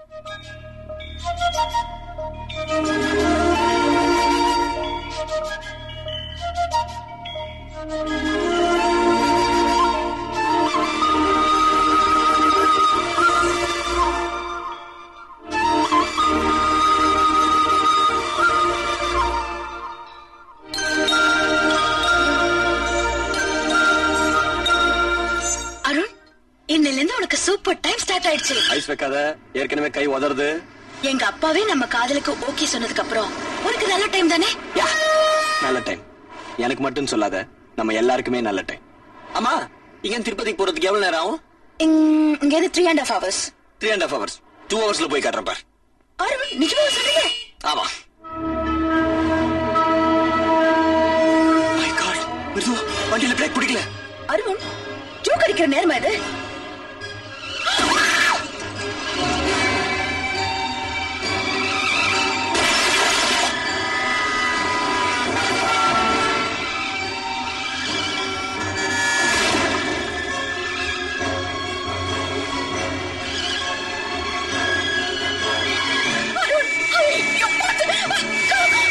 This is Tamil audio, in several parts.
அருண் இன்னில இருந்து உனக்கு சூப்பர் டைம் ஸ்டார்ட் ஆயிடுச்சு ஐஸ் வைக்காத ஏற்கனவே கை உதறது எங்க அப்பாவே நம்ம காதலுக்கு ஓகே சொன்னதுக்கு அப்புறம் உனக்கு நல்ல டைம் தானே யா நல்ல டைம் எனக்கு மட்டும் சொல்லாத நம்ம எல்லாருக்குமே நல்ல டைம் ஆமா இங்க இருந்து திருப்பதிக்கு போறதுக்கு எவ்வளவு நேரம் ஆகும் இங்க- இங்க இருந்து three and half hours three and half hours two ஹவர்ஸ்ல போய் காட்டுறேன் பார் அருண் நிஜமா சொல்லுங்க ஆமா My God, மிருது வண்டியில பிரேக் பிடிக்கல அருண் ஜோக் அடிக்கிற நேரமா இது அருண், ஐயோ, பார்த்து.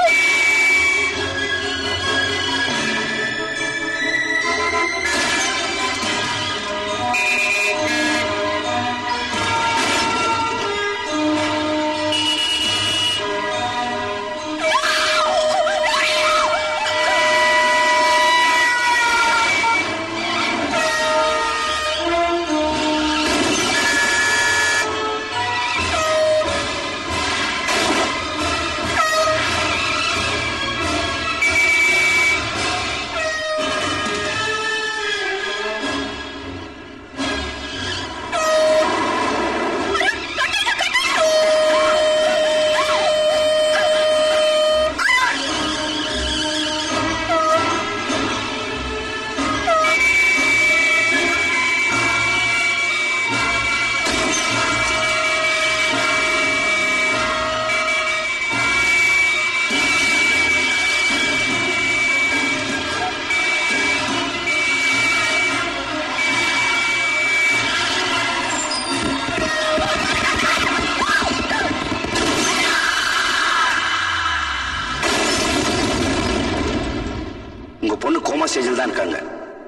உங்க பொண்ணு கோமா ஸ்டேஜில் தான் இருக்காங்க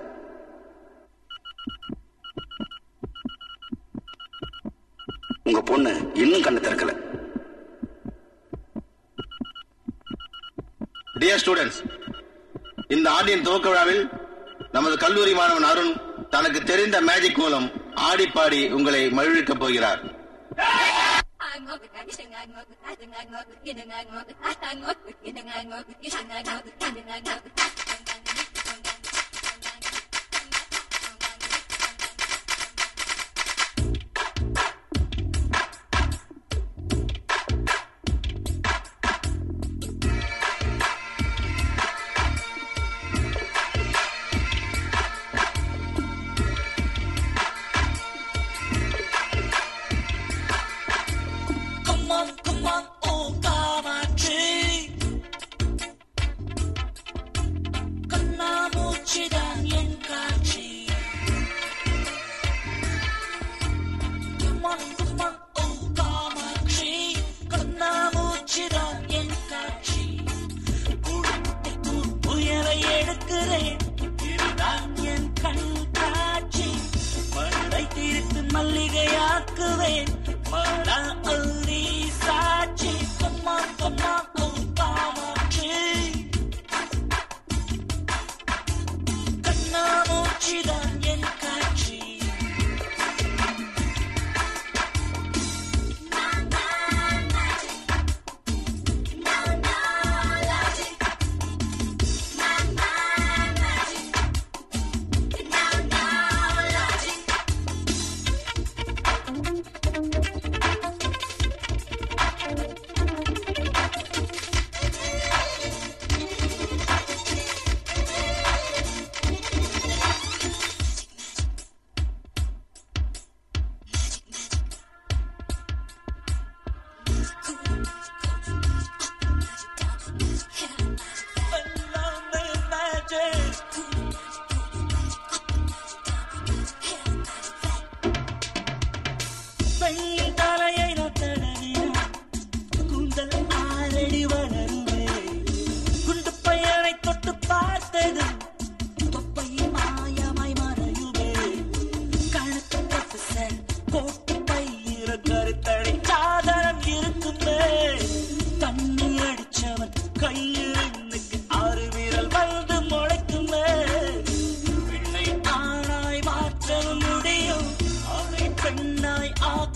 உங்க பொண்ணு இன்னும் கண்ணு திறக்கல டியர் ஸ்டூடெண்ட்ஸ் இந்த ஆண்டின் துவக்க விழாவில் நமது கல்லூரி மாணவன் அருண் தனக்கு தெரிந்த மேஜிக் மூலம் ஆடி பாடி உங்களை மகிழ்விக்கப் போகிறார் Come on, come on, oh Kamakshi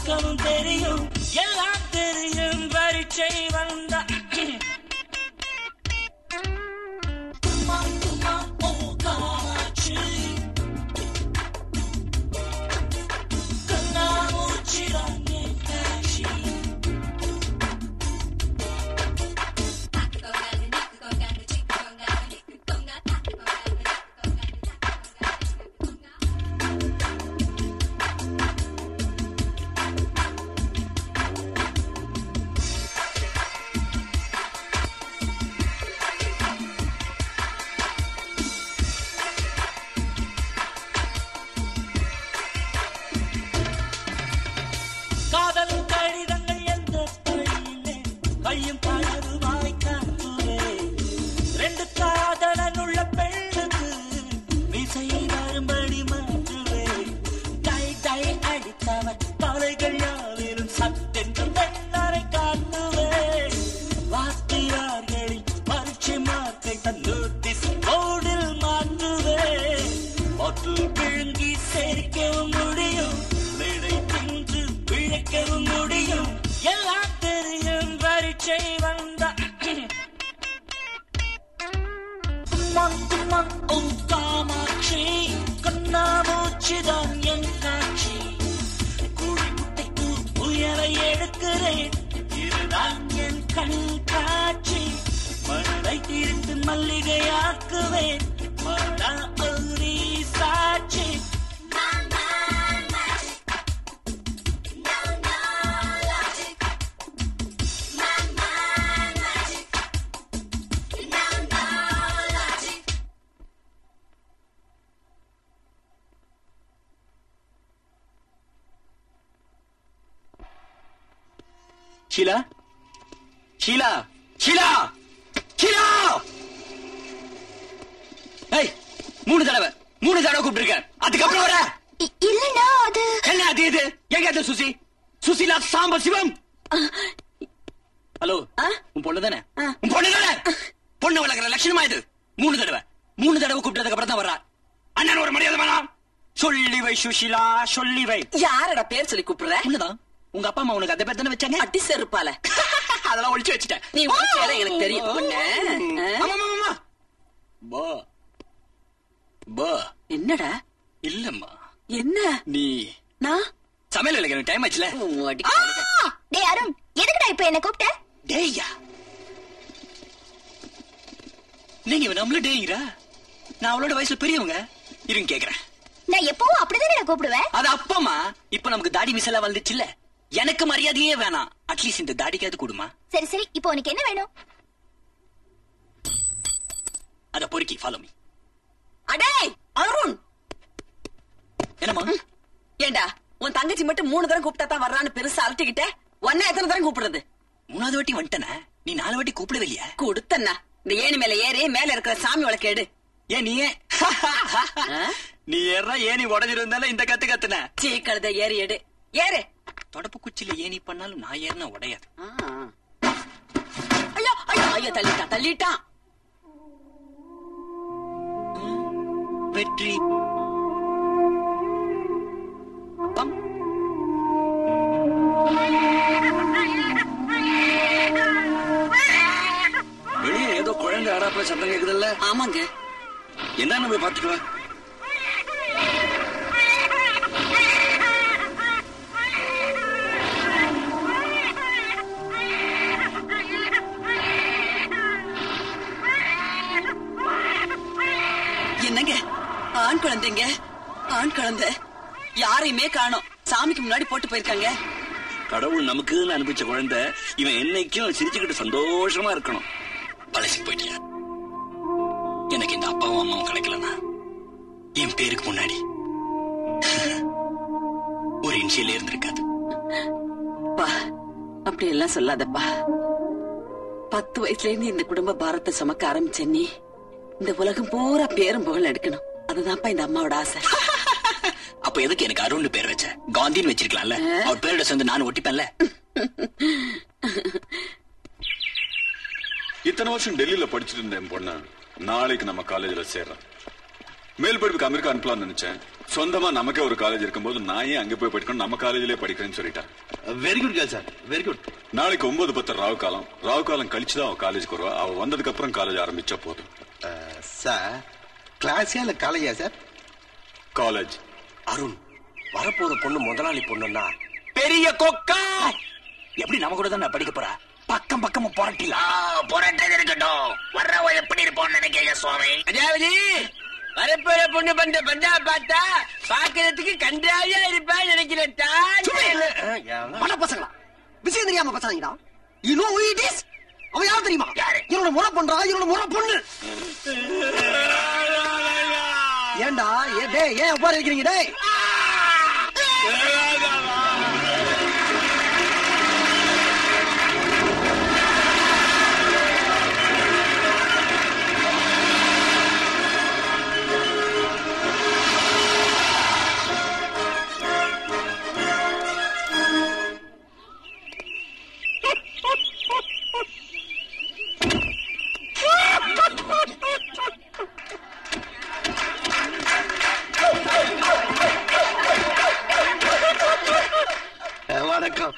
தூக்கமும் தெரியும் எல்லாம் தெரியும் பரீட்சை வந்த தும்மா, தும்மா, ஓ காமாட்சி. கண்ணாமூச்சிதான் என் காட்சி. காதல் கடிதங்கள் எந்த வழியிலே கையும் பழகுமாய் காட்டுவே ரெண்டு காதலன் உள்ள பெண்ணுக்கு விசையை வரும்படி மாற்றுவே டை டை அடித்தவன் தலைகள் யாவிலும் சத்தென்று வெள்ளரை காட்டுவே வாத்தியார்களில் பரீட்சை மார்க்கை தன் நோட்டீஸ் போர்டில் மாற்றுவே பாட்டில் விழுங்கி சேர்க்கவும் முடியும் மேடை தின்று பிழைக்கவும் முடியும் எல்லாம் தெரியும் பரீட்சை வந்த ஓ காமாட்சி கண்ணாமூச்சிதான் என் காட்சி கூடி குட்டைக்கு உயரை எடுக்கிறேன் இதுதான் என் கண் காட்சி மனதை தீர்த்து மல்லிகையாக்குவேன் மரண ஒரு சாட்சி ஷீலா ஷீலா ஷீலா ஷீலா ஏய் மூணு தடவை மூணு தடவை கூப்பிட்டுருக்கேன் அதுக்கப்புறம் வர இ- இல்லண்ணா அது என்ன அது இது எங்க அது சுசி சுசிலா சாம்ப சிவம் ஹலோ உன் பொண்ணு தானே உன் பொண்ணு தானே பொண்ணு வளர்க்குற லட்சணமா இது மூணு தடவை மூணு தடவை கூப்பிட்டதுக்கு அப்புறம் தான் வர்றா அண்ணன் ஒரு மரியாதை வேணாம் சொல்லி வை சுஷிலா சொல்லி வை யாரடா பேர் சொல்லி கூப்பிடுற உன்னதான் உங்க அப்பா அம்மா உனக்கு அந்த பேர் தானே வச்சாங்க அட்டி செருப்பால அதெல்லாம் ஒழிச்சு வச்சுட்டேன் நீ ஒழிச்ச இடம் எனக்கு தெரியும். உன்னை, ஆ? ஆமா, ஆமா, ஆமா. பா பா என்னடா இல்லம்மா என்ன நீ நான் சமையல் இல்லைங்க எனக்கு டைம் ஆச்சுல உன் அடி கழுதை. டேய் அருண் எதுக்குடா இப்ப என்ன கூப்பிட்ட டேய்யா நீங்க இவன் நம்மள டேய்ரா நான் அவளோட வயசுல பெரியவங்க இருங்க கேக்குறேன் நான் எப்பவும் அப்படிதானே நான் கூப்பிடுவேன் அது அப்பமா இப்ப நமக்கு தாடி மிசலா வந்துச்சுல்ல எனக்கு மரியாதையே வேணாம் அட்லீஸ்ட் இந்த தாடிக்காவது கொடுமா சரி சரி இப்போ உனக்கு என்ன வேணும் அத பொறுக்கி ஃபாலோ மீ அடே அருண் என்னம்மா ஏண்டா உன் தங்கச்சி மட்டும் மூணு தரம் கூப்பிட்டா தான் வர்றான்னு பெருசா அலட்டிக்கிட்ட உன்ன எத்தனை தரம் கூப்பிடுறது மூணாவது வாட்டி வந்துட்டன நீ நாலு வாட்டி கூப்பிடவே இல்லையா கொடுத்தண்ணா இந்த ஏணி மேல ஏறி மேல இருக்கிற சாமி விளக்கேடு ஏன் நீ ஏன் நீ ஏறா ஏனி உடஞ்சிருந்தால இந்த கத்து கத்துன சீ கழுத ஏறி எடு ஏறு தொடப்பு குச்சில ஏனி பண்ணாலும் நான் ஏறினா உடையாது ஆ. ஐயோ ஐயோ ஐயோ தள்ளிட்டான் தள்ளிட்டான் வெற்றி பம். வெளியே ஏதோ குழந்தை ஆடாப்புல சத்தம் கேக்குதுல்ல ஆமாங்க என்னன்னு போய் பாத்துட்டு வா என்னங்க ஆண் குழந்தைங்க ஆண் குழந்தை யாரையுமே காணோம் சாமிக்கு முன்னாடி போட்டு போயிருக்காங்க கடவுள் நமக்குன்னு அனுப்பிச்ச குழந்தை இவன் என்னைக்கும் சிரிச்சுக்கிட்டு சந்தோஷமா இருக்கணும் பழசி போயிட்டியா எனக்கு இந்த அப்பாவும் அம்மாவும் கிடைக்கலனா என் பேருக்கு முன்னாடி ஒரு இன்சியல் இருந்திருக்காது பா அப்படி எல்லாம் சொல்லாதப்பா பத்து வயசுல இருந்து இந்த குடும்ப பாரத்தை சுமக்க ஆரம்பிச்ச நீ இந்த உலகம் பூரா பேரும் புகழ் எடுக்கணும் அதுதான்ப்பா இந்த அம்மாவோட ஆசை அப்ப எதுக்கு எனக்கு அருண் பேர் வச்ச காந்தின்னு வச்சிருக்கலாம்ல அவர் பேரோட சேர்ந்து நானும் ஒட்டிப்பேன்ல இத்தனை வருஷம் டெல்லியில படிச்சுட்டு இருந்த என் பொண்ணு நாளைக்கு நம்ம காலேஜ்ல சேர்றான் மேல் படிப்புக்கு அமெரிக்கா அனுப்பலாம்னு நினைச்சேன் சொந்தமா நமக்கே ஒரு காலேஜ் இருக்கும்போது நான் ஏன் அங்க போய் படிக்கணும் நம்ம காலேஜ்லயே படிக்கிறேன்னு சொல்லிட்டேன் very good girl sir very good நாளைக்கு ஒன்பது பத்து ராவு காலம் ராவு காலம் கழிச்சு தான் அவ காலேஜ்க்கு வருவா அவ வந்ததுக்கு அப்புறம் காலேஜ் ஆரம்பிச்சா போதும் சார் கிளாஸியா இல்ல காலேஜா சார் காலேஜ் அருண் வரப்போற பொண்ணு முதலாளி பொண்ணுன்னா பெரிய கொக்கா எப்படி நம்ம கூட தான் படிக்க போறா பக்கம் பக்கமா புரட்டிலாம் போராட்டம் இருக்கட்டும் வர்றவ எப்படி இருப்போம்னு நினைக்கிறீங்க சுவாமி அதாவது வரப்போற பொண்ணு பண்ற பந்தா பார்த்தா பாக்குறதுக்கு கண்டாவியா இருப்பா நினைக்கிறேன் பட பசங்களா விஷயம் தெரியாம பசங்கடா you know who it is அவன் யார் தெரியுமா யாரு? இவனோட முறை பண்றா இவனோட முறை பொண்ணு ஏன்டா ஏ டேய் ஏன் உட்கார இருக்கிறீங்க டேய் அஹ், வணக்கம்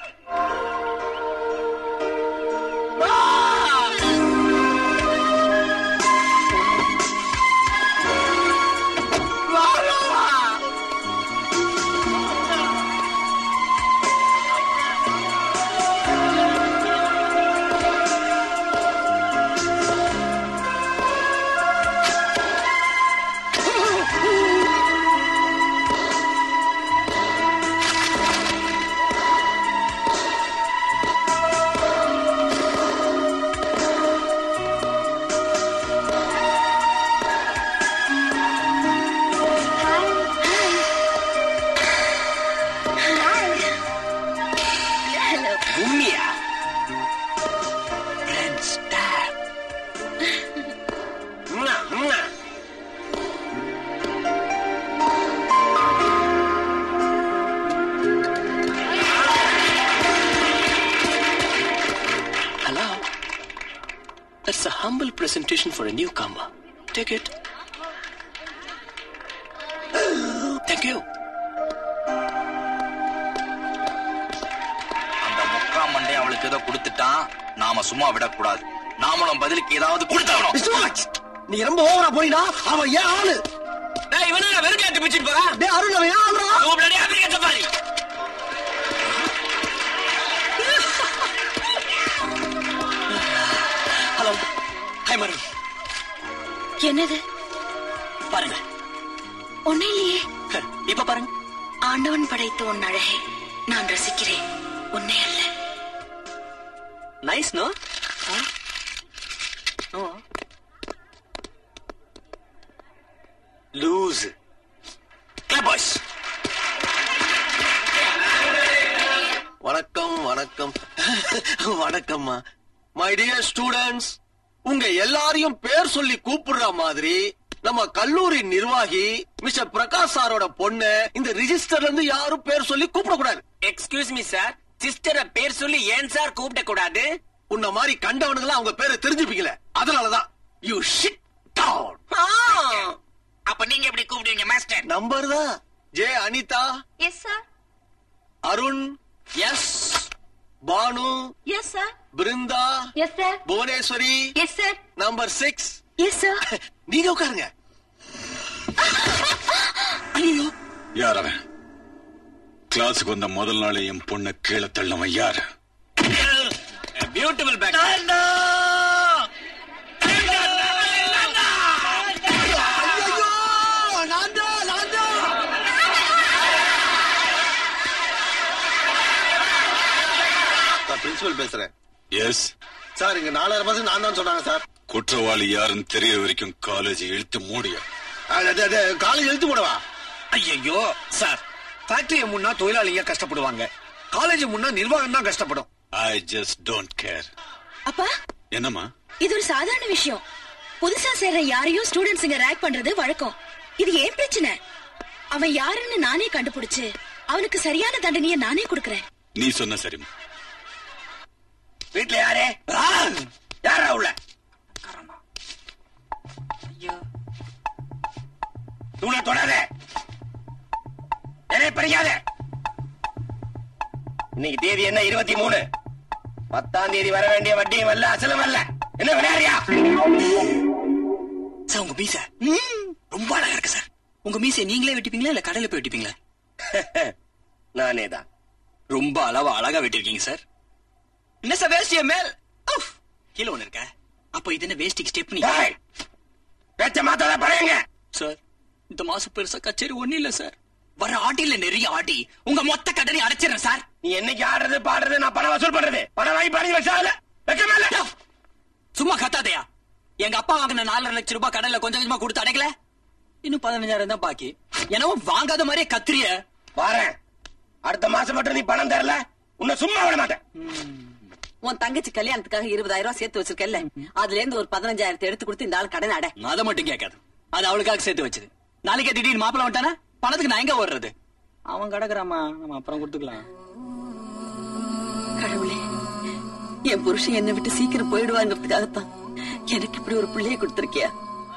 உண்மையா Friend star. ம்மா, ம்மா. Hello. That's a humble presentation for a newcomer. Take it. Thank you. அந்த முக்கா மண்டை அவளுக்கு ஏதோ கொடுத்துட்டான் நாம சும்மா விடக்கூடாது நாமளும் பதிலுக்கு ஏதாவது கொடுத்தாகணும் Mr. Max, நீ ரொம்ப ஓவரா போயிடா அவன் ஏன் ஆளு டேய், இவனை நான் வெறும் காட்டு பிடிச்சிட்டு போறான் டேய் அருண் அவன் ஏன் ஆளுடா கூப்பிடாதே, Africa safari. Hello. Hi, Maru. என்னது பாருங்க ஒண்ணு இல்லையே இப்ப பாருங்க ஆண்டவன் படைத்த உன் அழகை நான் ரசிக்கிறேன் உன்னை அல்ல nice no loose club boys வணக்கம் வணக்கம் வணக்கம்மா மை டியர் ஸ்டூடெண்ட்ஸ் உங்க எல்லாரையும் பேர் சொல்லி கூப்பிடுற மாதிரி நம்ம கல்லூரி நிர்வாகி மிஸ்டர் பிரகாஷ் சாரோட பொண்ணு இந்த ரிஜிஸ்டர்ல இருந்து யாரும் பேர் சொல்லி கூப்பிடக்கூடாது எக்ஸ்கியூஸ் மீ சார் சிஸ்டரை பேர் சொல்லி ஏன் சார் கூப்பிட கூடாது உன்ன மாதிரி கண்டவனுங்களா அவங்க பேரை தெரிஞ்சுப்பீங்களே அதனாலதான் யூ ஷிட் டவுன் அப்ப நீங்க எப்படி கூப்பிடுவீங்க மாஸ்டர் நம்பர் தான் J Anitha yes sir Arun yes Banu yes sir Brinda yes sir Bhuvaneswari yes sir number six yes sir நீங்க உட்காருங்க யார் அவன் கிளாஸுக்கு வந்த முதல் நாளே என் பொண்ணை கீழே தள்ளவன் யாரு பியூட்டிஃபுல் பேக் ஐயோ நான் தான் நான் தான் நான் பிரின்சிபல் பேசுறேன் எஸ் சார் இங்க நாலாயிரம் பர்சன்ட் நான் தான் சொன்னாங்க சார் குற்றவாளி யாருன்னு தெரிய வரைக்கும் காலேஜ் இழுத்து மூடிய காலேஜ் எழுத்து போடவா ஐயோ சார் ஃபேக்டரிய முன்னா தொழிலாளிங்க கஷ்டப்படுவாங்க காலேஜ் முன்னா நிர்வாகம் தான் கஷ்டப்படும் ஐ ஜஸ்ட் டோன்ட் கேர் அப்பா என்னம்மா இது ஒரு சாதாரண விஷயம் புதுசா சேர்ற யாரையும் ஸ்டூடெண்ட்ஸுங்க ரேக் பண்றது வழக்கம் இது ஏன் பிரச்சனை அவன் யாருன்னு நானே கண்டுபிடிச்சு அவனுக்கு சரியான தண்டனையை நானே கொடுக்கறேன் நீ சொன்ன சரிம்மா வீட்ல யாரே யாரா உள்ள தூண தொடாத நிறைய படிக்காத இன்னைக்கு தேதி என்ன இருபத்தி மூணு பத்தாம் தேதி வர வேண்டிய வட்டியும் வரல அசலும் வரல என்ன விளையாடுறியா சார் உங்க மீச ரொம்ப அழகா இருக்கு சார் உங்க மீசை நீங்களே வெட்டிப்பீங்களா இல்ல கடையில போய் வெட்டிப்பீங்களா நானே தான் ரொம்ப அளவா அழகா வெட்டிருக்கீங்க சார் என்ன சார் வேஸ்டிய மேல் உஃப், கீழே ஒண்ணு இருக்க அப்ப இது என்ன வேஸ்டிக் ஸ்டெப் டேய், பேச்ச மாத்தாத பழையங்க சார் இந்த மாசம் பெருசா கச்சேரி ஒண்ணு இல்ல சார் வர ஆட்டில நிறைய ஆட்டி உங்க மொத்த கடனை அடைச்சிடறேன் சார் நீ என்னைக்கு ஆடுறது பாடுறது நான் பணம் வசூல் பண்றது பணம் வாங்கி பணி வச்சால வெக்கமே இல்ல சும்மா கத்தாதையா எங்க அப்பா வாங்கின நாலரை லட்சம் ரூபாய் கடன்ல கொஞ்சம் கொஞ்சமா கொடுத்து அடைக்கல இன்னும் பதினஞ்சாயிரம் தான் பாக்கி என்னவோ வாங்காத மாதிரியே கத்திரிய வாரேன் அடுத்த மாசம் மட்டும் நீ பணம் தரல உன்னை சும்மா விட மாட்டேன் உன் தங்கச்சி கல்யாணத்துக்காக இருபதாயிரம் ரூபாய் சேர்த்து வச்சிருக்கல அதுல இருந்து ஒரு பதினஞ்சாயிரத்தை எடுத்து கொடுத்து இந்த ஆள் கடன் அடை அதை மட்டும் கேட்காது அது அவளுக்காக சேர்த்து வச்சது நாளைக்கே திடீர்னு மாப்பிள்ள வந்துட்டானா பணத்துக்கு நான் எங்க ஓடுறது அவன் கிடக்குறாமா நம்ம அப்புறம் கொடுத்துக்கலாம் கடவுளே என் புருஷன் என்னை விட்டு சீக்கிரம் போயிடுவாங்கிறதுக்காகத்தான் எனக்கு இப்படி ஒரு பிள்ளைய கொடுத்திருக்கியா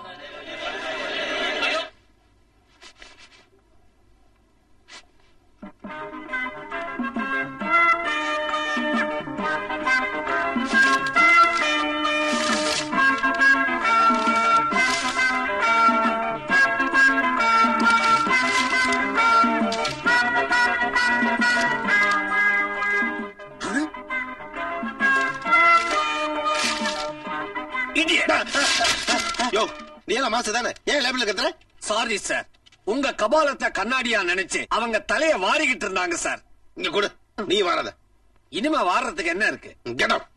யோ நீ எல்லாம் மாசு தானே ஏன் லேபிள் கத்துற சாரி சார் உங்க கபாலத்தை கண்ணாடியா நினைச்சு அவங்க தலைய வாரிக்கிட்டு இருந்தாங்க சார் இங்க கொடு நீ வாராத இனிமே வாடுறதுக்கு என்ன இருக்கு get out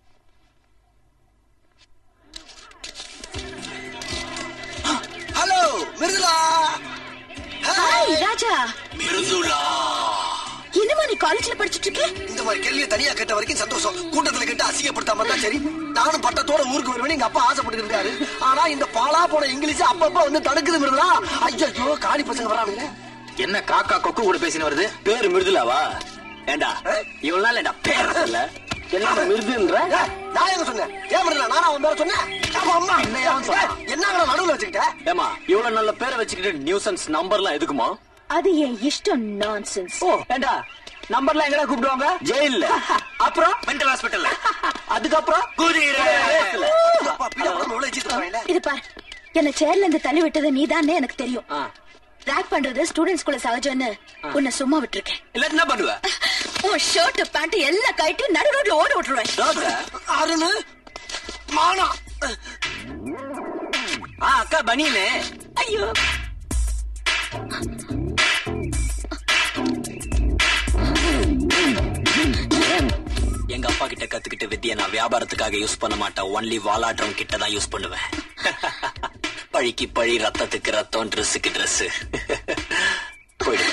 hello Mridula hi Raja Mridula என்னமா நீ காலேஜ்ல படிச்சிட்டு இருக்க இந்த மாதிரி கேள்வியை தனியா கேட்ட வரைக்கும் சந்தோஷம் கூட்டத்துல கேட்டு அசிங்கப்படுத்தாம தான் சரி நானும் பட்டத்தோட ஊருக்கு வருவேன் எங்க அப்பா ஆசைப்பட்டு இருக்காரு ஆனா இந்த பாலா போன இங்கிலீஷ் அப்பப்ப வந்து தடுக்குது மிருதுலா ஐயோ காணி பசங்க வரானுங்க என்ன காக்கா கொக்கு கூட பேசின வருது பேரு மிருதுலாவா ஏண்டா இவ்வளவு நாள் ஏண்டா பேர் சொல்ல என்ன மிருதுன்ற ஏய், நான் எங்க சொன்னேன் ஏன் மிருதுலா நானும் அவன் பேர சொன்னேன் ஆமா, அம்மா ஏய், என்னங்கடா நடுவுல வச்சுக்கிட்ட ஏமா இவ்வளவு நல்ல பேரை வச்சுக்கிட்டு நியூசன்ஸ் நம்பர்லாம் எதுக்குமா அது என் இஷ்டம் நான்சென்ஸ் ஓ ஏண்டா நம்பர்லாம் எங்கடா கூப்பிடுவாங்க ஜெயில்ல அப்புறம் மென்டல் ஹாஸ்பிட்டல்ல அதுக்கப்புறம் அப்பா, பின்ன படம் எவ்வளவு வச்சிட்டு இருக்காங்க இது பார் என்ன சேர்ல இருந்து தள்ளி விட்டது நீதானே எனக்கு தெரியும் ரேக் பண்றது ஸ்டூடெண்ட்ஸ்குள்ள சகஜம்னு உன்னை சும்மா விட்டுருக்கேன் இல்ல என்ன பண்ணுவ உன் ஷர்ட் பேண்ட் எல்லாம் கட்டி நடு ரோட்ல ஓட விட்டுருவேன் அருணு மானா ஆ அக்கா பனியனு ஐயோ எங்க அப்பா கிட்ட கத்துக்கிட்ட வித்தியை நான் வியாபாரத்துக்காக யூஸ் பண்ண மாட்டேன் ஒன்லி வாலாட்டம் கிட்ட தான் யூஸ் பண்ணுவேன் பழிக்கு பழி ரத்தத்துக்கு ரத்தம் ட்ரெஸ்ஸுக்கு ட்ரெஸ் போயிடு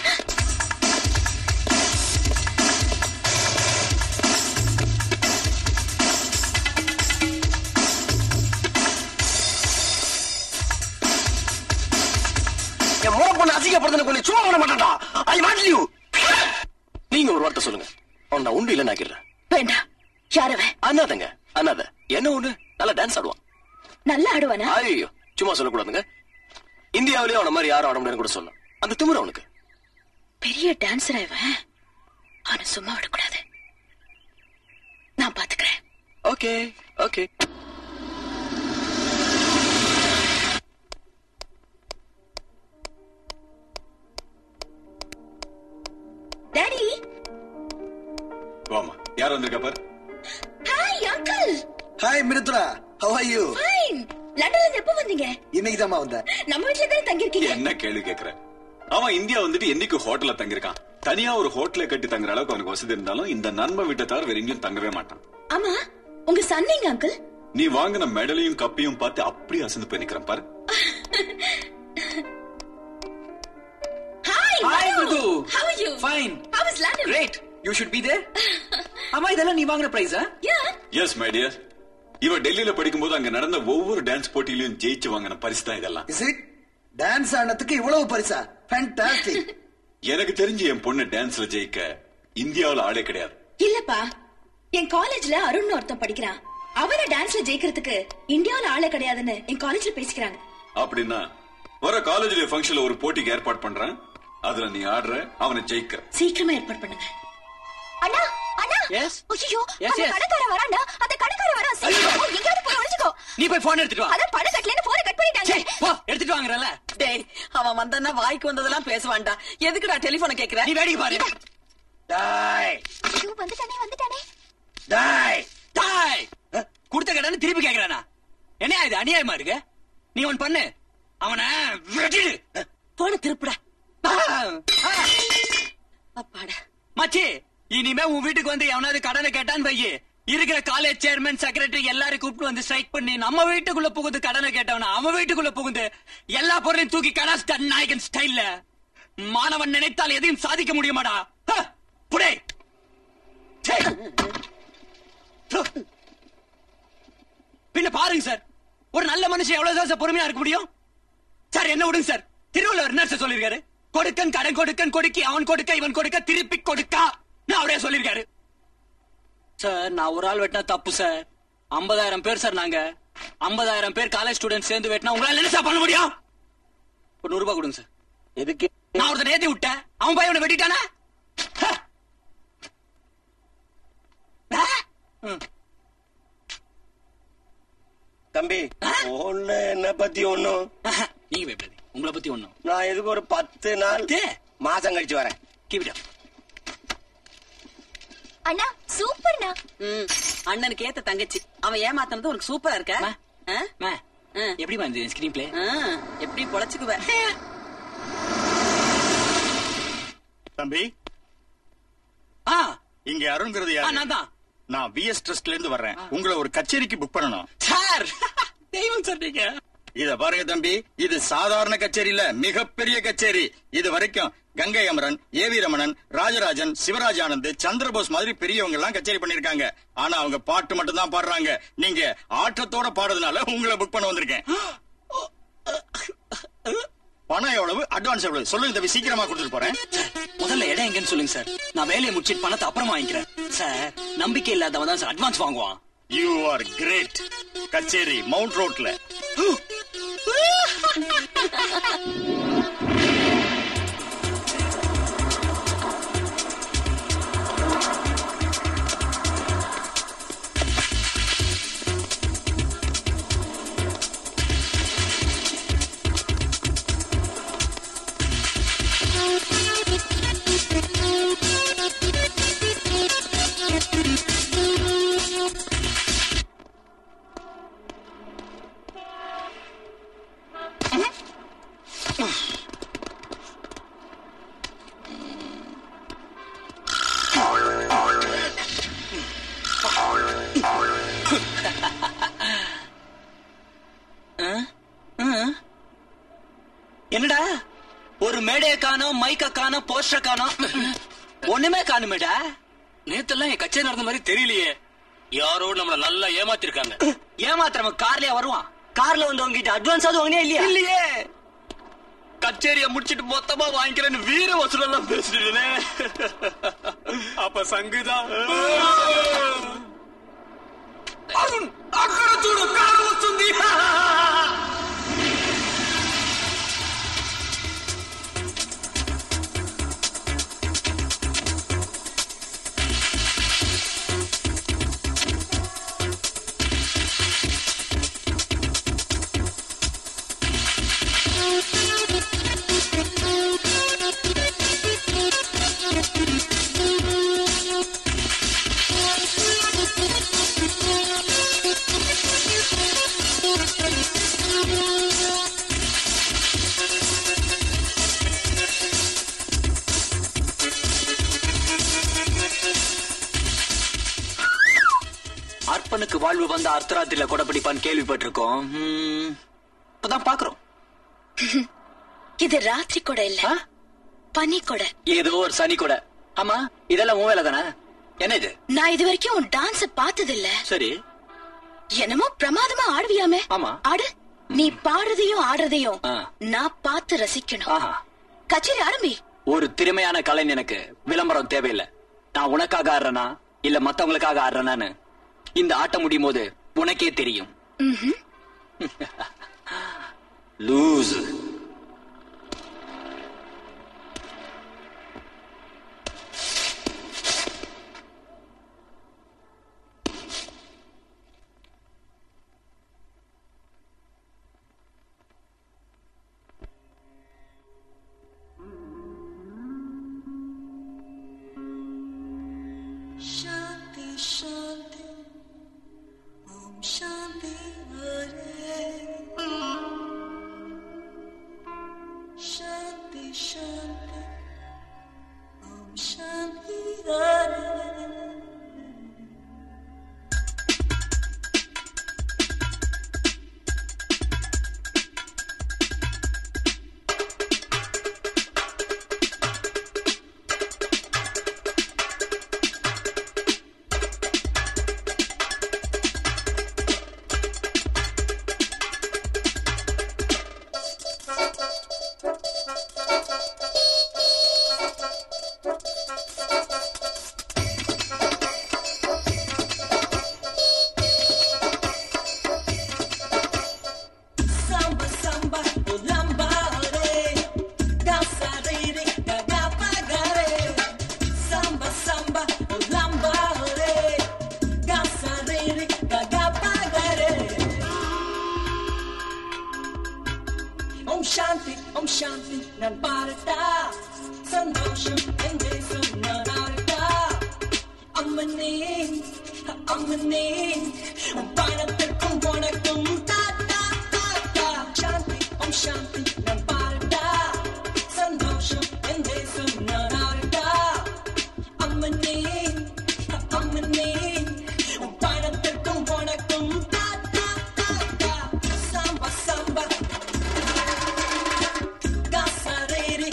என் முறை பொண்ணு அசிங்கப்படுத்தின கொண்டு சும்மா விட மாட்டான்டா ஐ வாண்ட் யூ நீங்க ஒரு வார்த்தை சொல்லுங்க அவன் நான் உண்டு இல்லைன்னு ஆக்கிடுறேன் வேண்டாம் யாரவன் அண்ணாதங்க அண்ணாத என்ன ஒண்ணு நல்லா டான்ஸ் ஆடுவான் நல்லா ஆடுவானா ஐயோ சும்மா சொல்லக்கூடாதுங்க இந்தியாவிலேயே அவன மாதிரி யாரும் ஆட முடியாதுன்னு கூட சொல்லலாம் அந்த திமிரு அவனுக்கு பெரிய டான்சர் இவன் அவனை சும்மா விடக்கூடாது நான் பாத்துக்கிறேன் ஓகே ஓகே டாடி வாமா யார் வந்திருக்கா பாரு hi uncle hi Mridra how are you fine லண்டன்ல இருந்து எப்போ வந்தீங்க இன்னைக்கு தான் வந்தேன் நம்ம வீட்ல தானே தங்கி இருக்கீங்க என்ன கேள்வி கேக்குற அவன் இந்தியா வந்துட்டு என்னைக்கு ஹோட்டல்ல தங்கியிருக்கான் தனியா ஒரு ஹோட்டலை கட்டி தங்குற அளவுக்கு அவனுக்கு வசதி இருந்தாலும் இந்த நன்மை வீட்டை தவிர வேற எங்கேயும் தங்கவே மாட்டான் ஆமா உங்க சன் எங்க அங்கிள் நீ வாங்கின மெடலையும் கப்பையும் பார்த்து அப்படியே அசந்து போய் நிக்கிறேன் பாரு hi Hi, Mridhu. How are you? Fine. How is London? Great. You should be there. ஆமா இதெல்லாம் நீ வாங்குற பிரைஸா Yeah. எஸ் மை டியர் இவ டெல்லியில படிக்கும்போது அங்க நடந்த ஒவ்வொரு டான்ஸ் போட்டியிலும் ஜெயிச்சு வாங்கின பரிசு தான் இதெல்லாம் இஸ் இட் டான்ஸ் ஆனதுக்கு இவ்வளவு பரிசா ஃபேண்டாஸ்டிக் எனக்கு தெரிஞ்சு என் பொண்ணு டான்ஸ்ல ஜெயிக்க இந்தியாவுல ஆளே கிடையாது இல்லப்பா என் காலேஜ்ல அருண் ஒருத்தன் படிக்கிறான் அவன டான்ஸ்ல ஜெயிக்கிறதுக்கு இந்தியாவுல ஆளே கிடையாதுன்னு என் காலேஜ்ல பேசிக்கிறாங்க அப்படின்னா வர காலேஜ் டே ஃபங்க்ஷன்ல ஒரு போட்டிக்கு ஏற்பாடு பண்றேன் அதுல நீ ஆடுற அவனை ஜெயிக்கிற சீக்கிரமா ஏற்பாடு பண்ணுங்க அண்ணா அண்ணா Yes? ஐயோ Yes, அந்த yes. கடைக்காரன் வரான்டா அந்த கடைக்காரன் வரான் சீக்கிரம் போ, எங்கேயாவது போய் ஒளிஞ்சுக்கோ நீ போய் போன் எடுத்துட்டு வா அதான் பணம் கட்டலன்னு போனை கட் பண்ணிட்டாங்க போ எடுத்துட்டு வாங்குறல டேய் அவன் வந்தான்னா வாய்க்கு வந்ததெல்லாம் பேசுவான்டா எதுக்குடா டெலிபோனை கேக்குற நீ வேடிக்கை பாரு டாய் ஐயோ வந்துட்டானே வந்துட்டானே டாய் டாய் அஹ், கொடுத்த கடனை திருப்பி கேக்குறானா என்ன இது அநியாயமா இருக்கு நீ ஒன் பண்ணு அவனை வெட்டிடு போன திருப்புடா அப்பாடா மச்சி இனிமே உன் வீட்டுக்கு வந்து எவனாவது கடனை கேட்டான்னு வையி இருக்கிற காலேஜ் சேர்மன் செக்ரட்டரி எல்லாரும் கூப்பிட்டு வந்து ஸ்ட்ரைக் பண்ணி நம்ம வீட்டுக்குள்ள புகுந்து கடனை கேட்டவன அவன் வீட்டுக்குள்ள புகுந்து எல்லா பொருளையும் தூக்கி கடாஸ்ட நாயகன் ஸ்டைல்ல மாணவன் நினைத்தால் எதையும் சாதிக்க முடியுமாடா ஹ, புடே ச்சே. து. பின்ன பாருங்க சார் ஒரு நல்ல மனுஷன் எவ்வளவு சார் பொறுமையா இருக்க முடியும் சார் என்ன விடுங்க சார் திருவள்ளுவர் என்ன சார் சொல்லிருக்காரு கொடுக்கன் கடன் கொடுக்கன் கொடுக்கி அவன் கொடுக்க இவன் கொடுக்க திருப்பி கொடுக்கா நான் அவரே சொல்லிருக்காரு சார் நான் ஒரு ஆள் வெட்டினா தப்பு சார் ஐம்பதாயிரம் பேர் சார் நாங்க ஐம்பதாயிரம் பேர் காலேஜ் ஸ்டூடெண்ட் சேர்ந்து வெட்டினா உங்களால என்ன சார் பண்ண முடியும் ஒரு நூறு ரூபாய் கொடுங்க சார் எதுக்கு நான் ஒருத்தர் ஏத்தி விட்டேன் அவன் பையன் உன்னை வெட்டிட்டானா ஹ. ஆ? ம். தம்பி ஒண்ணு என்ன பத்தி ஒண்ணும் நீங்க பயப்படாதீங்க உங்களை பத்தி ஒண்ணும் நான் எதுக்கு ஒரு பத்து நாள் மாசம் கழிச்சு வரேன் கிவிடா அண்ணா சூப்பர்ண்ணா ம் அண்ணனுக்கு ஏத்த தங்கச்சி அவன் ஏமாத்தினது உனக்கு சூப்பரா இருக்க ஆ? ஆ. எப்படி வந்து ஸ்கிரீன் பிளே ஆ, எப்படி பொழைச்சுக்குவ தம்பி ஆ இங்க அருண்கிறது ஆ, யாரு நான் தான் நான் விஎஸ் ட்ரஸ்ட்ல இருந்து வர்றேன் உங்களை ஒரு கச்சேரிக்கு புக் பண்ணணும் சார் தெய்வம் சொன்னீங்க இத பாருங்க தம்பி இது சாதாரண கச்சேரி இல்ல மிகப்பெரிய கச்சேரி இது வரைக்கும் கங்கை அமரன் ஏவி ரமணன் ராஜராஜன் சிவராஜ் ஆனந்த் சந்திரபோஸ் மாதிரி பெரியவங்க எல்லாம் கச்சேரி பண்ணிருக்காங்க ஆனா அவங்க பாட்டு மட்டும் தான் பாடுறாங்க நீங்க ஆட்டத்தோட பாடுறதுனால உங்களை புக் பண்ண வந்திருக்கேன் பணம் எவ்வளவு அட்வான்ஸ் எவ்வளவு சொல்லுங்க தம்பி சீக்கிரமா கொடுத்துட்டு போறேன் முதல்ல இடம் எங்கன்னு சொல்லுங்க சார் நான் வேலையை முடிச்சிட்டு பணத்தை அப்புறமா வாங்கிக்கிறேன் சார் நம்பிக்கை இல்லாதவன் தான் சார் அட்வான்ஸ் வாங்குவான் யூ ஆர் கிரேட் கச்சேரி மவுண்ட் ரோட்ல என்னடா ஒரு மேடைய காணோம் மைக்க காணோம் போஸ்டர் காணோம் ஒண்ணுமே காணுமேடா நேத்தெல்லாம் என் கச்சேரி நடந்த மாதிரி தெரியலையே யாரோ நம்மள நல்லா ஏமாத்திருக்காங்க ஏமாத்திரவன் கார்லயே வருவான் கார்ல வந்து உங்ககிட்ட அட்வான்ஸ் ஆகுது வாங்கினே இல்லையா இல்லையே கச்சேரிய முடிச்சிட்டு மொத்தமா வாங்கிக்கிறேன்னு வீர வசூல் எல்லாம் பேசிட்டு அப்ப சங்குதான் అరుణ్ అక్కడ చూడు కారు వస్తుంది அர்ப்பனுக்கு வாழ்வு வந்த அர்த்தராத்திரில கொடப்பிடிப்பான்னு கேள்விப்பட்டிருக்கோம் ம், இப்பதான் பாக்குறோம் இது ராத்திரி கூட இல்ல பனி கூட ஏதோ ஒரு சனி கூட ஆமா இதெல்லாம் உன் வேலை தானே என்ன இது நான் இது வரைக்கும் உன் டான்ஸ பார்த்தது இல்ல சரி என்னமோ பிரமாதமா ஆடுவியாமே ஆமா ஆடு நீ பாடுறதையும் ஆடுறதையும் ஆ. நான் பார்த்து ரசிக்கணும் ஆஹா கச்சேரி ஆரம்பி ஒரு திறமையான கலைஞனுக்கு விளம்பரம் தேவையில்லை நான் உனக்காக ஆடுறேனா இல்ல மத்தவங்களுக்காக ஆடுறேனான்னு இந்த ஆட்டம் முடியும் போது உனக்கே தெரியும் ம்ஹும். Loose Shanti, Om Shanti, Hare. Samba, samba, lamba, re. Danza, re, re, gaga, paga, re. Samba, samba, lamba, re. Danza, re, re, gaga, paga, re. Om Shanti, Om Shanti, nan parata. Sandosham, endesam, nanarata. அம்மனே அம்மனே உன் பாடத்திற்கும் உனக்கும் தாத்தா தாத்தா சாந்தி ஓம் சாந்தி நான் பாருடா சந்தோஷம் என் தேசம் நான் ஆருடா அம்மனே அம்மனே உன் பாடத்திற்கும் உனக்கும் தாத்தா தாத்தா Samba Samba காசரேரி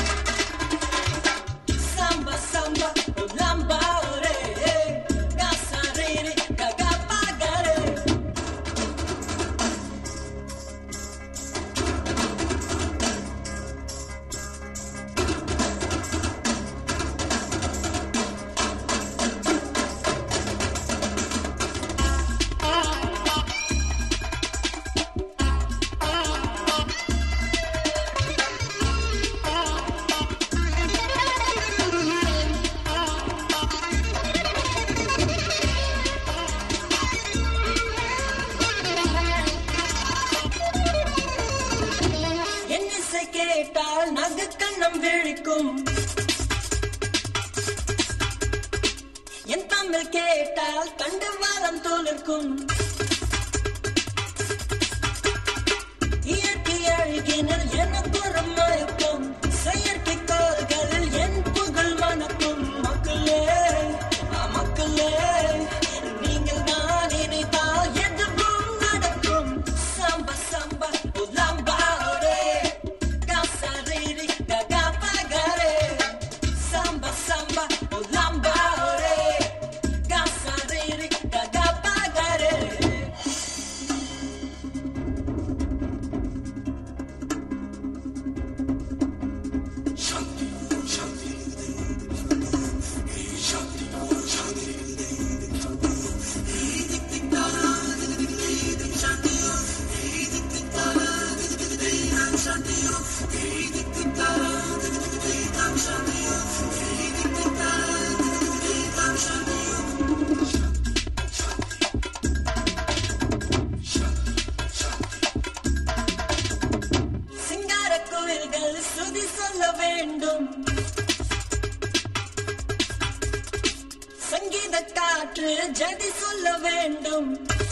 Samba, samba, lamba, ore, gasarere, gagapagare. என் இசை கேட்டால் நகு கண்ணம் விழிக்கும் என் தமிழ் கேட்டால் கண்டு வாரம் தோலிருக்கும் இயற்கை அழகினில் எனக்கு ஒரு மயக்கம் செயற்கை கால்களில் என் புகழ் மணக்கும் மக்களே ஆ, மக்களே நீங்கள் தான் இணைத்தால் எதுவும் நடக்கும் சம்ப சம்ப உலம்பாரே காசரீரி ககா பகரே சம்ப சம்ப உலம்பாரே காசரீரி ககா பகரே சிங்கார கோயில்கள் சுதி சொல்ல வேண்டும் சங்கீத காற்று ஜதி சொல்ல வேண்டும்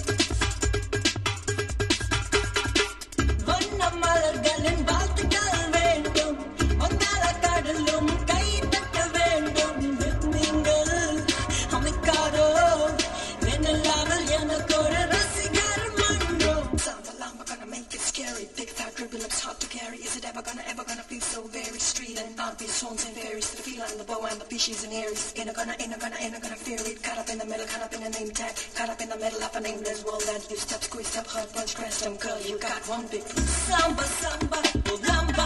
வண்ண மலர்களின் வாழ்த்துக்கள் வேண்டும் வங்காள கடலும் கை தட்ட வேண்டும் நீங்கள் அமைக்காதோ வெண்ணில்லாமல் எனக்கு ஒரு ரசிகர் மன்றம் Sounds alarm, but gonna make it scary. Big fat dribble lips hard to carry. Is it ever gonna, ever gonna feel so very street and not be swans and fairies? The feline, the bow, and the fishes and Aries. Ain't gonna, ain't gonna, ain't gonna fear it. Caught up in the middle, caught up in a name tag. Caught up in the middle of a nameless world that you step, squeeze, step, hard, punch, crash, them, curl. You got one big samba, samba, lamba,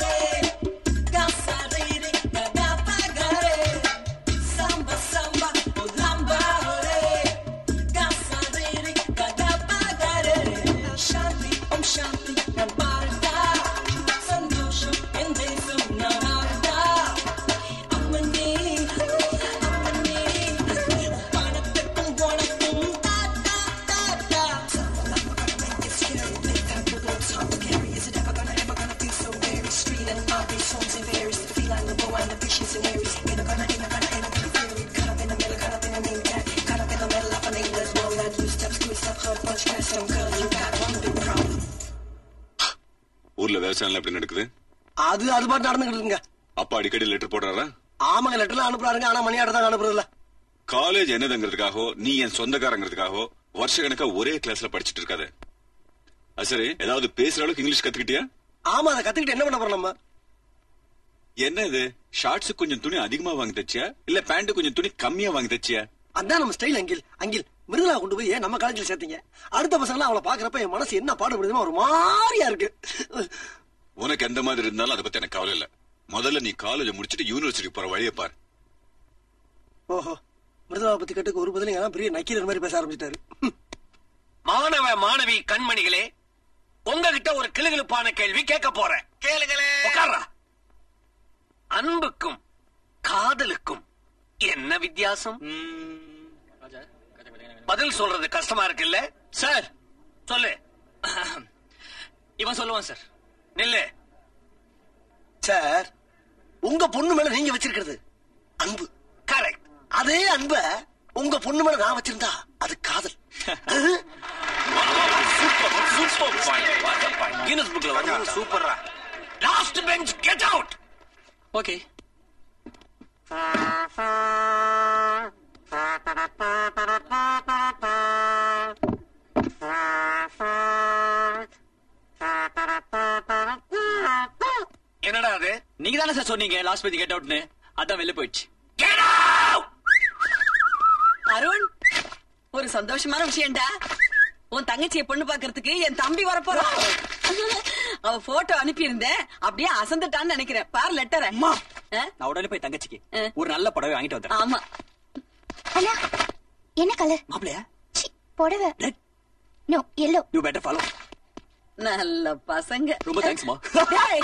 Gasariri, gaga, pagare. Samba, samba, lamba, Gasariri, gaga, pagare. Shanti, om shanti, nan parda. Santosha, en desam, nan arda. Ammane, ammane, பணத்துக்கும் உனக்கும் தாத்தா, தாத்தா. It's scary, big fat dribble, it's hard to carry. Is it ever gonna, ever gonna feel so very street and obvious songs and varies? The feline, the bow, and the fishes and Aries. Ain't gonna, ain't gonna, ain't gonna fear it. Caught up in the middle, caught up in a name tag. Caught up in the middle of a nameless world that you step, squeeze, step, hard, punch, crash, them, curl. You got one big problem. ஊர்ல விவசாயம் எப்படி நடக்குது அது அது பாட்டு நடந்துகிட்டு இருக்குங்க அப்பா அடிக்கடி லெட்டர் போடுறாரா ஆமாங்க லெட்டர்லாம் அனுப்புறாருங்க ஆனா மணி ஆர்டர் தான் அனுப்புறதில்ல காலேஜ் என்னதுங்கிறதுக்காகவோ நீ என் சொந்தக்காரங்கிறதுக்காகவோ வருஷ கணக்கா ஒரே கிளாஸ்ல படிச்சிட்டு இருக்காத அது சரி ஏதாவது பேசுற அளவுக்கு இங்கிலீஷ் கத்துக்கிட்டியா ஆமா அதை கத்துக்கிட்டு என்ன பண்ண போறோம் நம்ம என்ன இது ஷார்ட்ஸ் கொஞ்சம் துணி அதிகமா வாங்கி தச்சியா இல்ல பேண்ட் கொஞ்சம் துணி கம்மியா வாங்கி தச்சியா அதான் நம்ம ஸ்டைல் அங்கில் அங்கில் மிருதுலா கொண்டு போய் ஏன் நம்ம காலேஜ்ல சேர்த்தீங்க அடுத்த பசங்க அவளை பாக்குறப்ப என் மனசு என்ன பாடுபடுதுமா ஒரு மாதிரியா இருக்கு உனக்கு எந்த மாதிரி இருந்தாலும் அதை பத்தி எனக்கு கவலை இல்ல முதல்ல நீ காலேஜ் முடிச்சிட்டு யூனிவர்சிட்டி போற வழியை பாரு ஓஹோ மிருதுலாவை பத்தி கேட்டுக்கு ஒரு பதிலுங்க ஆனா பெரிய நக்கீரர் மாதிரி பேச ஆரம்பிச்சிட்டாரு மாணவ மாணவி கண்மணிகளே உங்ககிட்ட ஒரு கிளுகிழுப்பான கேள்வி கேட்க போறேன் கேளுங்களே உட்கார்றா அன்புக்கும் காதலுக்கும் என்ன வித்தியாசம் பதில் சொல்றது கஷ்டமா இருக்குல்ல சார் சொல்லு இவன் சொல்லுவான் சார் நில்லு சார் உங்க பொண்ணு மேல நீங்க வச்சிருக்கிறது அன்பு கரெக்ட் அதே அன்ப உங்க பொண்ணு மேல நான் வச்சிருந்தா அது காதல் சூப்பர் சூப்பர் பாயிண்ட் கின்னஸ் புக்ல வந்து சூப்பரா last bench get out okay என்னடா அது நீங்க தானே சார் சொன்னீங்க லாஸ்ட் பேஜ் கெட் அவுட்னு அதான் வெளில போயிடுச்சு அருண் ஒரு சந்தோஷமான விஷயம்டா உன் தங்கச்சியை பொண்ணு பாக்குறதுக்கு என் தம்பி வரப்போறான் அவ போட்டோ அனுப்பி இருந்தேன் அப்படியே அசந்துட்டான்னு நினைக்கிறேன் பார் லெட்டர் நான் உடனே போய் தங்கச்சிக்கு ஒரு நல்ல புடவை வாங்கிட்டு வந்துடுறேன் ஆமா அண்ணா என்ன கலர் மாப்பிளையா புடவை no yellow you better follow நல்ல பசங்க ரொம்ப தேங்க்ஸ்மா டேய்,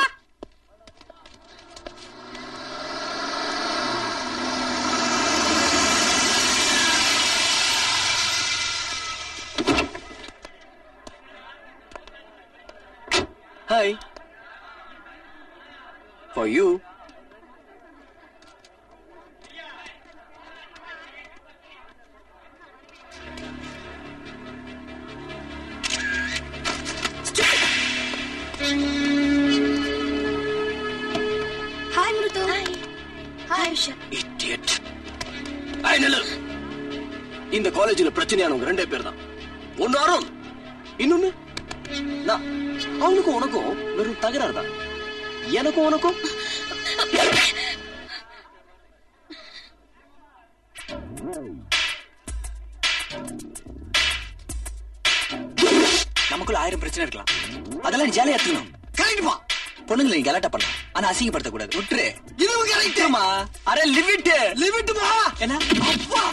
Hi. For you. Hi Mridu hi hi Visha Idiot. Hey, நில்லு. இந்த காலேஜ்ல பிரச்சனையானவங்க ரெண்டே பேர் தான் ஒன்னு அருண் இன்னொன்னு நான் அவனுக்கும் உனக்கும் வெறும் தகராறு தான் எனக்கும் உனக்கும் நமக்குள்ள ஆயிரம் பிரச்சனை இருக்கலாம் அதெல்லாம் நீ ஜாலியா எடுத்துக்கணும் கரெக்ட்மா பொண்ணுங்களை நீ கலாட்டா பண்ணலாம் ஆனா அசிங்கப்படுத்த கூடாது விட்டுரு இதுவும் கரெக்ட் அரே லிமிட் லிமிட்டுமா என்ன அப்பா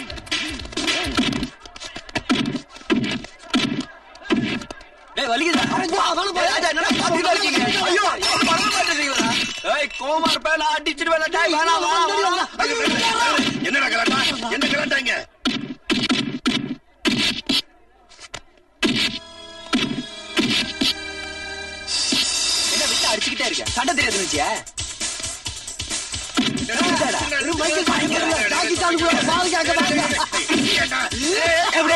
டேய் வலிக்குதா அப்பா, அதனால பாரு. ஏய், என்னடா பாத்துட்டு இருக்கீங்க? ஐயோ, ஏன் பண்ண மாட்டேங்கிறீங்களா? ஏய், கோவமா இருப்பேன், நான் அடிச்சிடுவேன், டேய், வேணாம், வேணாம், வேணாம். என்னடா கலாட்டா என்ன கலாட்டாங்க என்ன விட்டு அடிச்சுக்கிட்டே இருக்க சண்டை தெரியாது நினைச்சியா எப்படி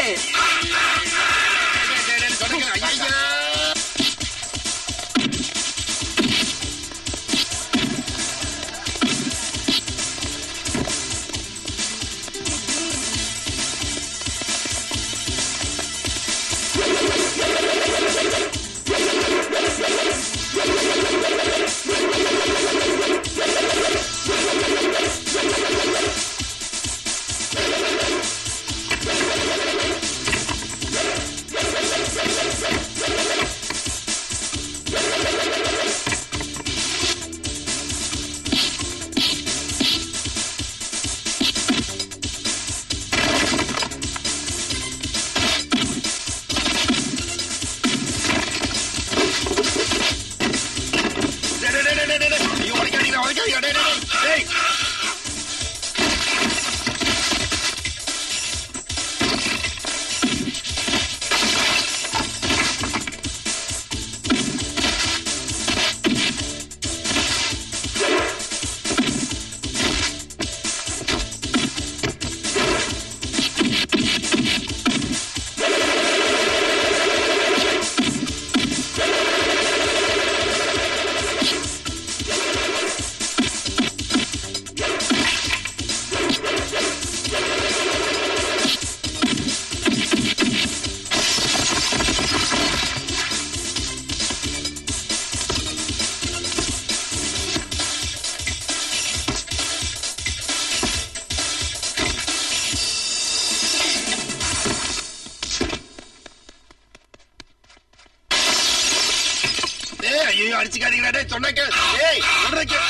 சொன்ன கேள் ஏய் சொல்ற கேள்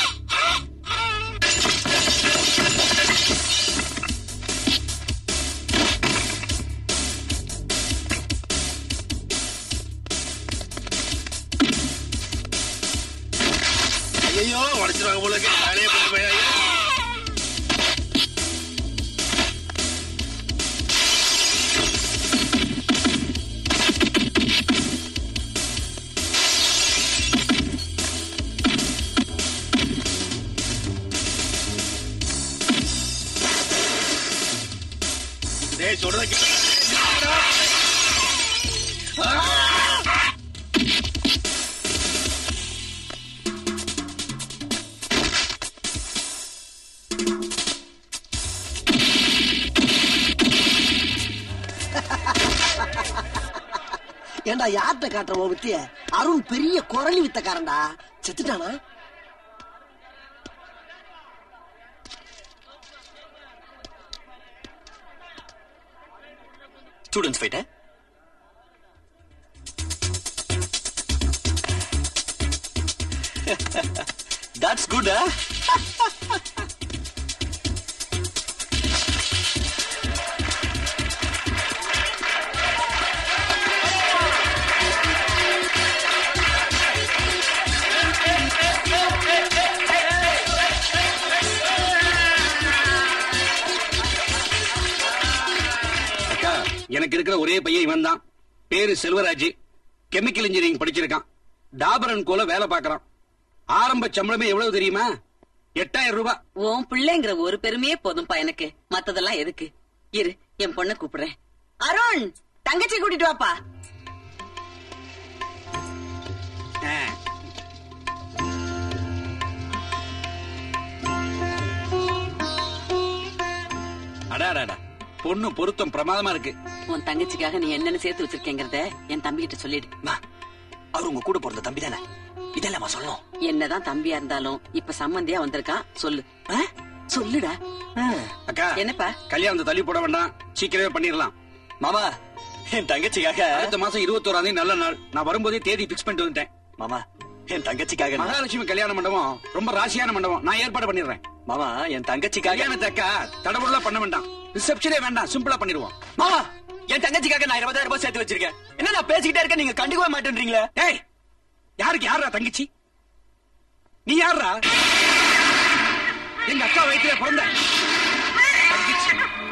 ஐயோ உடச்சிருவாங்க போல இருக்கு வேலையை கொண்டு போய் ஐயோ. டேய் சொல்றத கேளுடா. ஏண்டா யார்கிட்ட காட்டுற உன் வித்திய அருண் பெரிய குரலி வித்தக்காரன்டா செத்துட்டானா ஸ்டூடெண்ட்ஸ் ஃபைட்ட தட்ஸ் குட் அக்கா எனக்கு இருக்கிற ஒரே பையன் இவன் தான் பேரு செல்வராஜ் கெமிக்கல் இன்ஜினியரிங் படிச்சிருக்கான் டாபரன் கோல வேலை பார்க்கறான் ஆரம்ப சம்பளமே எவ்வளவு தெரியுமா எட்டாயிரம் ரூபாய் உன் பிள்ளைங்கிற ஒரு பெருமையே போதும்பா எனக்கு மத்ததெல்லாம் எதுக்கு இரு என் பொண்ணை கூப்பிடுறேன் அருண் தங்கச்சி கூட்டிட்டு வாப்பா அடாடாடா பொண்ணு பொருத்தம் பிரமாதமா இருக்கு உன் தங்கச்சிக்காக நீ என்னென்ன சேர்த்து வச்சிருக்கேங்கிறத என் தம்பி கிட்ட சொல்லிடு அவர் உங்க கூட பிறந்த தம்பி தானே இதெல்லாம் சொல்லணும் என்னதான் தம்பியா இருந்தாலும் இப்ப சம்மந்தியா வந்திருக்கான் சொல்லு ஆ? சொல்லுடா அக்கா என்னப்பா கல்யாணத்தை தள்ளி போட வேண்டாம் சீக்கிரமே பண்ணிடலாம் மாமா என் தங்கச்சிக்காக அடுத்த மாசம் இருபத்தோராம் தேதி நல்ல நாள் நான் வரும்போதே தேதி பிக்ஸ் பண்ணிட்டு வந்துட்டேன் மாமா என் தங்கச்சிக்காக நான்- மகாலட்சுமி கல்யாண மண்டபம் ரொம்ப ராசியான மண்டபம் நான் ஏற்பாடு பண்ணிடுறேன் மாமா என் தங்கச்சிக்காக கல்யாணத்தை அக்கா தடபுடலா பண்ண வேண்டாம் ரிசப்ஷனே வேண்டாம் சிம்பிளா பண்ணிடுவோம் மாமா என் தங்கச்சிக்காக நான் இருபதாயிரம் ரூபாய் சேர்த்து வச்சிருக்கேன் என்ன நான் பேசிக்கிட்டே இருக்கேன் நீங்க கண்டுக்கவே மாட்டேன்றீங்களே ஏய் யாருக்கு யாரா தங்கச்சி நீ யாரா எங்க அக்கா வயிற்றுல பிறந்த தங்கச்சி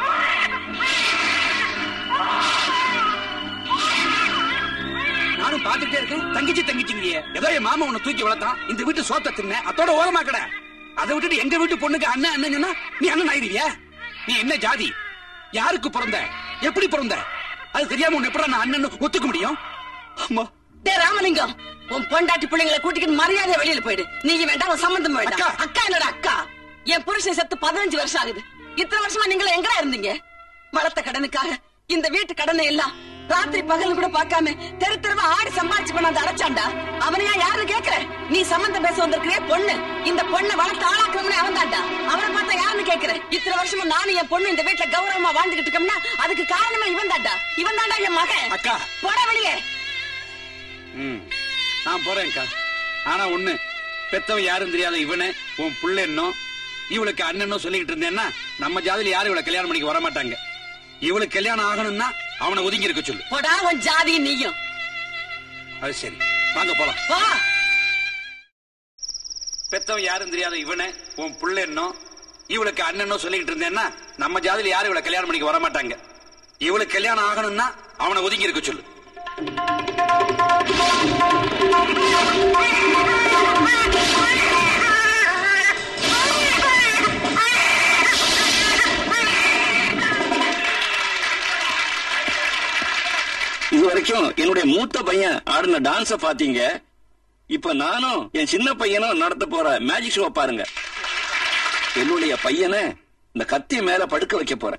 நானும் பாத்துட்டே இருக்கேன் தங்கச்சி தங்கச்சிங்கிறியே ஏதோ என் மாமா உன்னை தூக்கி வளர்த்தான் இந்த வீட்டு சோத்த தின்ன அத்தோட ஓரமா கடை அதை விட்டுட்டு எங்க வீட்டு பொண்ணுக்கு அண்ணன் அண்ணன் சொன்னா நீ அண்ணன் ஆயிருவியா நீ என்ன ஜாதி யாருக்கு பிறந்த எப்படி பிறந்த அது தெரியாம உன்னை எப்படி நான் அண்ணன் ஒத்துக்க முடியும் அம்மா டேய் ராமலிங்கம் உன் பொண்டாட்டி பிள்ளைங்களை கூட்டிக்கிட்டு மரியாதை வெளியில போயிடு நீங்க வேண்டாம் உன் சம்பந்தம் வேண்டாம் அக்கா என்னடா அக்கா என் புருஷன் செத்து பதினஞ்சு வருஷம் ஆகுது இத்தனை வருஷமா நீங்கள எங்கடா இருந்தீங்க வளர்த்த கடனுக்காக இந்த வீட்டு கடனை எல்லாம் ராத்திரி பகல் கூட பார்க்காம தெரு தெருவா ஆடி சம்பாதிச்சு கொண்டாந்து அடைச்சாண்டா அவனையா யாருன்னு கேக்குற நீ சம்பந்தம் பேச வந்திருக்கிறிய பொண்ணு இந்த பொண்ணை வளர்த்து ஆளாக்குறவனே அவன் தாண்டா அவனை பார்த்தா யாருன்னு கேக்குற இத்தனை வருஷமா நானும் என் பொண்ணு இந்த வீட்டுல கௌரவமா வாழ்ந்துகிட்டு இருக்கோம்னா அதுக்கு காரணமே இவன் தாண்டா இவன் தாண்டா என் மகன் அக்கா. போட வெளியே ம் நான் போறேன்க்கா ஆனா ஒண்ணு பெத்தவன் யாரும் தெரியாத இவனே உன் புள்ள என்னோ இவளுக்கு அண்ணனோ சொல்லிக்கிட்டு இருந்தேன்னா நம்ம ஜாதியில யாரும் இவளை கல்யாணம் பண்ணிக்க வர மாட்டாங்க இவளுக்கு கல்யாணம் ஆகணும்னா அவனை ஒதுங்கி இருக்க சொல்லு போடா உன் ஜாதி நீயும் அது சரி வாங்க போலாம் வா பெத்தவன் யாரும் தெரியாத இவனே உன் புள்ள என்னோ இவளுக்கு அண்ணனோ சொல்லிக்கிட்டு இருந்தேன்னா நம்ம ஜாதியில யாரும் இவளை கல்யாணம் பண்ணிக்க வர மாட்டாங்க இவளுக்கு கல்யாணம் ஆகணும்னா அவனை ஒதுங்கி இருக்க சொல்லு இது வரைக்கும் என்னுடைய மூத்த பையன் ஆடின டான்ஸ பாத்தீங்க இப்ப நானும் என் சின்ன பையனும் நடத்த போற மேஜிக் ஷோ பாருங்க என்னுடைய பையனை இந்த கத்தி மேல படுக்க வைக்க போறேன்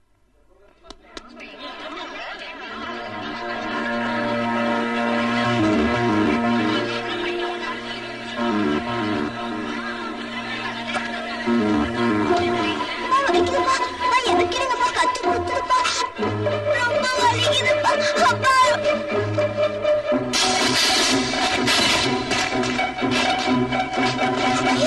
வலிக்குதுப்பா நான் எதுக்கிடுங்கப்பா கத்து கொடுத்துருப்பா ரொம்ப வலிக்குதுப்பா அப்பா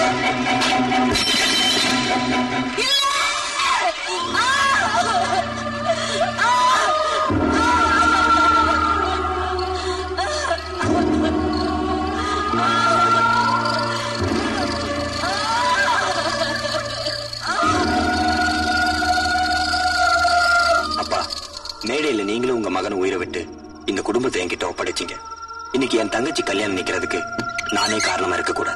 அப்பா மேடையில நீங்களும் உங்க மகன் உயிரை விட்டு இந்த குடும்பத்தை என்கிட்ட ஒப்படைச்சீங்க இன்னைக்கு என் தங்கச்சி கல்யாணம் நிக்கிறதுக்கு நானே காரணமா இருக்க கூடாது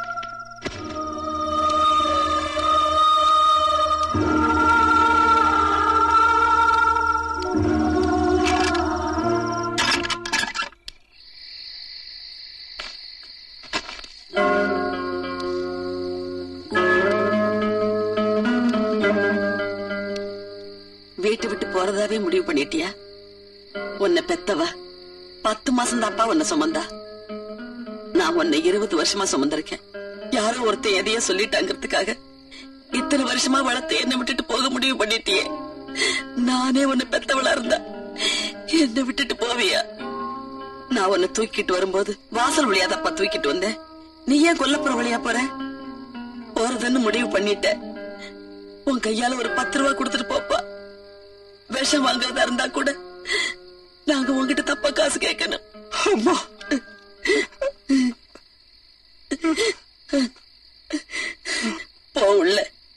வீட்டை விட்டு போறதாவே முடிவு பண்ணிட்டியா உன்னை பெத்தவ பத்து மாசம் தான்ப்பா உன்னை சுமந்தா நான் உன்னை இருபது வருஷமா சுமந்திருக்கேன் யாரோ ஒருத்தன் எதையோ சொல்லிட்டாங்கிறதுக்காக இத்தனை வருஷமா வளர்த்து என்ன விட்டுட்டு போக முடிவு பண்ணிட்டியே நானே உன்னை பெத்தவளா இருந்தா என்ன விட்டுட்டு போவியா நான் உன்னை தூக்கிட்டு வரும்போது வாசல் வழியாதப்பா தூக்கிட்டு வந்தேன் நீ ஏன் கொல்லப்புற வழியா போற போறதுன்னு முடிவு பண்ணிட்ட உன் கையால ஒரு பத்து ரூபா கொடுத்துட்டு போப்பா விஷம் வாங்குறதா இருந்தா கூட நாங்க உங்ககிட்ட தப்பா காசு கேட்கணும் அம்மா போ உள்ள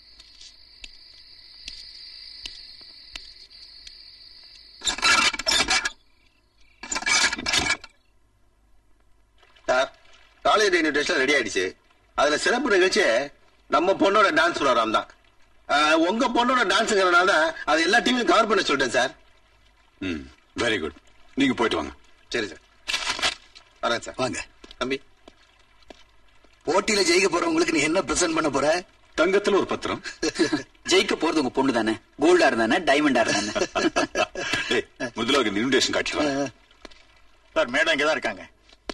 சார் காலேஜ் இன்விடேஷன் ரெடி ஆயிடுச்சு அதுல சிறப்பு நிகழ்ச்சி நம்ம பொண்ணோட டான்ஸ் ப்ரோக்ராம் தான் ஆஹ், உங்க பொண்ணோட டான்ஸுங்கிறனால தான் அது எல்லா டீமையும் கவர் பண்ண சொல்லிட்டேன் சார் ம் வெரி குட் நீங்க போயிட்டு வாங்க சரி சார் வரேன் சார் வாங்க தம்பி போட்டியில ஜெயிக்க போறவங்களுக்கு நீ என்ன பிரசன்ட் பண்ண போற தங்கத்துல ஒரு பத்திரம் ஜெயிக்க போறது உங்க பொண்ணு தானே கோல்டா இருந்தானே டைமண்டா இருந்தானே ஏய், முதல்ல ஒரு இன்விடேஷன் காட்டிட்டு சார் மேடம் இங்கதான் இருக்காங்க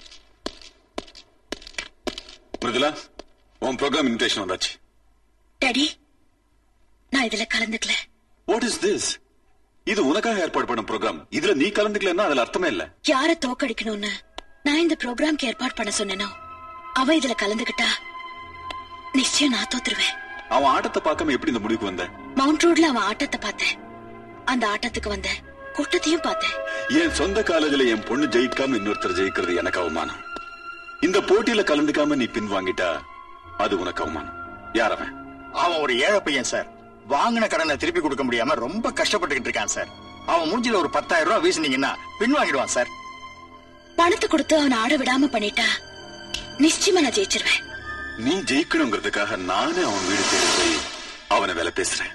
மிருதுலா உன் ப்ரோக்ராம் இன்விடேஷன் வந்தாச்சு டாடி நான் இதுல கலந்துக்கல வாட் இஸ் திஸ் இது உனக்காக ஏற்பாடு பண்ண ப்ரோக்ராம் இதுல நீ கலந்துக்கலன்னா அதுல அர்த்தமே இல்ல யார தோக்கடிக்கணும்னு நான் இந்த ப்ரோக்ராம்க்கு ஏற்பாடு பண்ண சொன்னேனோ அவ இதுல கலந்துகிட்டா நிச்சயம் நான் தோத்துருவேன் அவன் ஆட்டத்தை பார்க்காம எப்படி இந்த முடிவுக்கு வந்த மவுண்ட் ரோட்ல அவன் ஆட்டத்தை பார்த்தேன் அந்த ஆட்டத்துக்கு வந்த கூட்டத்தையும் பார்த்தேன் என் சொந்த காலேஜ்ல என் பொண்ணு ஜெயிக்காம இன்னொருத்தர் ஜெயிக்கிறது எனக்கு அவமானம் இந்த போட்டியில கலந்துக்காம நீ பின் வாங்கிட்டா அது உனக்கு அவமானம் யார் அவன் அவன் ஒரு ஏழை பையன் சார் வாங்கின கடனை திருப்பி கொடுக்க முடியாம ரொம்ப கஷ்டப்பட்டுக்கிட்டு இருக்கான் சார் அவன் மூஞ்சில ஒரு பத்தாயிரம் ரூபாய் வீசுனீங்கன்னா பின் வாங்கிடுவான் சார் பணத்தை கொடுத்து அவனை ஆட விடாம பண்ணிட்டா நிச்சயமா நான் ஜெயிச்சிருவேன் நீ ஜெயிக்கணுங்கிறதுக்காக நானே அவன் வீடு தேடி போய் அவனை வேலை பேசுறேன்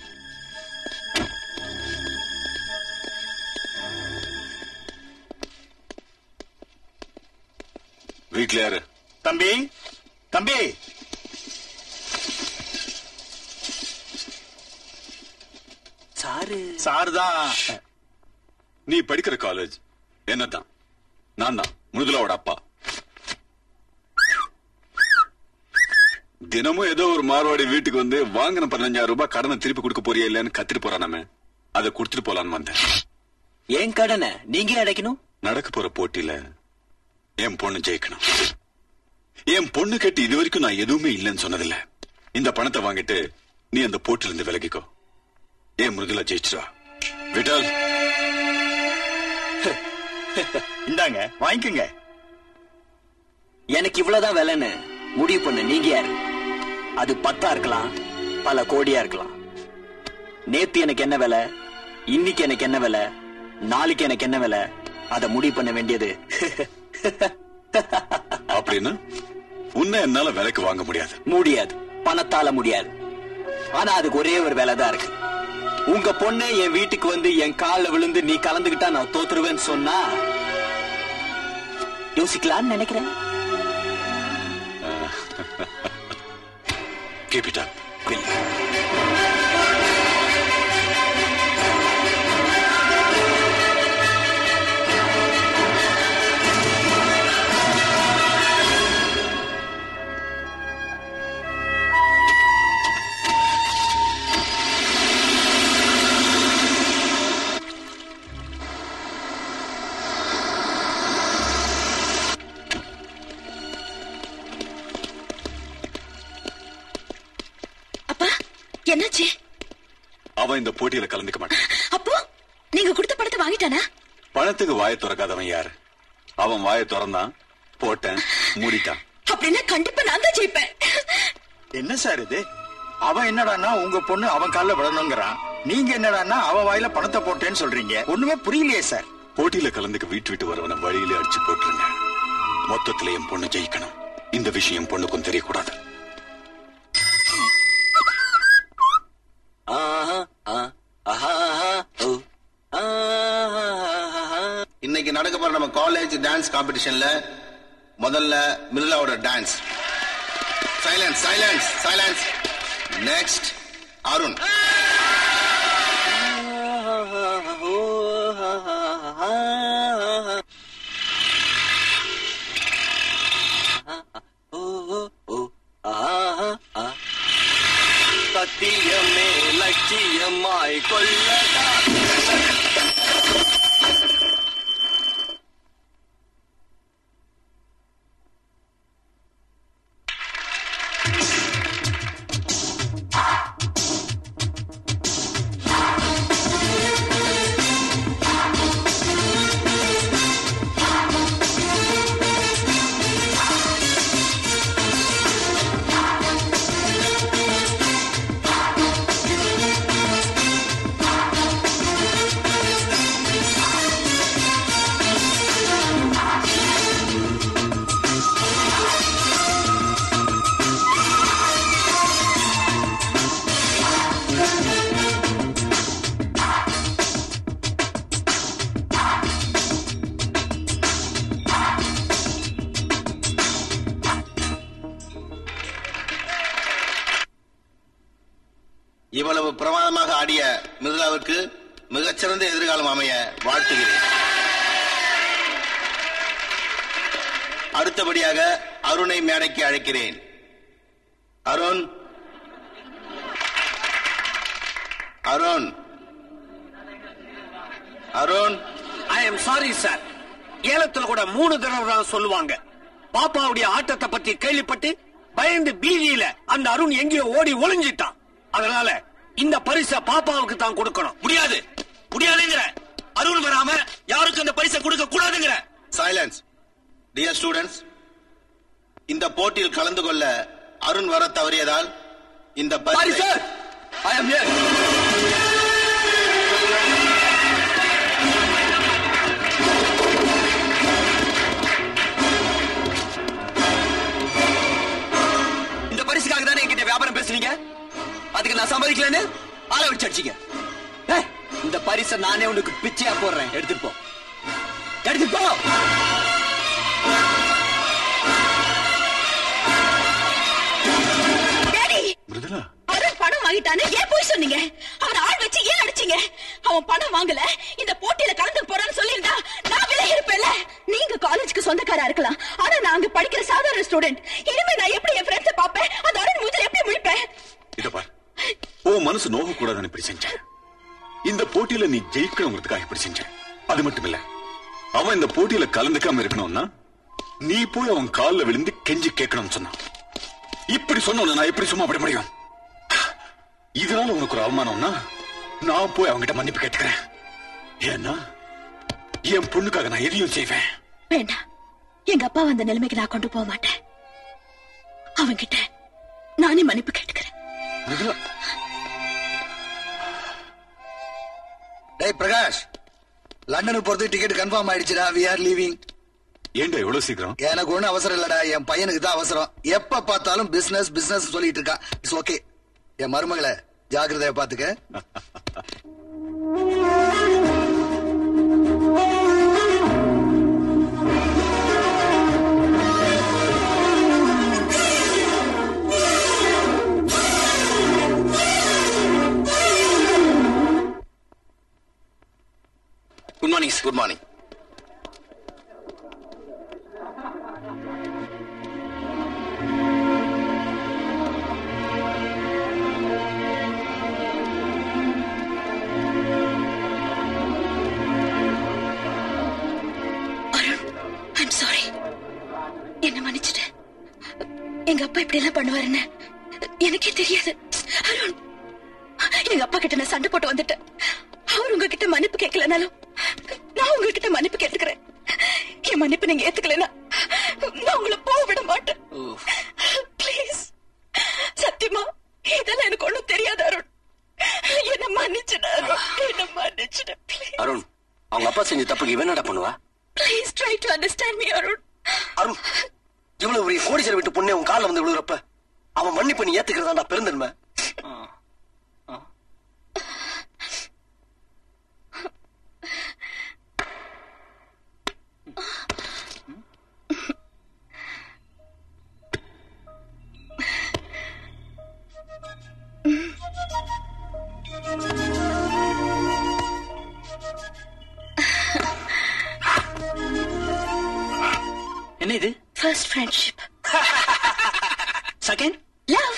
வீட்ல யாரு தம்பி தம்பி சாரு சார் தான் நீ படிக்கிற காலேஜ் என்னதான் நான் தான் முருதுலாவோட அப்பா தினமும் ஏதோ ஒரு மார்வாடி வீட்டுக்கு வந்து வாங்கின பதினஞ்சாயிரம் ரூபாய் கடனை திருப்பி கொடுக்க போறியா இல்லையான்னு கத்திட்டு போறானாமே அதை கொடுத்துட்டு போலான்னு வந்தேன் ஏன் கடனை நீங்க அடைக்கணும் நடக்க போற போட்டியில என் பொண்ணு ஜெயிக்கணும் என் பொண்ணு கேட்டு இது வரைக்கும் நான் எதுவுமே இல்லைன்னு சொன்னதில்ல இந்த பணத்தை வாங்கிட்டு நீ அந்த போட்டில இருந்து விலகிக்கோ ஏன் முருகலா ஜெயிச்சிருவா விட்டால் இந்தாங்க வாங்கிக்கோங்க எனக்கு இவ்வளவுதான் விலைன்னு முடிவு பண்ண நீங்க யாரு அது பத்தா இருக்கலாம் பல கோடியா இருக்கலாம் நேத்து எனக்கு என்ன விலை இன்னைக்கு எனக்கு என்ன விலை நாளைக்கு எனக்கு என்ன விலை அத முடிவு பண்ண வேண்டியது அப்படின்னு உன்னை என்னால விலைக்கு வாங்க முடியாது முடியாது பணத்தால முடியாது ஆனா அதுக்கு ஒரே ஒரு வேலை தான் இருக்கு உங்க பொண்ணு என் வீட்டுக்கு வந்து என் கால்ல விழுந்து நீ கலந்துகிட்டா நான் தோத்துருவேன்னு சொன்னா யோசிக்கலாம்னு நினைக்கிறேன் Keep it up. என்னாச்சு அவன் இந்த போட்டியில கலந்துக்க மாட்டான் அப்போ நீங்க கொடுத்த படத்தை வாங்கிட்டானா பணத்துக்கு வாயை திறக்காதவன் யாரு அவன் வாயை திறந்தான் போட்டேன் மூடிட்டான் அப்படின்னா கண்டிப்பா நான் தான் ஜெயிப்பேன் என்ன சார் இது அவன் என்னடான்னா உங்க பொண்ணு அவன் கால்ல விடணுங்கிறான் நீங்க என்னடான்னா அவன் வாயில பணத்தை போட்டேன்னு சொல்றீங்க ஒண்ணுமே புரியலையே சார் போட்டியில கலந்துக்க வீட்டு விட்டு வரவன வழியிலே அடிச்சு போட்டுருங்க மொத்தத்துல என் பொண்ணு ஜெயிக்கணும் இந்த விஷயம் பொண்ணுக்கும் தெரியக்கூடாது ஆஹா, ஆ, ஆஹா, ஓ, ஆஹா. இன்னைக்கு நடக்க போற நம்ம காலேஜ் டான்ஸ் காம்படிஷன்ல முதல்ல மிர்லாவோட dance silence silence silence next Arun சத்தியமே லட்சியமாய் கொள்ளடா இவ்வளவு பிரமாதமாக ஆடிய மிர்லாவுக்கு மிகச்சிறந்த எதிர்காலம் அமைய வாழ்த்துகிறேன் அடுத்தபடியாக அருணை மேடைக்கு அழைக்கிறேன் Arun Arun Arun I am sorry sir ஏலத்துல கூட மூணு தடவை தான் சொல்லுவாங்க பாப்பாவுடைய ஆட்டத்தை பத்தி கேள்விப்பட்டு பயந்து பீதியில அந்த அருண் எங்கேயோ ஓடி ஒளிஞ்சிட்டான் அதனால இந்த பரிசை பாப்பாவுக்கு தான் கொடுக்கணும் முடியாது முடியாதுங்கிற அருள் வராம யாருக்கும் அந்த பரிசை கொடுக்க கூடாதுங்கிற சைலன்ஸ் டியர் ஸ்டூடெண்ட்ஸ் இந்த போட்டியில் கலந்து கொள்ள அருண் வர தவறியதால் இந்த பரிசை ஐ அம் ஹியர் இந்த பரிசுக்காக தானே என்கிட்ட வியாபாரம் பேசுறீங்க அதுக்கு நான் சம்மதிக்கலன்னு ஆளை வச்சு அடிச்சீங்க ஏய், இந்த பரிசை நானே உனக்கு பிச்சையா போடுறேன் எடுத்துட்டு போ எடுத்துட்டு போ டாடி மிருதுலா அருண் பணம் வாங்கிட்டான்னு ஏன் போய் சொன்னீங்க அவன் ஆள் வச்சு ஏன் அடிச்சீங்க அவன் பணம் வாங்கல இந்த போட்டியில கலந்து போறான்னு சொல்லியிருந்தா நான் விலகி இருப்பேன்ல நீங்க காலேஜ்க்கு சொந்தக்காரா இருக்கலாம் ஆனா நான் அங்க படிக்கிற சாதாரண ஸ்டூடெண்ட் இனிமே நான் எப்படி என் ஃப்ரெண்ட்ஸை பாப்பேன் அந்த அருண் மூஞ்சில எப்படி முழிப்பேன் இத பார் உன் மனசு நோக கூடாதுன்னு இப்படி செஞ்சேன் இந்த போட்டியில நீ ஜெயிக்கணுங்கிறதுக்காக இப்படி செஞ்சேன் அது மட்டும் இல்ல அவன் இந்த போட்டியில கலந்துக்காம இருக்கணும்னா நீ போய் அவன் கால்ல விழுந்து கெஞ்சி கேட்கணும்னு சொன்னான் இப்படி சொன்ன நான் எப்படி சும்மா விட முடியும் இதனால உனக்கு ஒரு அவமானம்னா நான் போய் அவன்கிட்ட மன்னிப்பு கேட்டுக்கிறேன் ஏன்னா என் பொண்ணுக்காக நான் எதையும் செய்வேன் வேண்டாம் எங்க அப்பா வந்த நிலைமைக்கு நான் கொண்டு போக மாட்டேன் அவன்கிட்ட நானே மன்னிப்பு கேட்டுக்கிறேன் மிருதுலா டேய் பிரகாஷ் லண்டனுக்கு போறதுக்கு டிக்கெட் கன்ஃபார்ம் ஆயிடுச்சுடா வி ஆர் லீவிங் ஏன்டா எவ்வளவு சீக்கிரம் எனக்கு ஒண்ணும் அவசரம் இல்லடா என் பையனுக்கு தான் அவசரம் எப்ப பார்த்தாலும் பிசினஸ் பிசினஸ் சொல்லிட்டு இருக்கான் இட்ஸ் ஓகே என் மருமகளை ஜாக்கிரதையா பாத்துக்க good morning good morning Arun I'm sorry என்ன மன்னிச்சிட்டு எங்க அப்பா இப்படி எல்லாம் பண்ணுவாருன்னு எனக்கே தெரியாது அருண் எங்க அப்பா கிட்ட நான் சண்டை போட்டு வந்துட்டேன் அவர் உங்ககிட்ட மன்னிப்பு கேட்கலனாலும் நான் உங்ககிட்ட மன்னிப்பு கேட்டுக்கிறேன் என் மன்னிப்பு நீங்க ஏத்துக்கலைன்னா நான் உங்களை போக விட மாட்டேன் ப்ளீஸ் சத்தியமா இதெல்லாம் எனக்கு ஒண்ணும் தெரியாது அருண் என்ன மன்னிச்சுடு அருண் என்ன மன்னிச்சுடு அருண் அவங்க அப்பா செஞ்ச தப்புக்கு இவன் என்னடா பண்ணுவா please try to understand me Arun Arun இவ்வளவு பெரிய கோடீஸ்வரர் விட்டு பொண்ணே உன் காலில் வந்து விழுகிறப்ப அவன் மன்னிப்பு நீ ஏத்துக்கிறதாண்டா பெருந்தன்மை என்ன இது ஃபர்ஸ்ட் ஃப்ரெண்ட்ஷிப் செகண்ட் லவ்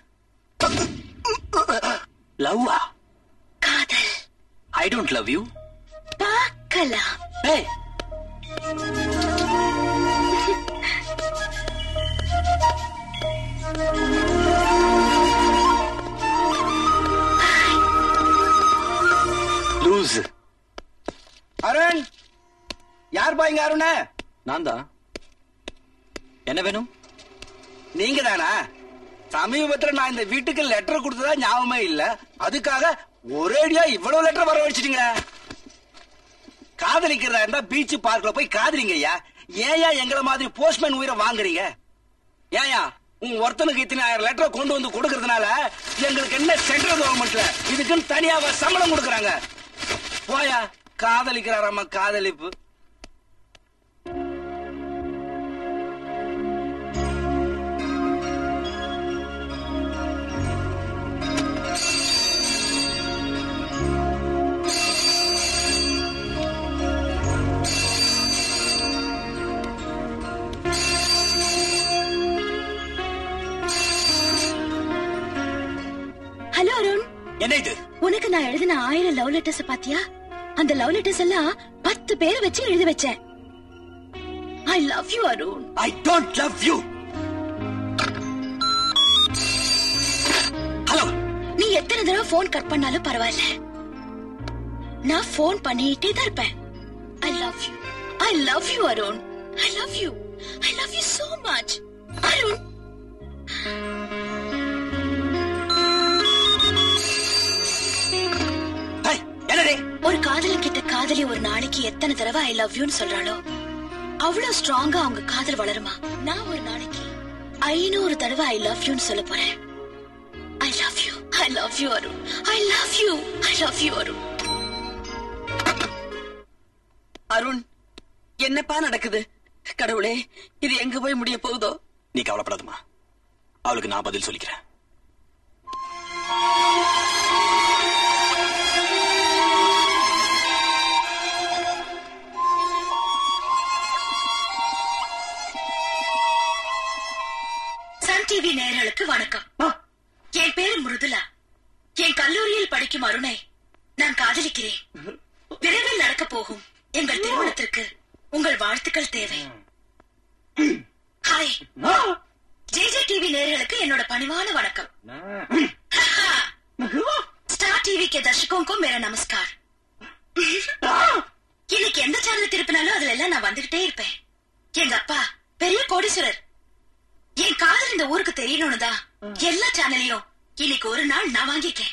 லவ்வா காதல் ஐ டோன்ட் லவ் யூ பார்க்கலாம் ஏய் லூஸ் அருண் யார் பாய்ங்க அருண நான் தான் என்ன வேணும் நீங்க தானா சமீபத்துல நான் இந்த வீட்டுக்கு லெட்டர் கொடுத்ததா ஞாபகமே இல்ல அதுக்காக ஒரேடியா இவ்வளவு லெட்டர் வர வச்சிட்டீங்க காதலிக்கிறதா இருந்தா பீச் பார்க்ல போய் காதலிங்க ஐயா ஏயா எங்களை மாதிரி போஸ்ட்மேன் உயிரை வாங்குறீங்க ஏயா உன் ஒருத்தனுக்கு இத்தனை ஆயிரம் லெட்டரை கொண்டு வந்து கொடுக்கறதுனால எங்களுக்கு என்ன சென்ட்ரல் கவர்மெண்ட்ல இதுக்குன்னு தனியாவ சம்பளம் கொடுக்கறாங்க போயா காதலிக்கிறாராமா காதலிப்பு ஹலோ அருண் என்ன இது உனக்கு நான் எழுதின ஆயிரம் லவ் லெட்டர்ஸ் பாத்தியா அந்த லவ் லெட்டர்ஸ் எல்லாம் பத்து பேரை வச்சு எழுதி வச்சேன் I love you Arun I don't love you hello நீ எத்தனை தடவை போன் கட் பண்ணாலும் பரவாயில்ல நான் போன் பண்ணிட்டே தான் இருப்பேன் I love you I love you Arun I love you I love you so much Arun என்னடே ஒரு காதலன் கிட்ட காதலி ஒரு நாளைக்கு எத்தனை தடவை ஐ லவ் யூன்னு சொல்றாளோ அவ்வளவு ஸ்ட்ராங்கா அவங்க காதல் வளருமா நான் ஒரு நாளைக்கு ஐநூறு தடவை ஐ லவ் யூன்னு சொல்ல போறேன் I love you I love you Arun I love you I love you Arun Arun என்னப்பா நடக்குது கடவுளே இது எங்க போய் முடிய போகுதோ நீ கவலைப்படாதம்மா அவளுக்கு நான் பதில் சொல்லிக்கிறேன் சன் டிவி நேயர்களுக்கு வணக்கம் என் பேரு மிருதுலா என் கல்லூரியில் படிக்கும் அருணை நான் காதலிக்கிறேன் விரைவில் நடக்க போகும் எங்கள் திருமணத்திற்கு உங்கள் வாழ்த்துக்கள் தேவை ஹாய் ஜேஜே டிவி நேயர்களுக்கு என்னோட பணிவான வணக்கம் ஸ்டார் டிவி के दर्शकों को मेरा नमस्कार இன்னைக்கு எந்த சேனல் திருப்பினாலும் அதுல எல்லாம் நான் வந்துகிட்டே இருப்பேன் எங்க அப்பா பெரிய கோடீஸ்வரர் என் காதல் இந்த ஊருக்கு தெரியணும்னு தான் எல்லா சேனலையும் இன்னைக்கு ஒரு நாள் நான் வாங்கிட்டேன்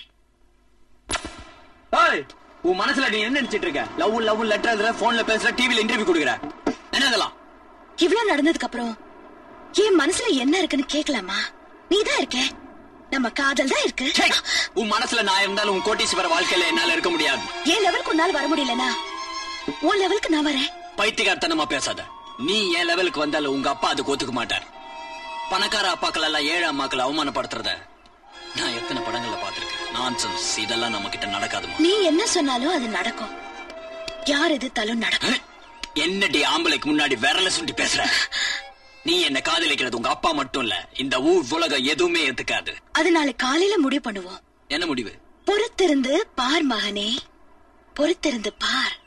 ஏய், உன் மனசுல நீ என்ன நினைச்சிட்டு இருக்க லவ் லவ் லெட்டர் எழுதுற போன்ல பேசுற டிவில இன்டர்வியூ கொடுக்குற என்ன இதெல்லாம் இவ்வளவு நடந்ததுக்கு அப்புறம் என் மனசுல என்ன இருக்குன்னு கேட்கலாமா நீதான் இருக்க நம்ம காதல் தான் இருக்கு உன் மனசுல நான் இருந்தாலும் உன் கோட்டீஸ்வர வாழ்க்கையில என்னால இருக்க முடியாது என் லெவலுக்கு உன்னால வர முடியலனா உன் லெவலுக்கு நான் வரேன் பைத்தியக்காரத்தனமா பேசாத நீ என் லெவலுக்கு வந்தாலும் உங்க அப்பா அதுக்கு ஒத்துக்க மாட்டார் பணக்கார அப்பாக்கள் எல்லாம் ஏழை அம்மாக்களை அவமானப்படுத்துறத நான் எத்தனை படங்கள்ல பாத்திருக்கேன் நான்சென்ஸ் இதெல்லாம் நம்ம கிட்ட நடக்காதுமா நீ என்ன சொன்னாலும் அது நடக்கும் யார் எதிர்த்தாலும் நடக்கும் என்னடி ஆம்பளைக்கு முன்னாடி விரல சுண்டி பேசுற நீ என்ன காதலிக்கிறது உங்க அப்பா மட்டும் இல்ல இந்த ஊர் உலகம் எதுவுமே ஏத்துக்காது அது நாளைக்கு காலையில முடிவு பண்ணுவோம் என்ன முடிவு பொறுத்திருந்து பார் மகனே பொறுத்திருந்து பார்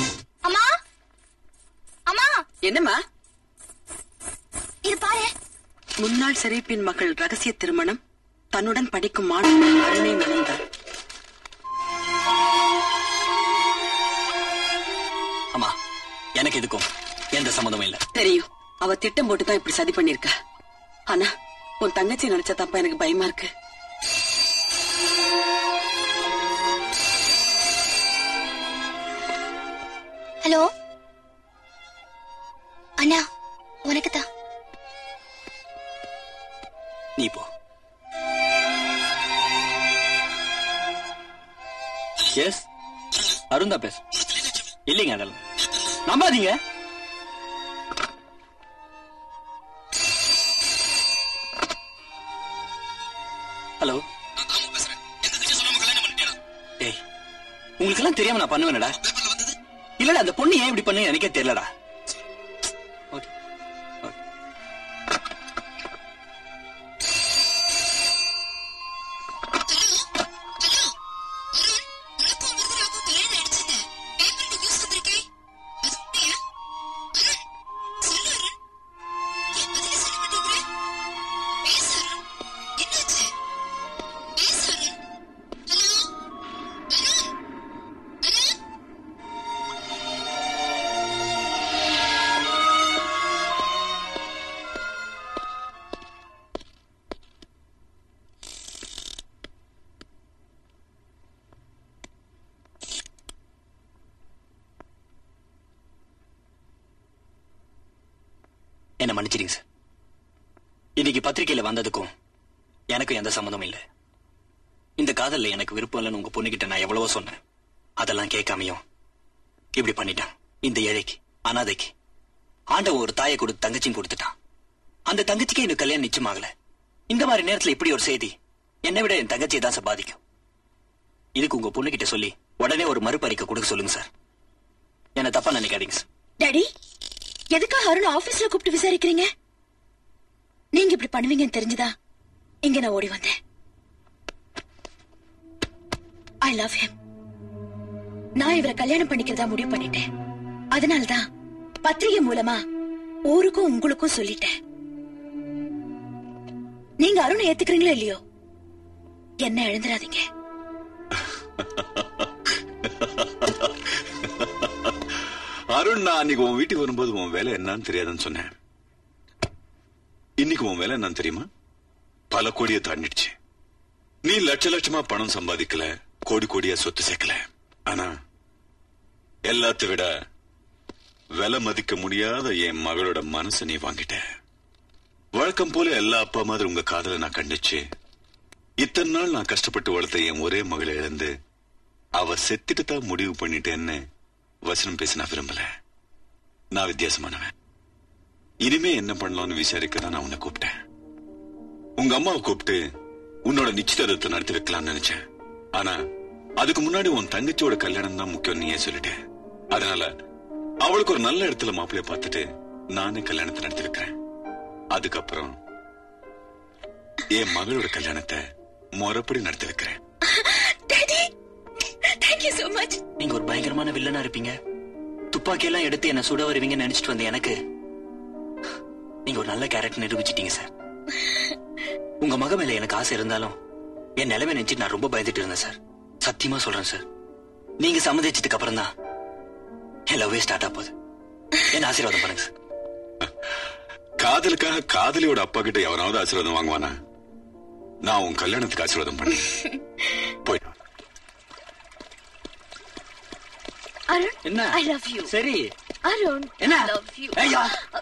அம்மா அம்மா என்னம்மா இது பாரு முன்னாள் சிறைப்பின் மகள் ரகசிய திருமணம் தன்னுடன் படிக்கும் மாணவன் அருணை மணந்தார் அம்மா எனக்கு இதுக்கும் எந்த சம்மந்தமும் இல்ல தெரியும் அவ திட்டம் போட்டு தான் இப்படி சதி பண்ணிருக்கா ஆனா உன் தங்கச்சி நினைச்ச தப்பா எனக்கு பயமா இருக்கு ஹலோ அண்ணா உனக்கு தான் நீ போ எஸ் அருந்தா பேசு இல்லைங்க அதெல்லாம் நம்பாதீங்க ஹலோ ஏய் உங்களுக்கு எல்லாம் தெரியாம நான் பண்ணுவேனடா இல்லடா அந்த பொண்ணு ஏன் இப்படி பண்ணு எனக்கே தெரியலடா ஓகே என்ன மன்னிச்சிடுங்க சார் இன்னைக்கு பத்திரிக்கையில வந்ததுக்கும் எனக்கும் எந்த சம்மந்தமும் இல்ல இந்த காதல்ல எனக்கு விருப்பம் இல்லைன்னு உங்க பொண்ணுகிட்ட நான் எவ்வளவோ சொன்னேன் அதெல்லாம் கேட்காமையும் இப்படி பண்ணிட்டான் இந்த ஏழைக்கு அனாதைக்கு ஆண்டவன் ஒரு தாயை கொடுத்து தங்கச்சியும் கொடுத்துட்டான் அந்த தங்கச்சிக்கே இன்னும் கல்யாணம் நிச்சயமாகல இந்த மாதிரி நேரத்துல இப்படி ஒரு செய்தி என்னை விட என் தங்கச்சியை தான் சார் பாதிக்கும் இதுக்கு உங்க பொண்ணுகிட்ட சொல்லி உடனே ஒரு மறுபறிக்கை கொடுக்க சொல்லுங்க சார் என்ன தப்பா நினைக்காதீங்க சார் டாடி எதுக்காக அருண் ஆபீஸ்ல கூப்பிட்டு விசாரிக்கிறீங்க நீங்க இப்படி பண்ணுவீங்கன்னு தெரிஞ்சுதா இங்க நான் ஓடி வந்தேன் ஐ லவ் him நான் இவரை கல்யாணம் பண்ணிக்கிறதா முடிவு பண்ணிட்டேன் அதனால்தான் பத்திரிகை மூலமா ஊருக்கும் உங்களுக்கும் சொல்லிட்டேன் நீங்க அருணை ஏத்துக்கிறீங்களோ இல்லையோ என்ன எழுந்துராதீங்க அருண் நான் அன்னைக்கு உன் வீட்டுக்கு வரும்போது உன் வேலை என்னன்னு தெரியாதுன்னு சொன்னேன் இன்னைக்கு உன் வேலை என்னன்னு தெரியுமா பல கோடியை தாண்டிடுச்சு நீ லட்ச லட்சமா பணம் சம்பாதிக்கல கோடி கோடியா சொத்து சேர்க்கல ஆனா எல்லாத்த விட விலை மதிக்க முடியாத என் மகளோட மனசை நீ வாங்கிட்ட வழக்கம் போல எல்லா அப்பா மாதிரி உங்க காதலை நான் கண்டிச்சு இத்தனை நாள் நான் கஷ்டப்பட்டு வளர்த்த என் ஒரே மகளை இழந்து அவ செத்துட்டு தான் முடிவு பண்ணிட்டேன்னு வசனம் பேச நான் விரும்பல நான் வித்தியாசமானவன் இனிமே என்ன பண்ணலாம்னு விசாரிக்க தான் நான் உன்னை கூப்பிட்டேன் உங்க அம்மாவை கூப்பிட்டு உன்னோட நிச்சயதார்த்தத்தை நடத்தி வைக்கலாம்னு நினைச்சேன் ஆனா அதுக்கு முன்னாடி உன் தங்கச்சியோட கல்யாணம் தான் முக்கியம் நீயே சொல்லிட்டேன் அதனால அவளுக்கு ஒரு நல்ல இடத்துல மாப்பிள்ளைய பார்த்துட்டு நானே கல்யாணத்தை நடத்தி வைக்கிறேன் அதுக்கப்புறம் என் மகளோட கல்யாணத்தை முறைப்படி நடத்தி வைக்கிறேன் டாடி தேங்க்யூ so மச் நீங்க ஒரு பயங்கரமான வில்லனா இருப்பீங்க துப்பாக்கி எல்லாம் எடுத்து என்ன சுட வருவீங்கன்னு நினைச்சிட்டு வந்த எனக்கு நீங்க ஒரு நல்ல கேரக்டர் நிரூபிச்சிட்டீங்க சார் உங்க மக மேல எனக்கு ஆசை இருந்தாலும் என் நிலைமை நினைச்சு நான் ரொம்ப பயந்துட்டு இருந்தேன் சார் சத்தியமா சொல்றேன் சார் நீங்க சம்மதிச்சதுக்கு அப்புறம் தான் என் லவ்வே ஸ்டார்ட் ஆக போகுது என்ன ஆசீர்வாதம் பண்ணுங்க சார் காதலுக்காக காதலியோட அப்பா கிட்ட எவனாவது ஆசீர்வாதம் வாங்குவானா நான் உன் கல்யாணத்துக்கு ஆசீர்வாதம் பண்ணேன் போயிட்டு வா. அருண் என்ன ஐ லவ் யூ சரி அருண் என்ன? ஐ லவ் யூ ஐயா.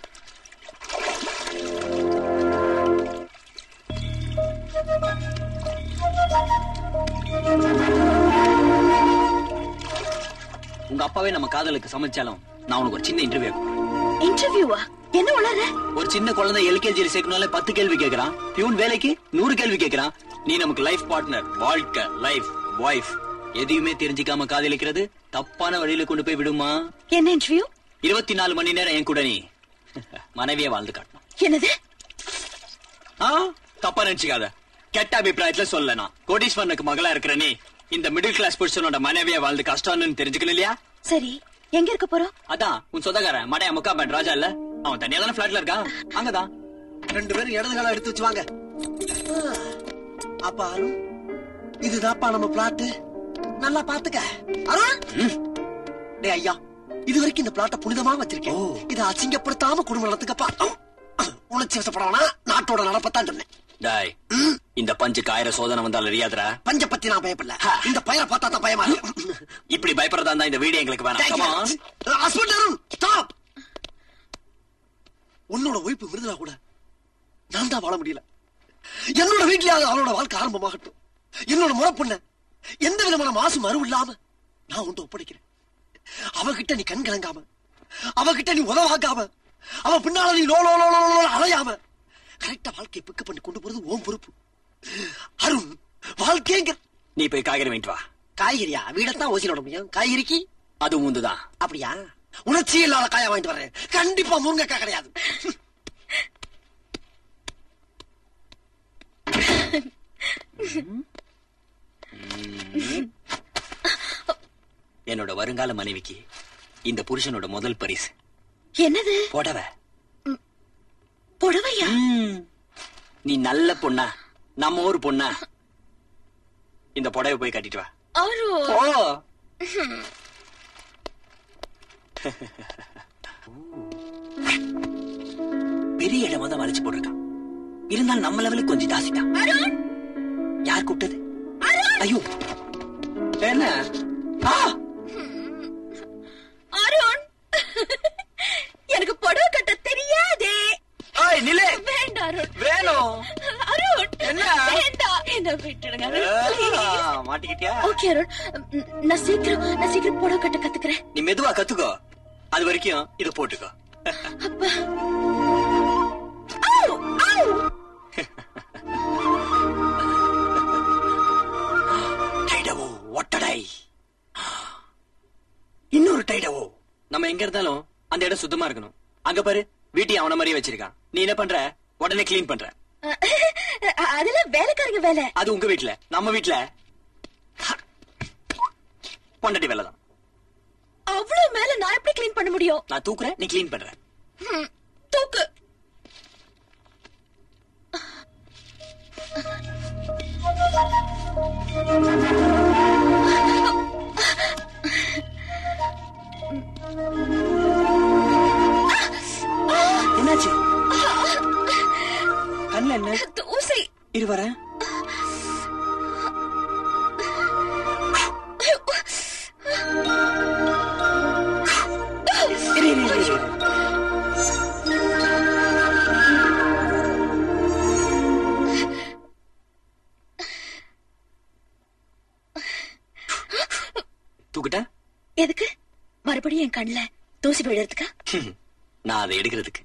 உங்க அப்பாவே நம்ம காதலுக்கு சமைச்சாலும் நான் உனக்கு ஒரு சின்ன இன்டர்வியூ இன்டர்வியூவா என்ன உளற ஒரு சின்ன குழந்தை எல்கேஜியில் சேர்க்கணும்ல பத்து கேள்வி கேட்கறான் பியூன் வேலைக்கு நூறு கேள்வி கேட்கறான் நீ நமக்கு லைஃப் பார்ட்னர் வாழ்க்கை லைஃப் வைஃப் எதையுமே தெரிஞ்சுக்காம காதலிக்கிறது தப்பான வழியில கொண்டு போய் விடுமா என்ன இன்டர்வியூ இருபத்தி நாலு மணி நேரம் என் கூட நீ மனைவியே வாழ்ந்து காட்டணும் என்னது ஆ தப்பா நினைச்சுக்காத கெட்ட அபிப்பிராயத்துல சொல்ல நான் கோடீஸ்வரனுக்கு மகளா இருக்கிற நீ இந்த மிடில் கிளாஸ் புருஷனோட மனைவியா வாழ்ந்து கஷ்டம்னு தெரிஞ்சுக்கணும் இல்லையா சரி எங்க இருக்க போறோம் அதான் உன் சொந்தக்காரன் மடைய முக்கா பேண்ட் ராஜா இல்ல அவன் தனியா தானே பிளாட்ல இருக்கான் அங்கதான் ரெண்டு பேரும் இடது காலம் எடுத்து வச்சு வாங்க ஆ, அப்ப அருண் இதுதான்ப்பா நம்ம பிளாட்டு நல்லா பாத்துக்க அருண் டேய் ஐயா இது வரைக்கும் இந்த பிளாட்ட புனிதமா வச்சிருக்கேன் இதை அசிங்கப்படுத்தாம குடும்பம் நடத்துக்கப்பா உணர்ச்சி வசப்படவனா நாட்டோட நடப்பத்தான் சொன்னேன் டாய் இந்த பஞ்சுக்கு ஆயிரம் சோதனை வந்தாலும் அறியாதுடா பஞ்ச பத்தி நான் பயப்படல இந்த பையனை பார்த்தா தான் பயமா இருக்கு இப்படி பயப்படுறதா இருந்தா இந்த வீடியோ எங்களுக்கு வேணாம் Come on. Husband Arun stop உன்னோட ஒய்ப்பு விருதுனா கூட நான் தான் வாழ முடியல என்னோட வீட்லயாவது அவளோட வாழ்க்கை ஆரம்பமாகட்டும் என்னோட முறை பொண்ண எந்த விதமான மாசு மறு இல்லாம நான் உன்ட்ட ஒப்படைக்கிறேன் அவகிட்ட நீ கண் கலங்காம அவகிட்ட நீ உதவாக்காம அவ பின்னால நீ லோ லோ லோ லோ லோ அலையாம கரெக்டா வாழ்க்கையை பிக்கப் பண்ணி கொண்டு போறது ஓம் பொறுப்பு அருண் வாழ்க்கைங்க நீ போய் காய்கறி வாங்கிட்டு வா காய்கறியா வீடத்தான் ஓசினோட முடியும் காய்கறிக்கு அது உந்துதான் அப்படியா உணர்ச்சி இல்லாத காயா வாங்கிட்டு வரேன் கண்டிப்பா முருங்கைக்காய் கிடையாது என்னோட வருங்கால மனைவிக்கு இந்த புருஷனோட முதல் பரிசு என்னது புடவை புடவையா நீ நல்ல பொண்ணா நம்ம ஊர் பொண்ணா இந்த புடவை போய் கட்டிட்டு வா அருண் போ பெரிய இடமா தான் வளைச்சு போட்டிருக்கான் இருந்தாலும் நம்ம லெவலுக்கு கொஞ்சம் ஜாஸ்தி தான் யார் கூப்பிட்டது ஐயோ என்ன ஆ! அருண் எனக்கு புடவை கட்ட தெரியாதே ஏய், நில்லு. வேண்டாம் அருண் வேணும். அருண் என்ன? வேண்டாம் என்ன விட்டுடுங்க அருண் ஆ, மாட்டிக்கிட்டியா ஓகே அருண் ம், நான் சீக்கிரம் நான் சீக்கிரம் புடவை கட்ட கத்துக்கிறேன் நீ மெதுவா கத்துக்கோ அது வரைக்கும் இத போட்டுக்கோ ஆவ், ஆவ். டைடவோ ஒட்டடை இன்னொரு டைடவோ நம்ம எங்க இருந்தாலும் அந்த இடம் சுத்தமா இருக்கணும் அங்க பாரு வீட்டையும் அவன மாதிரியே வச்சிருக்கான் நீ என்ன பண்ற உடனே க்ளீன் பண்ற அதெல்லாம் வேலைக்காரங்க வேலை அது உங்க வீட்ல நம்ம வீட்ல பொண்டாட்டி வேலை தான் அவ்வளவு மேல நான் எப்படி க்ளீன் பண்ண முடியும் நான் தூக்குறேன் நீ க்ளீன் பண்ற ம், தூக்கு என்னாச்சு கண்ணுல என்ன தூசி இரு வரேன் இரு, இரு, இரு, இரு. தூக்கிட்ட எதுக்கு மறுபடியும் என் கண்ணுல தூசி விழுறதுக்கா நான் அதை எடுக்கிறதுக்கு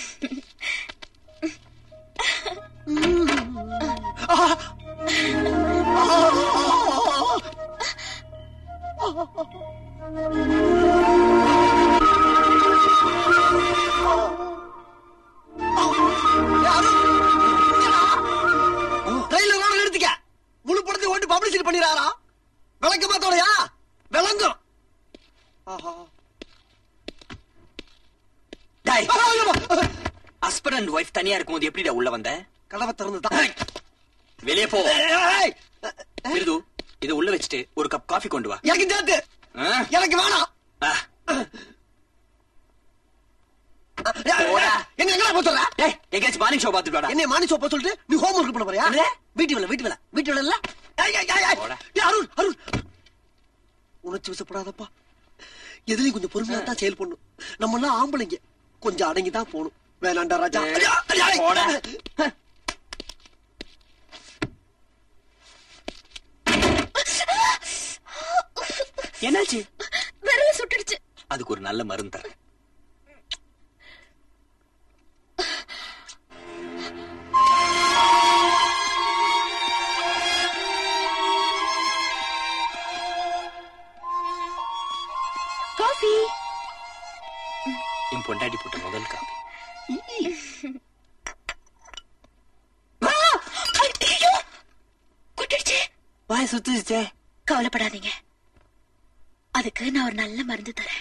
கையில வேணா நிறுத்திக்க முழு படத்தை ஓட்டு பப்ளிசிட்டி பண்ணிடுறாரா விளக்க மாத்தோடையா விளங்கும் ஹஸ்பண்ட் அண்ட் ஒய்ஃப் தனியா இருக்கும்போது எப்படிடா உள்ள வந்த கதவை திறந்துதான் வெளியே போ விருது இதை உள்ள வச்சுட்டு ஒரு கப் காஃபி கொண்டு வா எனக்கு சேர்த்து ஆ? எனக்கு வேணாம் ஆ. போடா. என்ன எங்கடா போத்துற ஏய் எங்கேயாச்சும் மார்னிங் ஷோ பாத்துட்டு வாடா என்னை மானி சோப்பா சொல்லிட்டு நீ ஹோம் ஒர்க் பண்ண போறியா வீட்டு வேலை வீட்டு வேலை வீட்டு வேலை இல்ல ஏய், ஏய், ஏய், ஏய். ஏய், அருண் அருண் உணர்ச்சி வசப்படாதப்பா எதுலயும் கொஞ்சம் பொறுமையா தான் செயல் பண்ணும் நம்ம எல்லாம் ஆம்பளைங்க கொஞ்சம் அடங்கி தான் போகணும் வேணாண்டா ராஜா ஐயா, ஐயா, ஐயா. போடா. என்னாச்சு விரல சுட்டுடுச்சு அதுக்கு ஒரு நல்ல மருந்து தரேன் காஃபி என் பொண்டாட்டி போட்ட முதல் காப்பி ஐயோ குட்டிடுச்சு வாய் சுத்துச்சே கவலைப்படாதீங்க அதுக்கு நான் ஒரு நல்ல மருந்து தரேன்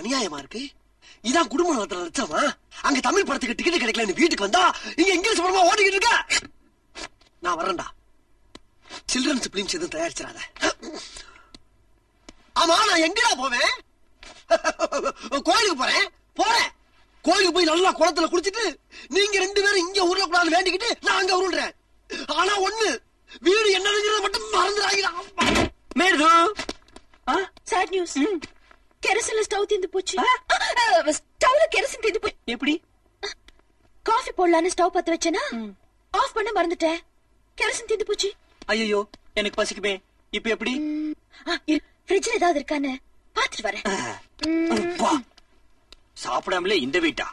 அநியாயமா இருக்கு இதான் குடும்ப நடத்துற லட்சமா அங்க தமிழ் படத்துக்கு டிக்கெட் கிடைக்கலன்னு வீட்டுக்கு வந்தா இங்க இங்கிலீஷ் படமா ஓடிக்கிட்டு இருக்க நான் வரேன்டா சில்ட்ரன்ஸ் பிலிம்ஸ் எதுவும் தயாரிச்சிடாத ஆமா நான் எங்கடா போவேன் கோயிலுக்கு போறேன் போறேன் கோயிலுக்கு போய் நல்லா குளத்துல குளிச்சிட்டு நீங்க ரெண்டு பேரும் இங்க ஊர்ல கூடாது வேண்டிக்கிட்டு நான் அங்க உருள்றேன் ஆனா ஒண்ணு வீடு என்னங்கிறத மட்டும் மறந்துடாங்கடா மேது சேட் நியூஸ் கெரசின்ல ஸ்டவ் தீந்து போச்சு ஸ்டவ்ல கெரசின் தீந்து போச்சு எப்படி காஃபி போடலான்னு ஸ்டவ் பத்த வச்சேனா ஆஃப் பண்ண மறந்துட்டேன் கெரசின் தீந்து போச்சு ஐயோ எனக்கு பசிக்குமே இப்ப எப்படி ஃப்ரிட்ஜ்ல ஏதாவது இருக்கான்னு பாத்துட்டு வரேன் வா. சாப்பிடாமலே இந்த வீட்டா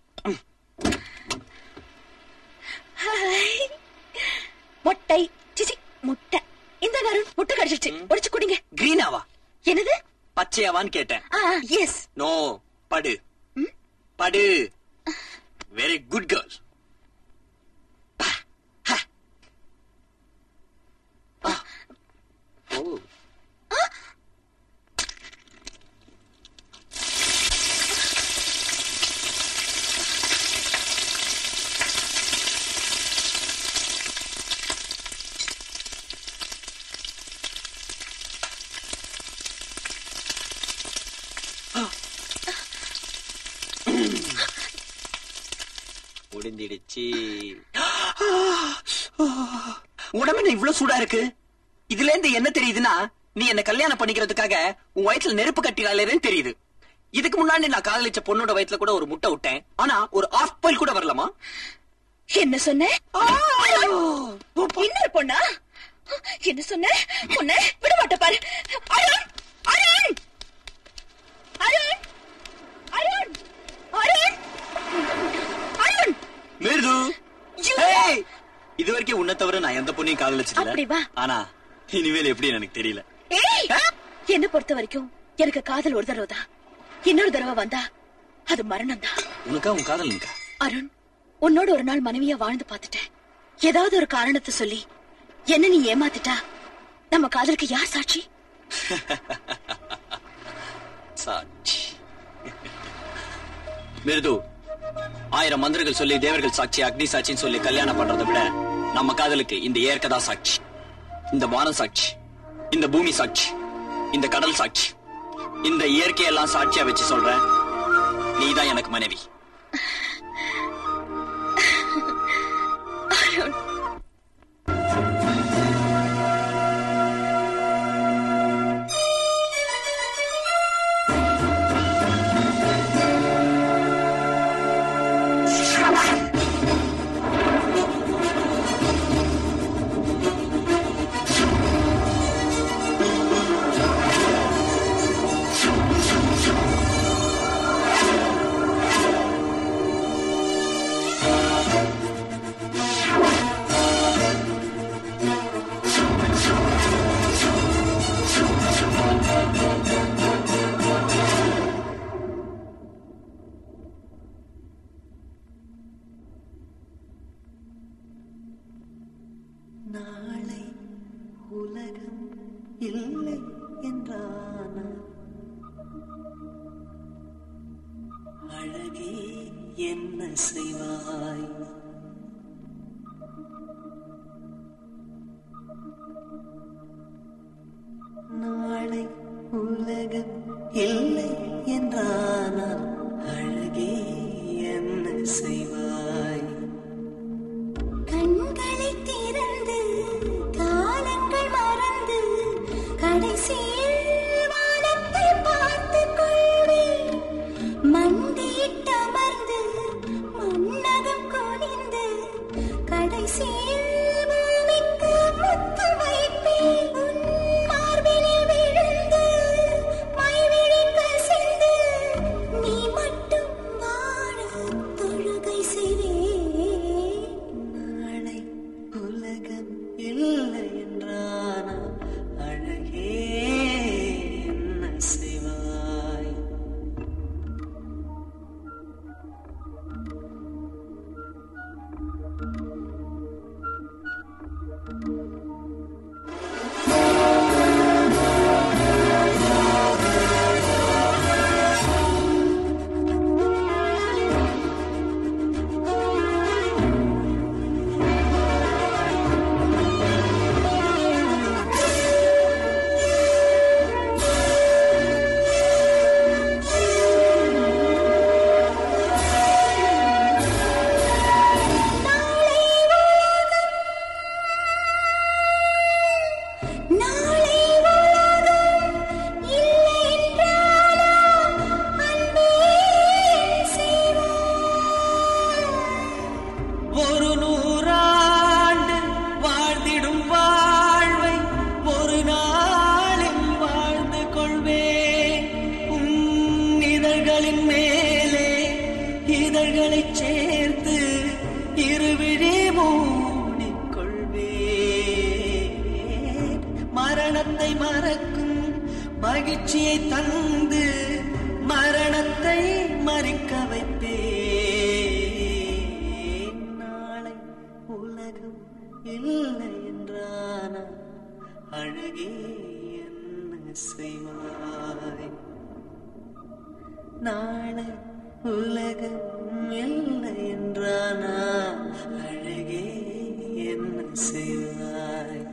ஹாய். மொட்டை சிச்சி முட்டை இந்த கருண் முட்டை கடிச்சிருச்சு உடைச்சு குடிங்க கிரீனாவா என்னது பச்சையாவான்னு கேட்டேன் ஆ எஸ் நோ படு படு வெரி குட் கேர்ள் ஓ முடிஞ்சிடுச்சு உடம்பு என்ன இவ்வளவு சூடா இருக்கு இதுல இருந்து என்ன தெரியுதுன்னா நீ என்ன கல்யாணம் பண்ணிக்கிறதுக்காக உன் வயிற்றுல நெருப்பு கட்டினாலேன்னு தெரியுது இதுக்கு முன்னாடி நான் காதலிச்ச பொண்ணோட வயித்துல கூட ஒரு முட்டை விட்டேன் ஆனா ஒரு ஆஃப் பாயில் கூட வரலாமா என்ன சொன்ன இன்னொரு பொண்ணா என்ன சொன்ன பொண்ணு விட மாட்ட பாரு அருண் அருண் அருண் அருண் அருண் அருண் மிருது You- Hey! இது வரைக்கும் உன்னை தவிர நான் எந்த பொண்ணையும் அப்படி காதலிச்சதில்ல வா. ஆனா இனிமேல் எப்படின்னு எனக்கு தெரியல ஏய் என்ன பொறுத்த வரைக்கும் எனக்கு காதல் ஒரு தடவை தான் இன்னொரு தடவை வந்தா அது மரணம் தான் உனக்கா உன் காதல் நிக்கா அருண் உன்னோட ஒரு நாள் மனைவியா வாழ்ந்து பார்த்துட்டேன் ஏதாவது ஒரு காரணத்தை சொல்லி என்ன நீ ஏமாத்திட்டா நம்ம காதலுக்கு யார் சாட்சி சாட்சி மிருது ஆயிரம் மந்திரங்கள் சொல்லி தேவர்கள் சாட்சி அக்னி சாட்சின்னு சொல்லி கல்யாணம் பண்றதை விட நம்ம காதலுக்கு இந்த இயற்கை தான் சாட்சி இந்த வானம் சாட்சி இந்த பூமி சாட்சி இந்த கடல் சாட்சி இந்த இயற்கையெல்லாம் சாட்சியா வச்சு சொல்றேன் நீதான் எனக்கு மனைவி அருண் நாளை உலகம் இல்லை என்றான அழகே என்ன செய்வாய் நாளை உலகம் இல்லை என்றானால் அழகே என்ன செய்வாய் கண்களை திறந்து காலங்கள் மறந்து கடைசியில் வானத்தை பார்த்துக் கொள்வேன் மண்டியிட்டமர்ந்து மன்னகம் குனிந்து கடைசியில் பூமிக்கு முத்து வைப்பேன் உன் மார்பினில் விழுந்து மைவிழிக்க சிந்து நீ மட்டும் வாழ தொழுகை செய்வேன் நாளை உலகம் இல்லை என்றானா அழகே என்ன செய்வாய் மரணத்தை மறக்கும் மகிழ்ச்சியை தந்து மரணத்தை மறிக்க வைப்பே நாளை உலகம் இல்லை என்றானா அழகே என்ன செய்வாய் நாளை உலகம் இல்லை என்றானா அழகே என்ன செய்வாய்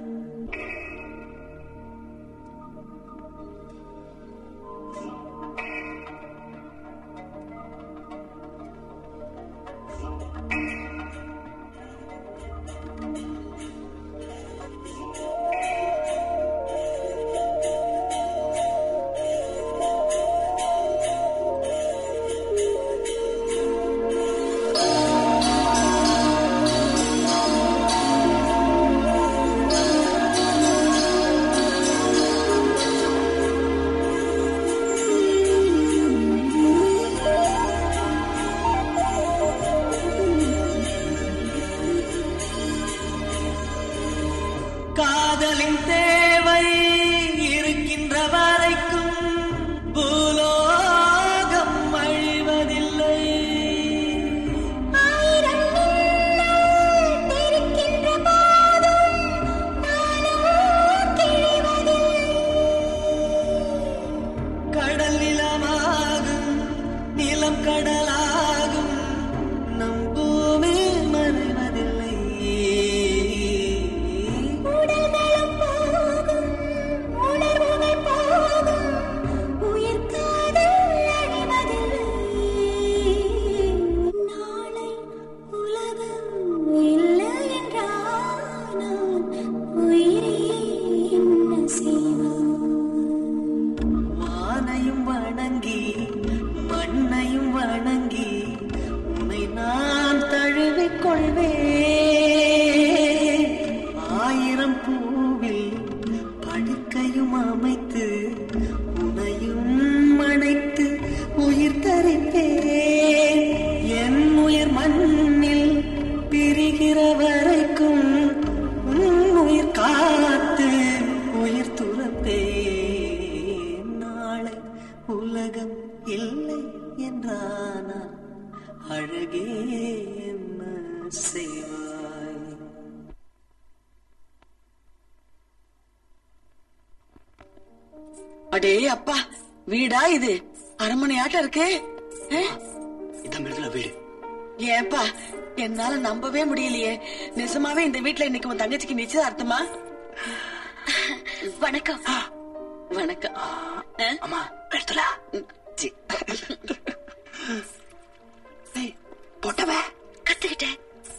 காதலின் தேவை இருக்கின்ற வரைக்கும் பூலோகம் அழிவதில்லை கடல் நிலமாகும் நிலம் கடலாகும் நம் பூமி மறைவதில்லை வானையும் வணங்கி மண்ணையும் வணங்கி உன்னை நான் தழுவிக் கொள்வேன் ஆயிரம் பூவில் படுக்கையும் அமைத்து உனையும் அணைத்து உயிர் தரிப்பேன் என் உயிர் மண்ணில் பிரிகிற வரைக்கும் உன் உயிர் காத்து உயிர் துறப்பேன் நாளை உலகம் இல்லை என்றானா அழகே என்ன செய்வாய் அடே அப்பா வீடா இது அரண்மனை ஆட்டம் இருக்கு இதான் மிருதுல வீடு ஏன்பா என்னால நம்பவே முடியலையே நிஜமாவே இந்த வீட்ல இன்னைக்கு உன் தங்கச்சிக்கு நிச்சயதார்த்தமா வணக்கம் வணக்கம் அம்மா மிருதுலா போட்டவ கத்துக்கிட்டேன்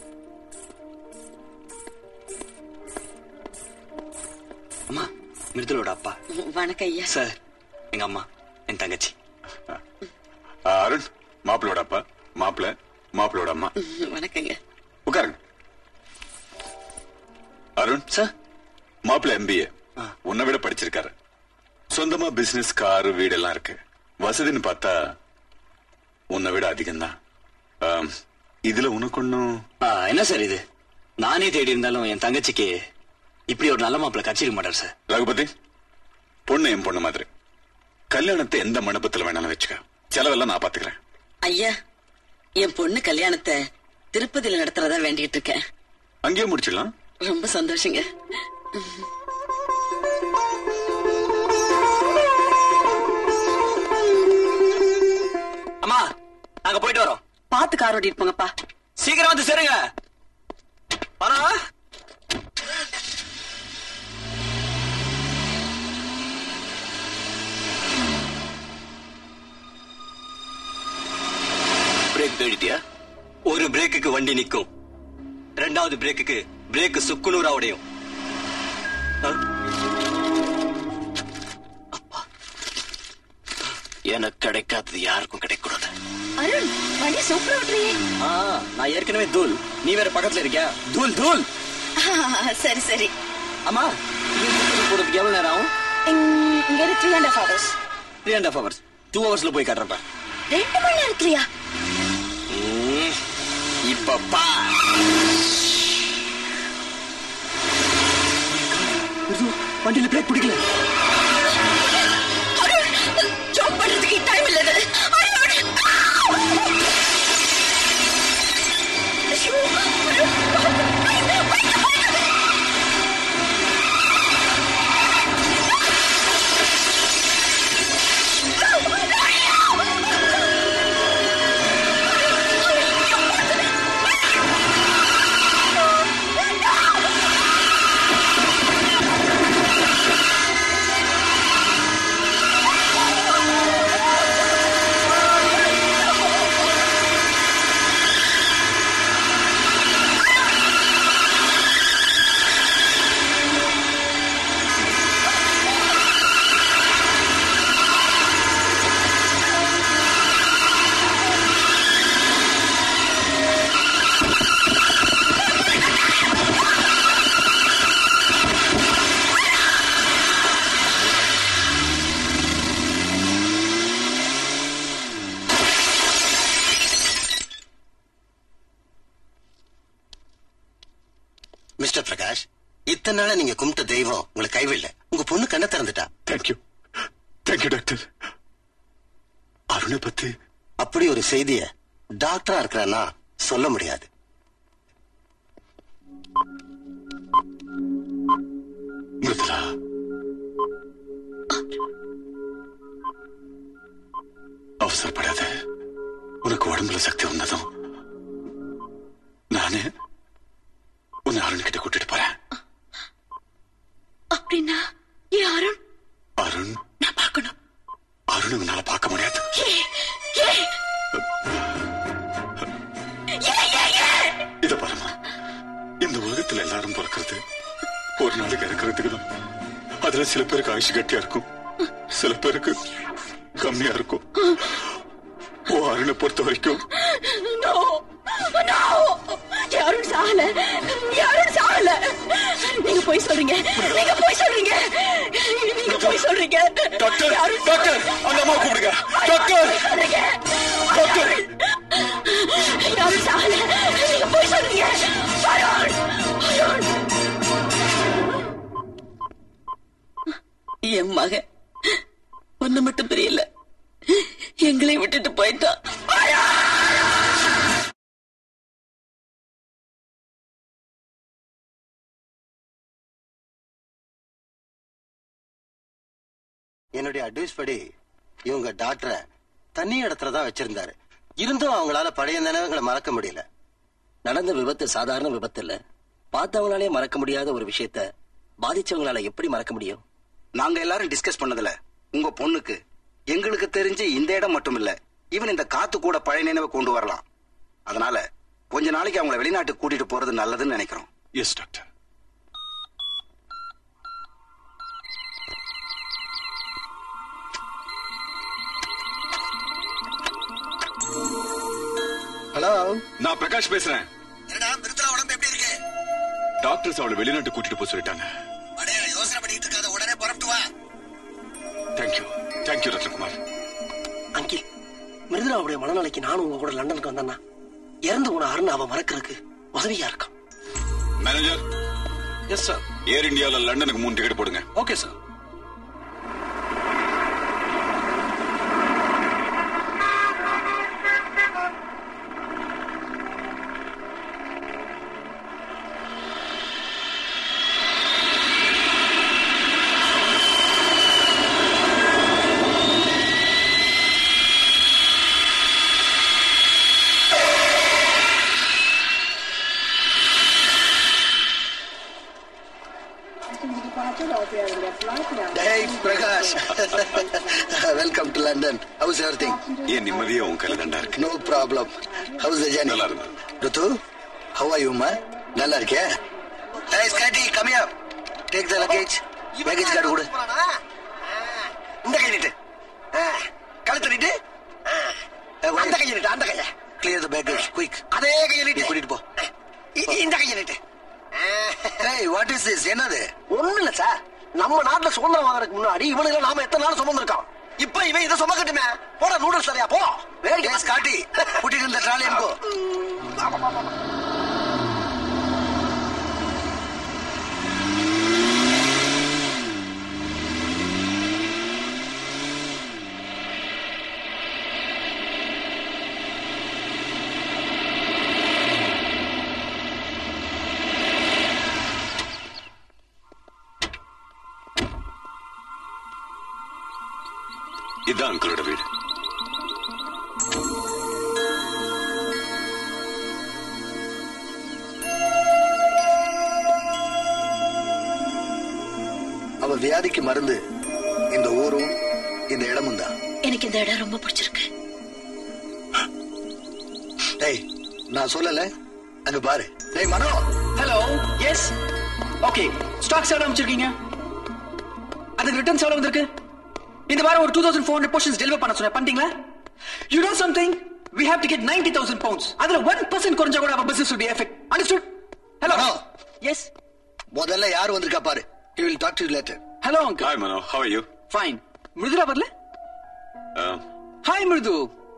அம்மா மிருதுலோட அப்பா வணக்கம் ஐயா சார் எங்க அம்மா என் தங்கச்சி ஆ, அருண் மாப்பிளோட அப்பா மாப்பிள மாப்பிளோட அம்மா வணக்கங்க உட்காருங்க அருண் சார் மாப்பிள எம்பிஏ உன்னை விட படிச்சிருக்காரு சொந்தமா பிசினஸ் காரு வீடெல்லாம் இருக்கு வசதின்னு பார்த்தா உன்னை விட அதிகம்தான் ஆம், இதுல உனக்கு ஒன்னும் ஆ, என்ன சார் இது நானே தேடி இருந்தாலும் என் தங்கச்சிக்கு இப்படி ஒரு நல்ல மாப்பிள்ள கச்சிருக்க மாட்டார் சார் ரகுபதி பொண்ணு என் பொண்ணு மாதிரி கல்யாணத்தை எந்த மண்டபத்துல வேணாலும் வச்சுக்க செலவெல்லாம் நான் பாத்துக்கிறேன் ஐயா என் பொண்ணு கல்யாணத்தை திருப்பதியில நடத்துறதா வேண்டிட்டு இருக்கேன் அங்கேயே முடிச்சிடலாம் ரொம்ப சந்தோஷங்க அம்மா நாங்க போயிட்டு வரோம் பாத்து கார் ஓட்டிட்டு போங்கப்பா சீக்கிரம் வந்து சேருங்க வரோம் பிரேக் தேடிட்டியா ஒரு பிரேக்குக்கு வண்டி நிக்கும் ரெண்டாவது பிரேக்குக்கு பிரேக் சுக்குநூறா உடையும் ஆ? அப்பா. எனக்கு கிடைக்காதது யாருக்கும் கிடைக்கூடாது அருண் வண்டி சூப்பரா ஓட்டுறியே ஆ, நான் ஏற்கனவே தூள் நீ வேற பக்கத்துல இருக்கியா தூள் தூள் ஆ, சரி சரி அம்மா இங்க போறதுக்கு எவ்வளவு நேரம் ஆகும் இங்க- இங்க இருந்து three and half hours three and half hours two ஹவர்ஸ்ல போய் காட்டுறப்ப ரெண்டு மணி நேரத்துலயா ம், இப்ப பா வண்டியில பிரேக் பிடிக்கல ஜோக் பண்றதுக்கு டைம் இல்லது மிஸ்டர் பிரகாஷ் இத்தனை நாளா நீங்க கும்பிட்ட தெய்வம் உங்களை கைவிடல உங்க பொண்ணு கண்ணை திறந்துட்டா தேங்க்யூ தேங்க்யூ டாக்டர் அருணை பத்தி அப்படி ஒரு செய்திய டாக்டரா இருக்கிறான்னா சொல்ல முடியாது மிருதுலா அவசரப்படாத உனக்கு உடம்புல சக்தி வந்ததும் நானே உன்னை அருண் கிட்ட கூட்டிட்டு போறேன் அப்படின்னா ஏ அருண் அருண் நான் பார்க்கணும் அருண் உன்னால பார்க்க முடியாது ஏ ஏ ஏ ஏ ஏ இத பாருமா இந்த உலகத்துல எல்லாரும் பிறக்கிறது ஒரு நாளைக்கு இறக்குறதுக்கு தான் அதுல சில பேருக்கு ஆயுஷ் கட்டியா இருக்கும் சில பேருக்கு கம்மியா இருக்கும் ஓ அருணை பொறுத்த வரைக்கும் நோ நோ யாரும் சாகல யாரும் சாகல நீங்க போய் சொல்றீங்க நீங்க போய் சொல்றீங்க நீங்க போய் சொல்றீங்க டாக்டர் யாரும் டாக்டர் அந்த அம்மா கூப்பிடுங்க டாக்டர் சொல்றீங்க டாக்டர் யாரும் சாகல நீங்க போய் சொல்றீங்க அருண் அருண் என் மகன் ஒண்ணு மட்டும் தெரியல எங்களை விட்டுட்டு போயிட்டான் என்னுடைய அட்வைஸ் படி இவங்க டாக்டரை தண்ணி இடத்துல தான் வச்சிருந்தாரு இருந்தும் அவங்களால பழைய நினைவுகளை மறக்க முடியல நடந்த விபத்து சாதாரண விபத்து இல்ல பார்த்தவங்களாலே மறக்க முடியாத ஒரு விஷயத்த பாதிச்சவங்களால எப்படி மறக்க முடியும் நாங்க எல்லாரும் டிஸ்கஸ் பண்ணதுல உங்க பொண்ணுக்கு எங்களுக்கு தெரிஞ்சு இந்த இடம் மட்டும் இல்ல ஈவன் இந்த காத்து கூட பழைய நினைவை கொண்டு வரலாம் அதனால கொஞ்ச நாளைக்கு அவங்கள வெளிநாட்டுக்கு கூட்டிட்டு போறது நல்லதுன்னு நினைக்கிறோம் எஸ் டாக்டர் ஹலோ நான் பிரகாஷ் பேசுறேன் என்னடா மிருத்ரா உடம்பு எப்படி இருக்கு டாக்டர்ஸ் அவளை வெளிநாட்டு கூட்டிட்டு போக சொல்லிட்டாங்க அடே யோசனை பண்ணிட்டு இருக்காத உடனே புறப்பட்டு வா தேங்க்யூ தேங்க்யூ ரத்னகுமார் அங்கில் மிருதுலாவுடைய மனநிலைக்கு நானும் உங்க கூட லண்டனுக்கு வந்தேன்னா இறந்து போன அருண் அவன் மறக்கிறதுக்கு உதவியா இருக்கான் மேனேஜர் எஸ் சார் ஏர் இந்தியால லண்டனுக்கு மூணு டிக்கெட் போடுங்க okay sir Hey, Prakash. Welcome to London. How's everything? ஏன் நிம்மதியா உன் கையில தண்டா இருக்கு No problem. How's the journey? நல்லா இருக்கு ருத்து how are you, ma? நல்லா இருக்கியா? Hey, Scotty, come here. Take the luggage. Luggage card கொடு. இந்த கை நீட்டு ஆ, கழுத்து நீட்டு ஆ, அந்த கையை நீட்டு அந்த கையை Clear the baggage, quick. அதே கையை நீ நீட்டு கூட்டிட்டு போ. இ- இந்த கையை நீட்டு Hey, what is this? என்னது? ஒண்ணு இல்ல சார் நம்ம நாட்டுல சுதந்திரம் வாங்குறதுக்கு முன்னாடி இவனுங்க நாம எத்தனை நாள் சுமந்திருக்கோம் இப்ப இவன் இதை சுமக்கட்டுமே போட நூடுல்ஸ் சரியா போ வேடிக்கை Hey, Scotty, put it in the trolley and go. இதுதான் அங்கிளோட வீடு அவ வியாதிக்கு மருந்து இந்த ஊரும் இந்த இடமும் தான் எனக்கு இந்த இடம் ரொம்ப பிடிச்சிருக்கு டேய் நான் சொல்லல அங்க பாரு டேய் Mano hello yes okay stocks எவ்வளவு அமைச்சிருக்கீங்க அதுக்கு ரிட்டர்ன்ஸ் எவ்வளவு வந்திருக்கு இந்த வாரம் ஒரு two thousand four hundred portions deliver பண்ண சொன்னேன் பண்ணிட்டீங்களா you know something we have to get ninety thousand pounds அதுல ஒன் பர்சன்ட் குறைஞ்சா கூட our business will be affect understood hello yes முதல்ல யார் வந்திருக்கா பாரு you will talk to later hello uncle hi Mano how are you fine Mridula வரல ஹாய் மிருது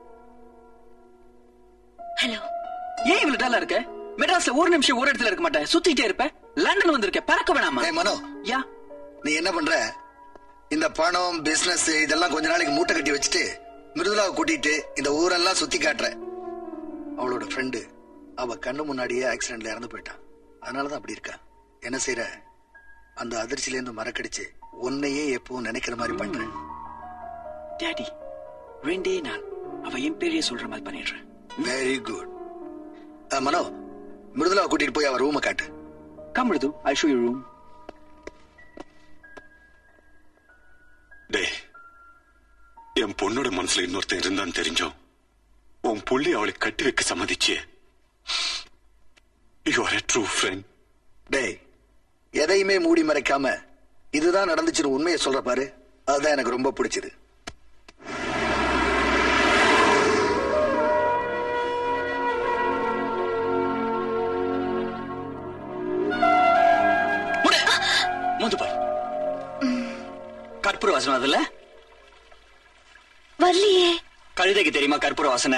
ஹலோ ஏன் இவ்வளவு டல்லா இருக்க மெட்ராஸ்ல ஒரு நிமிஷம் ஒரு இடத்துல இருக்க மாட்டேன் சுத்திட்டே இருப்ப லண்டன் வந்திருக்க பறக்க வேணாமா ஏய் மனோ யா நீ என்ன பண்ற இந்த பணம் பிசினஸ் இதெல்லாம் கொஞ்ச நாளைக்கு மூட்டை கட்டி வச்சுட்டு மிருதுலாவை கூட்டிட்டு இந்த ஊரெல்லாம் சுத்தி காட்டுற அவளோட ஃப்ரெண்டு அவ கண்ணு முன்னாடியே ஆக்சிடென்ட்ல இறந்து போயிட்டான் அதனாலதான் அப்படி இருக்கா என்ன செய்யற அந்த அதிர்ச்சியில இருந்து மறக்கடிச்சு உன்னையே எப்பவும் நினைக்கிற மாதிரி பண்றேன் டாடி ரெண்டே நாள் அவ என் பேரையே சொல்ற மாதிரி பண்ணிடுறேன் வெரி குட் மனோ மிருதுலாவை கூட்டிட்டு போய் அவ ரூமை காட்டு come Mridu I show you room டே என் பொண்ணோட மனசுல இன்னொருத்தன் இருந்தான்னு தெரிஞ்சோம் உன் புள்ளி அவளை கட்டி வைக்க சம்மதிச்சு you are a true friend டேய் எதையுமே மூடி மறைக்காம இதுதான் நடந்துச்சுன்னு உண்மையை சொல்ற பாரு அதுதான் எனக்கு ரொம்ப பிடிச்சது மூந்து பாரு கற்பூர வாசனை அதுல வரலையே கழுதைக்கு தெரியுமா கற்பூர வாசனை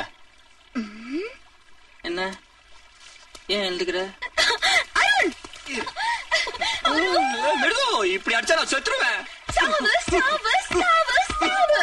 என்ன ஏன் எழுதுகிற மெழுகு இப்படி அடிச்சா நான் செத்துருவேன் சாவு சாவு சாவு சாவு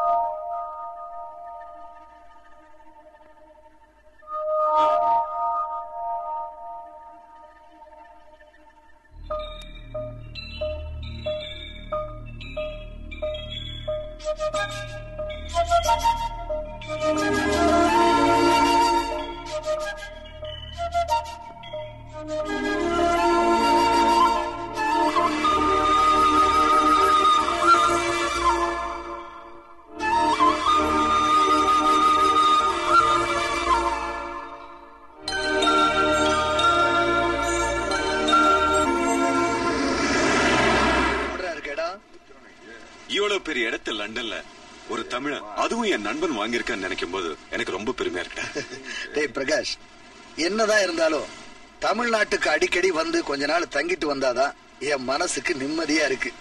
இவ்வளவு பெரிய இடத்த லண்டன்ல ஒரு தமிழன் அதுவும் என் நண்பன் வாங்கியிருக்கான்னு நினைக்கும் போது எனக்கு ரொம்ப பெருமையா இருக்கு டேய் பிரகாஷ் என்னதான் இருந்தாலும் தமிழ்நாட்டுக்கு அடிக்கடி வந்து கொஞ்ச நாள் தங்கிட்டு வந்தாதான் என் மனசுக்கு நிம்மதியா இருக்கு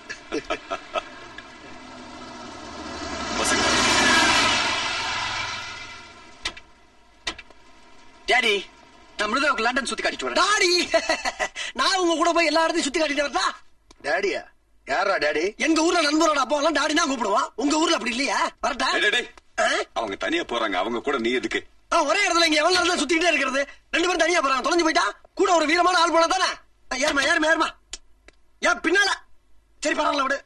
டாடி நான் மிருதாவுக்கு லண்டன் சுத்தி காட்டிட்டு வரேன் டாடி நான் உங்க கூட போய் எல்லா இடத்தையும் சுத்தி காட்டிட்டு வரதா டாடியா யாரா டாடி எங்க ஊர்ல நண்பரோட அப்பா எல்லாம் டாடி தான் கூப்பிடுவான் உங்க ஊர்ல அப்படி இல்லையா வரட்டா டேய், டேய், டேய். அவங்க தனியா போறாங்க அவங்க கூட நீ எதுக்கு ஆ, ஒரே இடத்துல இங்க எவ்வளவு நேரம் சுத்திக்கிட்டே இருக்கிறது ரெண்டு பேரும் தனியா போறாங்க தொலைஞ்சு போயிட்டா கூட ஒரு வீரமான ஆள் போனா தானே ஆ, ஏறுமா ஏறுமா ஏறுமா ஏன் பின்னால சரி பரவாயில்ல விடு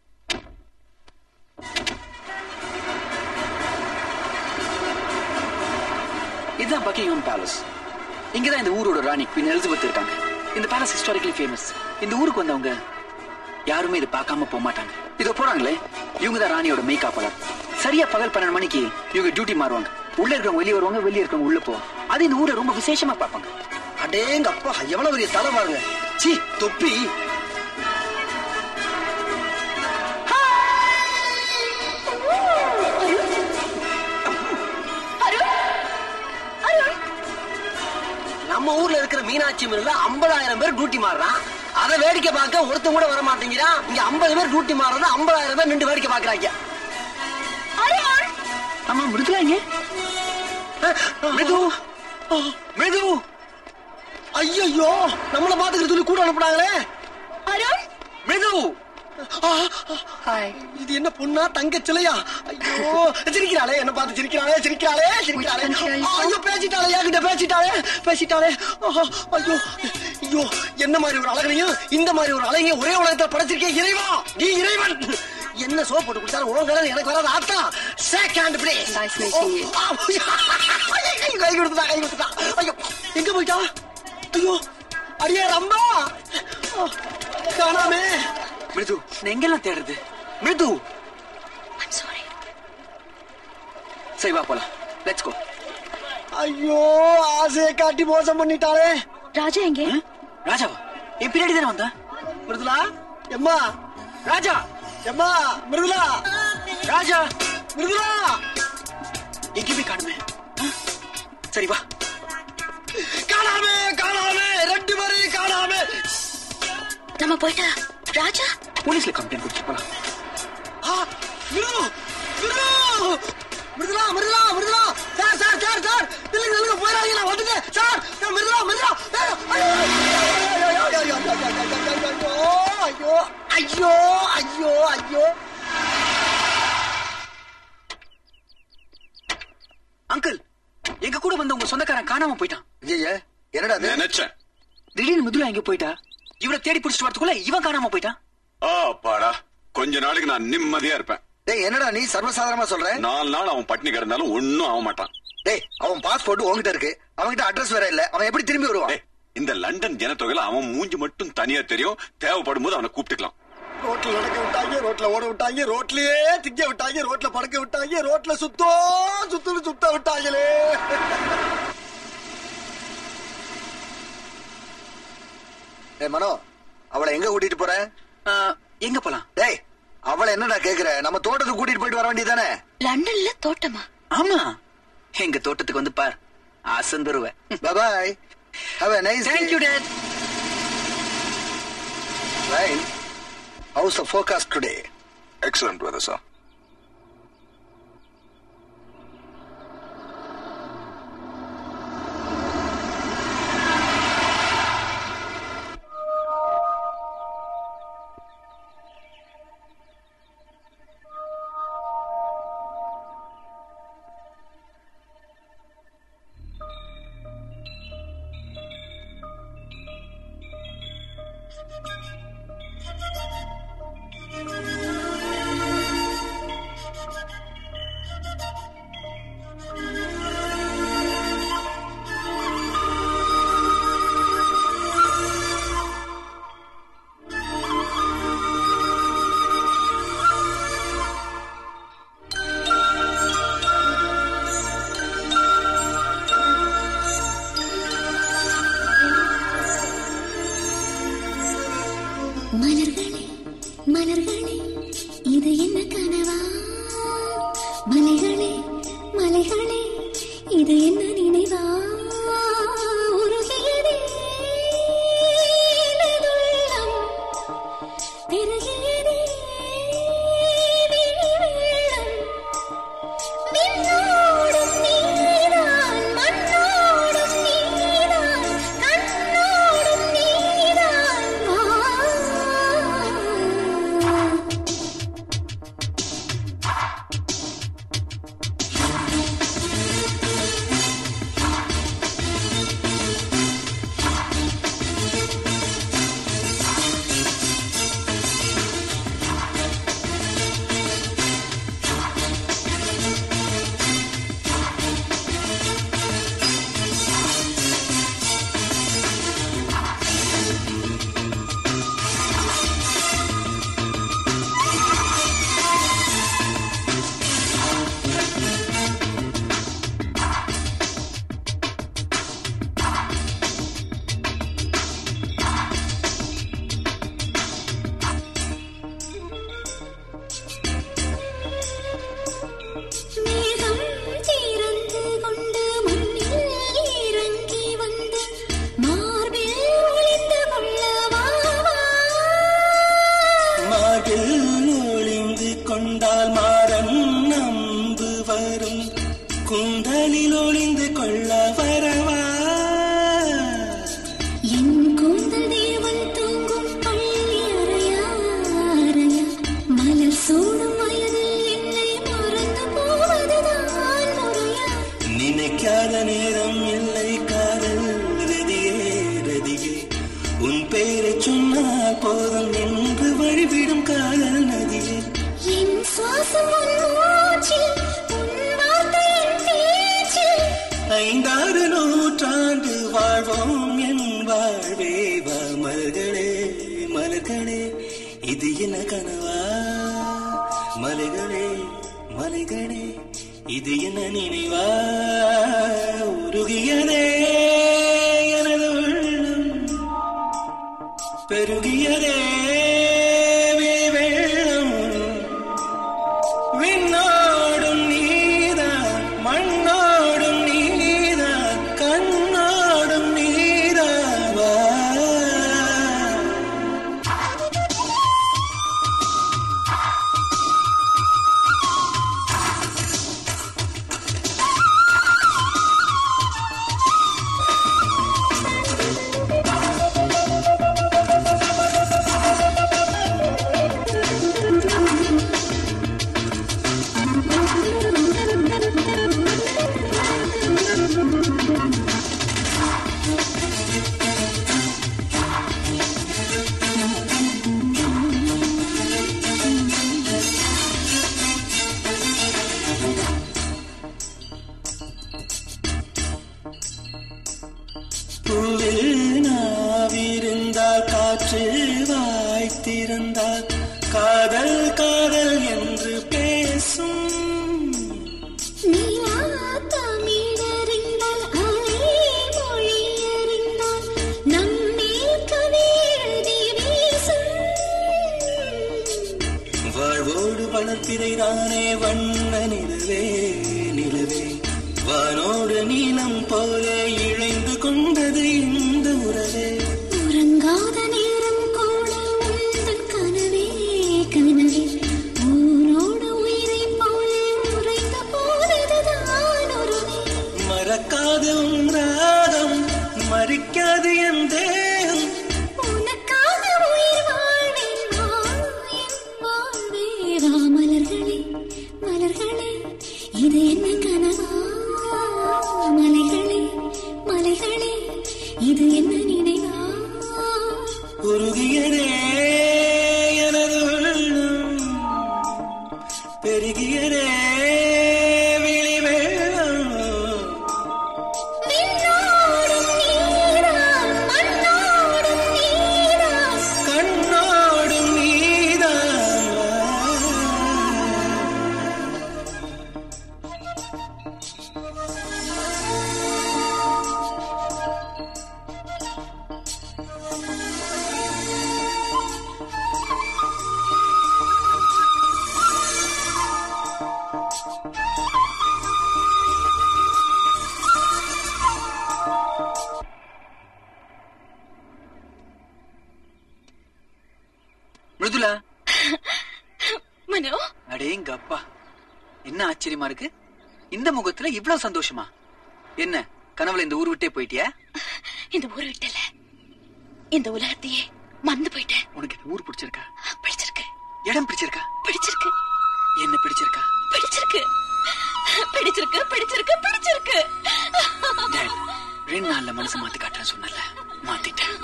இதுதான் பக்கிங்ஹாம் பேலஸ் இங்கதான் இந்த ஊரோட ராணி குயின் எலிசபெத் இருக்காங்க இந்த பேலஸ் ஹிஸ்டாரிக்கலி ஃபேமஸ் இந்த ஊருக்கு வந்தவங்க யாருமே இதை பார்க்காம போக மாட்டாங்க இதோ போறாங்களே இவங்க தான் ராணியோட மேய்காப்பாளர் சரியா பகல் பன்னெண்டு மணிக்கு இவங்க டியூட்டி மாறுவாங்க உள்ள இருக்கிறவங்க வெளியே வருவாங்க வெளியே இருக்கிறவங்க உள்ள போவாங்க அது இந்த ஊரை ரொம்ப விசேஷமா பார்ப்பாங்க அடேங்க அப்பா எவ்வளவு பெரிய தலை பாருங்க சீ தொப்பி நம்ம ஊர்ல இருக்கிற மீனாட்சி மில்ல ஐம்பதாயிரம் பேர் டியூட்டி மாறுறான் அதை வேடிக்கை பார்க்க ஒருத்தன் கூட வர மாட்டேங்கிறான் இங்க ஐம்பது பேர் டியூட்டி மாறுறது ஐம்பதாயிரம் பேர் நின்று வேடிக்கை பாக்குறாங்க ஆமா மிருதுலா இங்க மிருது மிருது ஐயோ நம்மள பாத்துக்கிற சொல்லி கூட அனுப்புனாங்களே அருண் மிருது இது என்ன பொண்ணா தங்க சிலையா ஐயோ சிரிக்கிறாளே என்ன பார்த்து சிரிக்கிறாளே சிரிக்கிறாளே சிரிக்கிறாளே ஐயோ பேசிட்டாளே என்கிட்ட பேசிட்டாளே பேசிட்டாளே ஆஹா, ஐயோ ஐயோ என்ன மாதிரி ஒரு அழகனையும் இந்த மாதிரி ஒரு அழகையும் ஒரே உலகத்துல படைச்சிருக்கே இறைவா நீ இறைவன் என்ன சோப் போட்டு குடிச்சாலும் உன் கலர் எனக்கு வராது ஆத்தா செகண்ட் பிளேஸ் கை கொடுத்துட்டா கை கொடுத்துட்டா ஐயோ எங்க போயிட்டா ஐயோ அடியே ரம்பா ஓ, காணாமே மிருது நான் எங்கெல்லாம் தேடுறது மிருது சரி வா போலாம் லெட்ஸ் கோ ஐயோ ஆசையை காட்டி மோசம் பண்ணிட்டாளே ராஜா எங்க ராஜாவா என் பின்னாடி தானே வந்தா மிருதுலா எம்மா ராஜா எம்மா மிருதுலா ராஜா மிருதுலா எங்கேயுமே காணுமே ஆ? சரி வா காணாமே காணாமே ரெண்டு பேரையும் காணாமே நம்ம போயிட்டா ராஜா போலீஸ்ல கம்ப்ளைண்ட் கொடுத்து போலாம் ஆ, Mridu Mridu Mridula Mridula Mridula sir sir sir sir இல்லைங்க இல்லைங்க போயிடாதீங்க நான் வந்துட்டேன் சார் நான் மிருதுலா மிருதுலா ஏய், ஐயோ, ஐயோ, ஐயோ, ஐயோ, ஐயோ, ஐயோ, ஐயோ, ஐயோ, ஐயோ, ஐயோ. அங்கிள் எங்க கூட வந்த உங்க சொந்தக்காரன் காணாம போயிட்டான் என்னடா நினைச்சேன் திடீர்னு மிதுலா எங்க போயிட்டா இவனை தேடி பிடிச்சிட்டு வரதுக்குள்ள இவன் காணாம போயிட்டான் ஆ பாடா கொஞ்ச நாளைக்கு நான் நிம்மதியா இருப்பேன் டேய் என்னடா நீ சர்வசாதாரணமா சொல்ற நாலு நாள் அவன் பட்டினி கிடந்தாலும் ஒன்னும் ஆக மாட்டான் டேய் அவன் பாஸ்போர்ட் உன்கிட்ட இருக்கு அவன்கிட்ட அட்ரஸ் வேற இல்ல அவன் எப்படி திரும்பி வருவான் இந்த லண்டன் ஜனத்தொகையில அவன் மூஞ்சி மட்டும் தனியா தெரியும் தேவைப்படும் போது அவனை கூப்பிட்டுக்கலாம் ரோட்ல நடக்க விட்டாங்க ரோட்ல ஓட விட்டாங்க ரோட்லயே திங்க விட்டாங்க ரோட்ல படுக்க விட்டாங்க ரோட்ல சுத்தோ சுத்து சுத்த விட்டாங்களே ஏய் மனோ அவளை எங்க கூட்டிட்டு போற எங்க போலாம் டேய் அவளை என்னடா கேக்குற நம்ம தோட்டத்துக்கு கூட்டிட்டு போயிட்டு வர வேண்டியதானே லண்டன்ல தோட்டமா ஆமா எங்க தோட்டத்துக்கு வந்து பார் அசந்துருவேன் bye have a nice Thank you, Dad. Ryan, how's the forecast today? Excellent weather, sir. மலர்களே மலர்களே இது என்ன கனவா மலைகளே மலைகளே இது என்ன நினைவா உருகியதே எனதுள்ளம். பெருகியதே விழி வெள்ளம். விண்ணோடும் நீதான், மண்ணோடும் நீதான், கண்ணோடும் நீதான் வா. மேகம் திறந்து கொண்டு மண்ணில் இறங்கி வந்து மார்பில் ஒளிந்து கொள்ளவா மாடில் ஒளிந்து கொண்டால் மாறன் நம்பு வரும் குந்தலில் ஒளிந்து கொள்ள வரவா என் கூந்தல் தேவன் தூங்கும் பள்ளி அறையா அறையா மலர் சூடும் வயதில் என்னை மறந்து போவதுதான் முறையா நினைக்காத நேரம் இல்லை காதல் ரதியே ரதியே உன் பெயரை சொன்னால் போதும் என்று வழிவிடும் காதல் நதி மலர்களே இது என்ன கனவா மலைகளே மலைகளே இது என்ன நினைவா உருகியதே எனது உள்ளம் பெருகியதே விழி வெள்ளம் விண்ணோடும் நீதான் மண்ணோடும் நீதான் கண்ணோடும் நீதாவா பூவில் நாவிருந்தால் காற்று வாய்த்திருந்தால் காதல் காதல் என்று பேசும் தமிழறிந்தால் அலை மொழி அறிந்தால் நம்மேல் கவி எழுதி வீசும் வாழ்வோடு வளர்ப்பிறைதானே வண்ண நிலவே நிலவே வானோடு நீளம் போல இழைந்து கொண்டது இந்த உறவே உறங்காத நேரம் கூட உந்தன் கனவே கனவே ஊரோடு உயிரை போல உறைந்த போனதுதான் ஒருவே மறக்காத உன் ராகம் மறிக்காது என் தேகம் உனக்காக உயிர் வாழ்வேன் வா, என் வாழ்வே வா மலர்களே மலர்களே இது என்ன கனவா மலைகளே மலைகளே இது என்ன நினைவா உருகியதே எனது உள்ளம் பெருகியதே விழி வெள்ளம் விண்ணோடும் நீதான் மண்ணோடும் நீதான் கண்ணோடும் நீதான் மிருதுலா மனோ அடேங்க அப்பா என்ன ஆச்சரியமா இருக்கு இந்த முகத்துல இவ்வளவு சந்தோஷமா என்ன கனவுல இந்த ஊர் விட்டே போயிட்டியா இந்த ஊரை விட்டல இந்த உலகத்தையே மறந்து போயிட்டேன் உனக்கு இந்த ஊர் பிடிச்சிருக்கா பிடிச்சிருக்கு இடம் பிடிச்சிருக்கா பிடிச்சிருக்கு என்ன பிடிச்சிருக்கா பிடிச்சிருக்கு பிடிச்சிருக்கு பிடிச்சிருக்கு பிடிச்சிருக்கு டேட் ரெண்டு நாள்ல மனசு மாத்தி காட்டுறேன்னு சொன்னல மாத்திட்டேன்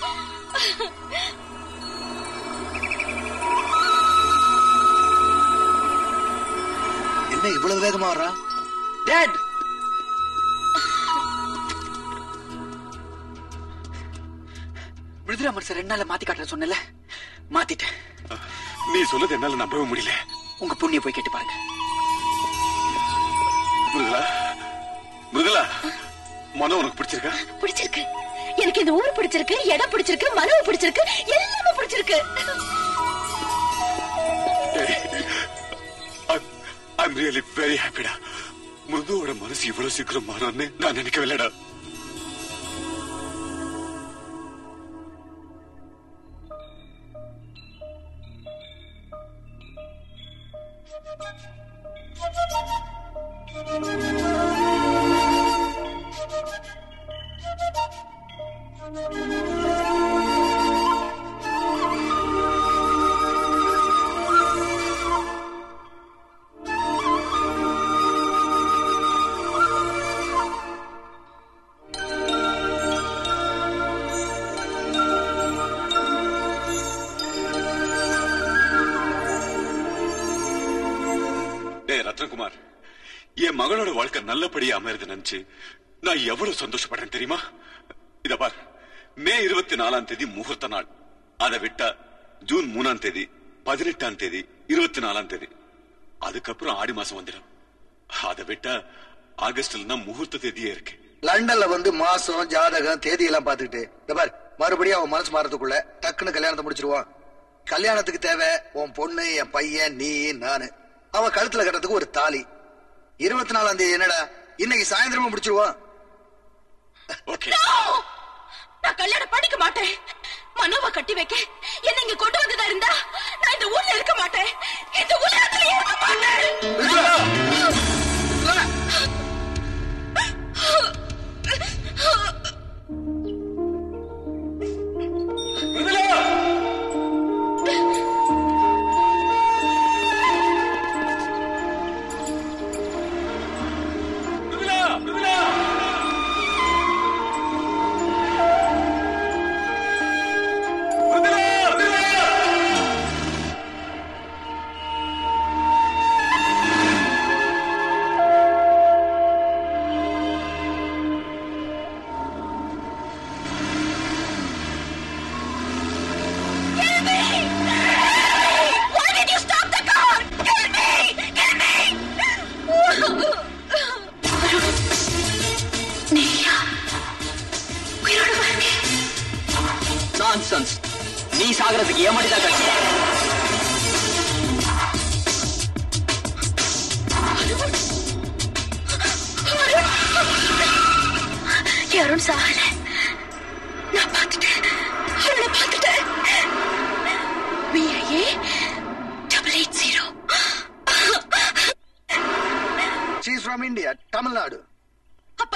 என்ன இவ்வளவு வேகமா வர்றா டேட் மிருதுலா மனசை ரெண்டு நாள்ல மாத்தி காட்டுறேன்னு சொன்னல மாத்திட்டேன் நீ சொன்னது என்னால நம்பவே முடியல உங்க புண்ணிய போய் கேட்டு பாருங்க மிருதுலா மிருதுலா மனம் உனக்கு பிடிச்சிருக்கா பிடிச்சிருக்கு எனக்கு இந்த ஊர் பிடிச்சிருக்கு இடம் பிடிச்சிருக்கு மனவு பிடிச்சிருக்கு எல்லாமே பிடிச்சிருக்கு ஐம் ரியலி வெரி ஹாப்பிடா மிருதுவோட மனசு இவ்வளவு சீக்கிரம் மாறும்னு நான் நினைக்கவில்லடா டேய் ரத்னகுமார் என் மகளோட வாழ்க்கை நல்லபடியா அமைறது நினைச்சு நான் எவ்வளவு சந்தோஷப்படுறேன் தெரியுமா இத பார் மே இருபத்தி நாலாம் தேதி முகூர்த்த நாள் அதை விட்டா ஜூன் மூணாம் தேதி பதினெட்டாம் தேதி இருபத்தி நாலாம் தேதி அதுக்கப்புறம் ஆடி மாசம் வந்துடும் அதை விட்டா ஆகஸ்ட்ல தான் முகூர்த்த தேதியே இருக்கு லண்டன்ல வந்து மாசம் ஜாதகம் தேதி எல்லாம் பாத்துக்கிட்டு இந்த பார் மறுபடியும் அவன் மனசு மாறதுக்குள்ள டக்குன்னு கல்யாணத்தை முடிச்சிருவான் கல்யாணத்துக்கு தேவை உன் பொண்ணு என் பையன் நீ நானு அவன் கழுத்துல கட்டுறதுக்கு ஒரு தாலி இருபத்தி நாலாம் தேதி என்னடா இன்னைக்கு சாயந்தரமா முடிச்சிருவான் No! நான் கல்யாணம் பண்ணிக்க மாட்டேன் மனோவை கட்டி வைக்க என்ன இங்க கொண்டு வந்ததா இருந்தா நான் இந்த ஊர்ல இருக்க மாட்டேன் இந்த உலகத்துல இருக்க மாட்டேன் Kill me! Why did you stop the car? Kill me! Kill me! நீயா உயிரோட வரங்க நான்சென்ஸ் நீ சாகிறதுக்கு ஏமாடி தான் கட்சி அருண் சாகல நான் பார்த்துட்டேன் அருணை பார்த்துட்டேன் பிஐஏ டபுள் எயிட் ஜீரோ சீஸ் ஃப்ரம் இந்தியா தமிழ்நாடு அப்பா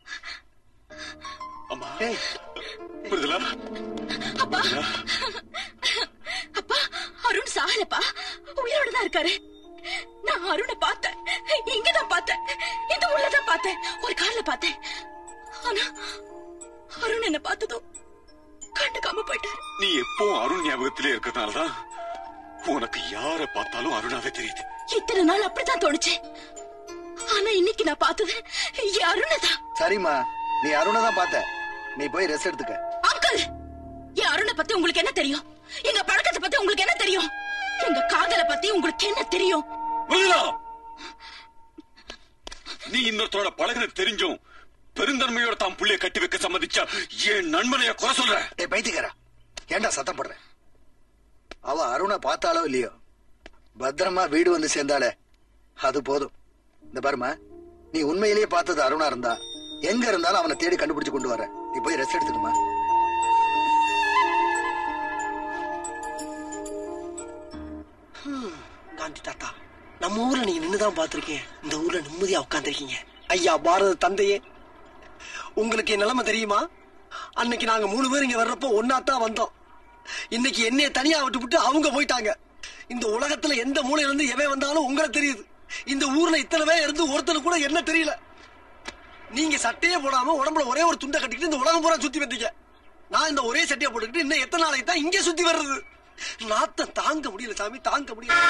அம்மா ஏய் புரிதலா அப்பா அப்பா அருண் சாகலப்பா உயிரோட தான் இருக்காரு நான் அருணை பார்த்தேன் இங்கதான் பார்த்தேன் இந்த ஊர்லதான் பார்த்தேன் ஒரு கார்ல பார்த்தேன் ஆனா அருண் என்ன பார்த்ததும் கண்டுக்காம போயிட்டாரு நீ எப்போ அருண் ஞாபகத்திலே இருக்கிறதுனாலதான் உனக்கு யார பார்த்தாலும் அருணாவே தெரியுது இத்தனை நாள் அப்படித்தான் தோணுச்சு ஆனா இன்னைக்கு நான் பார்த்தது என் அருணை தான் சரிம்மா நீ அருணை தான் பார்த்த நீ போய் ரெஸ்ட் எடுத்துக்க அங்கிள் என் அருணை பத்தி உங்களுக்கு என்ன தெரியும் எங்க பழக்கத்தை பத்தி உங்களுக்கு என்ன தெரியும் எங்க காதலை பத்தி உங்களுக்கு என்ன தெரியும் புரியுதா நீ இன்னொருத்தரோட பழகின தெரிஞ்சும் பெருந்தன்மையோட தான் புள்ளைய கட்டி வைக்க சம்மதிச்சா என் நண்பனைய குறை சொல்ற ஏ பைத்தியக்காரா ஏன்டா சத்தம் போடுற அவ அருணை பார்த்தாலோ இல்லையோ பத்திரமா வீடு வந்து சேர்ந்தாலே அது போதும் இந்த பாருமா நீ உண்மையிலேயே பார்த்தது அருணா இருந்தா எங்க இருந்தாலும் அவனை தேடி கண்டுபிடிச்சு கொண்டு வர நீ போய் ரெஸ்ட் எடுத்துக்குமா காந்தி தாத்தா நம்ம ஊர்ல நீங்க நின்னுதான் பாத்திருக்கீங்க இந்த ஊர்ல நிம்மதியா உட்காந்துருக்கீங்க ஐயா பாரத தந்தையே உங்களுக்கு என் நிலைமை தெரியுமா அன்னைக்கு நாங்க மூணு பேர் இங்க வர்றப்போ ஒன்னாத்தான் வந்தோம் இன்னைக்கு என்னைய தனியா விட்டு விட்டு அவங்க போயிட்டாங்க இந்த உலகத்துல எந்த மூலையில இருந்து எவன் வந்தாலும் உங்களை தெரியுது இந்த ஊர்ல இத்தனை பேர் இருந்து ஒருத்தர் கூட என்ன தெரியல நீங்க சட்டையே போடாம உடம்புல ஒரே ஒரு துண்டை கட்டிக்கிட்டு இந்த உலகம் பூரா சுத்தி வந்தீங்க நான் இந்த ஒரே சட்டையை போட்டுக்கிட்டு இன்னும் எத்தனை நாளைக்கு தான் இங்கே சுத்தி வர்றது நாத்தம் தாங்க முடியல சாமி தாங்க முடியல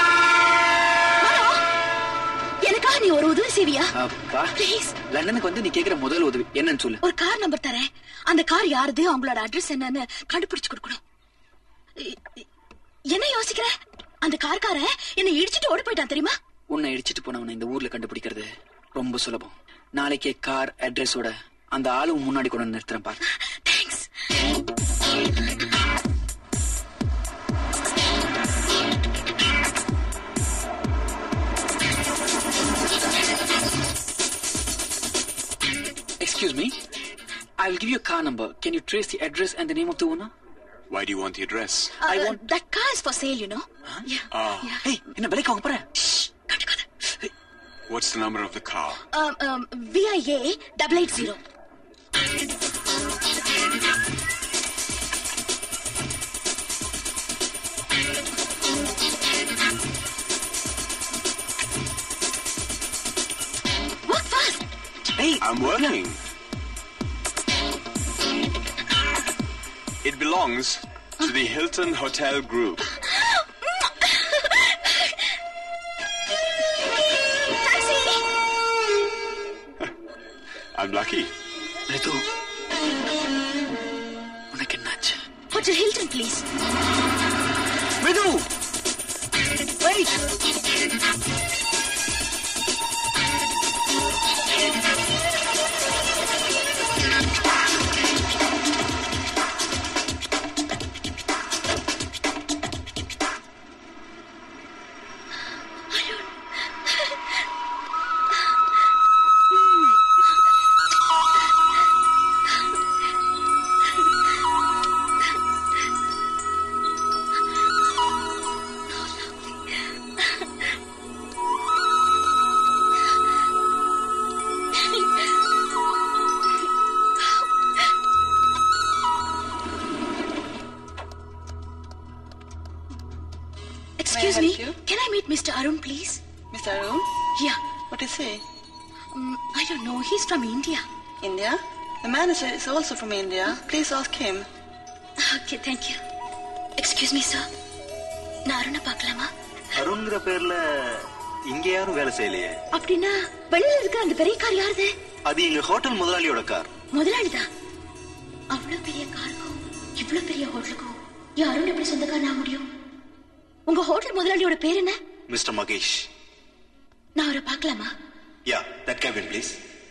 எனக்காக நீ ஒரு உதவி செய்வியா அப்பா ப்ளீஸ் லண்டனுக்கு வந்து நீ கேக்குற முதல் உதவி என்னன்னு சொல்லு ஒரு கார் நம்பர் தரேன் அந்த கார் யாருது அவங்களோட அட்ரஸ் என்னன்னு கண்டுபிடிச்சு கொடுக்கணும் இ- இ- என்ன யோசிக்கிற அந்த கார்காரன் என்னை இடிச்சிட்டு ஓடி போயிட்டான் தெரியுமா உன்னை இடிச்சிட்டு போனவனை இந்த ஊர்ல கண்டுபிடிக்கிறது ரொம்ப சுலபம் நாளைக்கே கார் அட்ரஸோட அந்த ஆளு உன் முன்னாடி கொண்டு வந்து நிறுத்துறேன் பாரு thanks Excuse me. I will give you a car number. Can you trace the address and the name of the owner? Why do you want the address? I want that car is for sale, you know. Yeah. Ah, Hey, என்ன விலைக்கு வாங்க போற what's the number of the car? Um, um, VIA double eight zero. Work fast. Hey, I'm working. It belongs to the Hilton Hotel Group. I'm lucky. ரிது உனக்கு என்னாச்சு Hotel Hilton, please. Madhu! Wait! Excuse May I me. help you? Can I meet Mr. Arun, please? Mr. Arun? Yeah. What is he? Um, I don't know. He's from India. India? The manager is also from India. Please ask him. Okay, thank you. Excuse me, sir. நான் அருணை பார்க்கலாமா அருண்ங்கிற பேர்ல இங்க யாரும் வேலை செய்யலையே அப்படின்னா வெளியில இருக்க அந்த பெரிய கார் யாருது அது எங்க ஹோட்டல் முதலாளியோட கார் முதலாளிதான் அவ்வளவு பெரிய காருக்கும் இவ்வளவு பெரிய ஹோட்டலுக்கும் என் அருண் எப்படி சொந்தக்காரன் ஆக முடியும் உங்க ஹோட்டல் முதலாளியோட பேர் என்ன மிஸ்டர் மகேஷ் நான் அவரை பார்க்கலாமா yeah that cabin please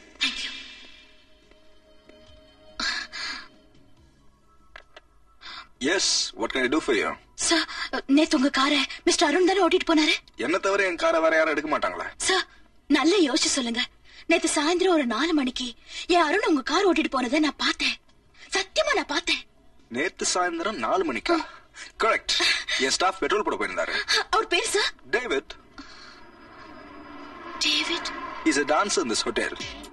yes what can do for you sir நேத்து உங்க காரை மிஸ்டர் அருண் தானே ஓட்டிட்டு போனாரு என்ன தவிர என் காரை வேற யாரும் எடுக்க மாட்டாங்களா சார் நல்லா யோசிச்சு சொல்லுங்க நேத்து சாயந்தரம் ஒரு நாலு மணிக்கு என் அருண் உங்க கார் ஓட்டிட்டு போனதை நான் பார்த்தேன் சத்தியமா நான் பார்த்தேன் நேத்து சாயந்தரம் நாலு மணிக்கா கரெக்ட் என் ஸ்டாஃப் பெட்ரோல் போட போயிருந்தாரு அவர் பேர் sir David David is a dancer in this hotel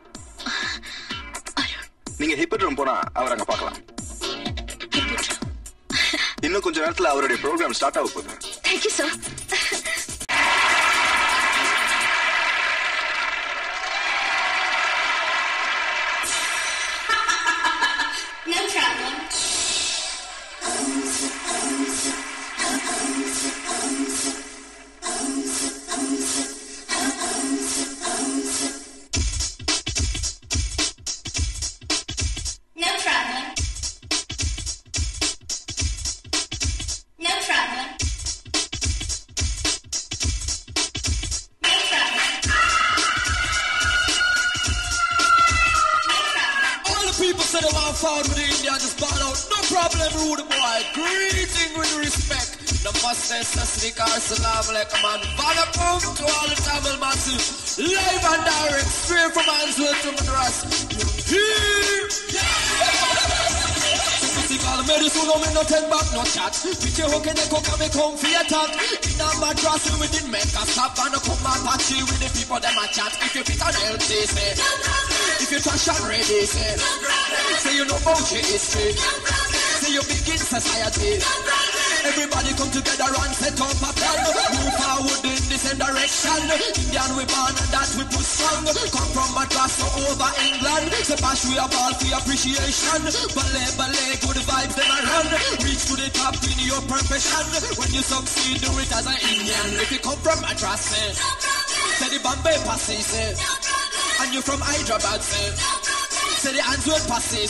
நீங்க ஹிப்பட்ரம் போனா அவர் அங்க பார்க்கலாம் இன்னும் கொஞ்ச நேரத்துல அவருடைய ப்ரோக்ராம் ஸ்டார்ட் ஆக போகுது thank you sir No problem. No problem. No problem. No problem. All the people say they want forward with the Indian just ball out. No problem, rude boy. Greeting with respect. No must necessity car salam like a man. Vanakum to all the Tamil massive. Live and direct, straight from Ansel to Madras. You hear? Music all medicine, no me no take back no chat. Pitch your hook and they cook and me come for your talk. In a madras, we didn't make a stop and come and patchy with the people them a chat. If you fit on healthy, say. If you trash and ready, say. Say you know about your history. Say you big in society. Everybody come together and set up a plan. Move forward in the same direction. Indian we born and that we push strong. Come from Madras to over England. Say bash we a ball for appreciation. Ballet, ballet, good vibes them around. Reach to the top in your profession. When you succeed, do it as an Indian. If you come from Madras, say, say the Bombay Passy, say. And you from Hyderabad, say. Say the hands will pass say.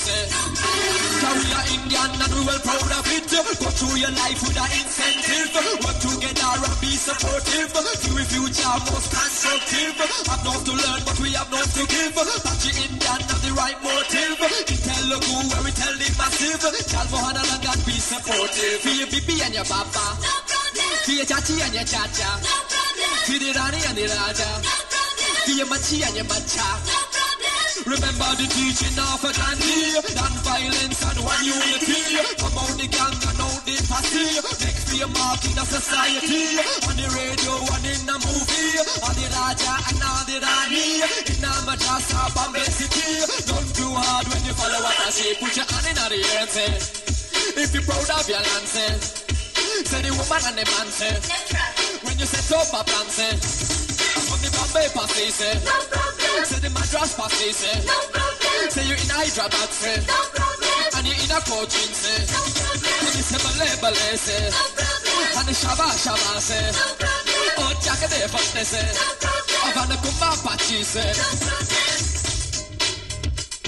Cause we are Indian and we well proud of it. Go through your life with an incentive. Work together and be supportive. To the future most constructive. Have enough to learn but we have enough to give. Patchy Indian have the right motive. Intel Telugu where we tell the massive. Chal Mohan and God be supportive. For your bibi and your papa. For your chachi and your chacha. For the Rani and the Raja. For your machi and your macha. Remember the teaching of a Gandhi Non-violence and one unity Come out the gang and out the posse Make for your mark in the society On the radio and in the movie On the Raja and on the Rani In the Madrasa, Bombay City Don't do hard when you follow what I say Put your hand in the air and say If you're proud of your land, say Say the woman and the man, say When you set up a plan, say on the Bombay party, say No problem Say the Madras party, say No problem Say you in Hyderabad, say No problem And you in a coaching, say No problem And you say Malay, Malay, say No problem And the Shaba, Shaba, say No problem Oh, Jack, they fuck, they say No problem Of the Kumba Pachi, say No problem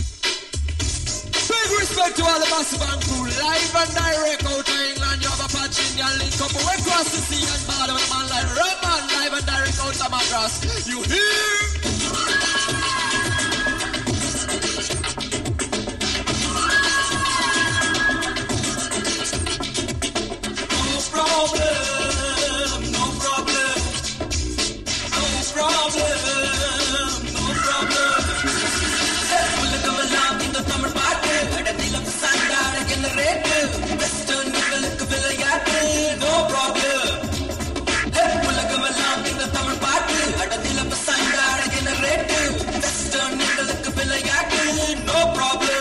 Big respect to all the massive and crew, live and direct out of England. You have a patch Virginia link up across the sea and ball with a man like Redman live and direct out of Madras. You hear? No problem, no problem, no problem, no problem. Hey, உலகமெல்லாம் இந்த தமிழ் பாட்டு அடதிலம் சாண்டாட என்ன ரேட்டு வெஸ்டர்ன் உங்களுக்கு விளையாட்டு நோ ப்ராப்ளம் உலகமெல்லாம் இந்த தமிழ் பாட்டு அடதிலம் சாண்டாட என்ன ரேட்டு வெஸ்டர்ன் உங்களுக்கு விளையாட்டு நோ ப்ராப்ளம்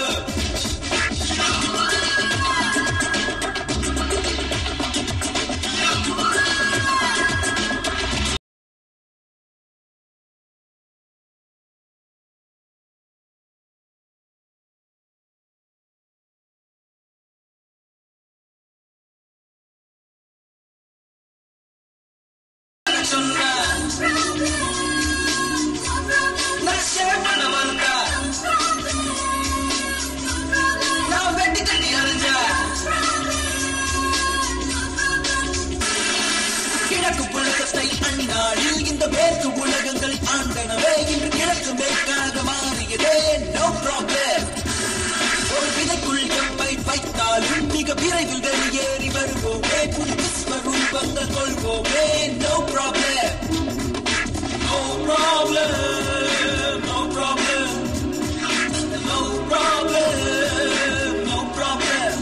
சொன்னா நான் ஷேர் பண்ண வந்தா நான் வெட்டி தட்டி அரைஞ்சா கிழக்கு புலகத்தை அந்நாளில் இந்த மேற்கு உலகங்கள் ஆண்டனவே இன்று கிழக்கு மேற்காக மாறியதே நோ ப்ராப்ளம் ஒரு விதைக்குள் எம்மை வைத்தாலும் மிக விரைவில் வெளியேறி வருவோமே புது விஸ்வரூபங்கள் கொள்வோமே no problem no problem no problem no problem no problem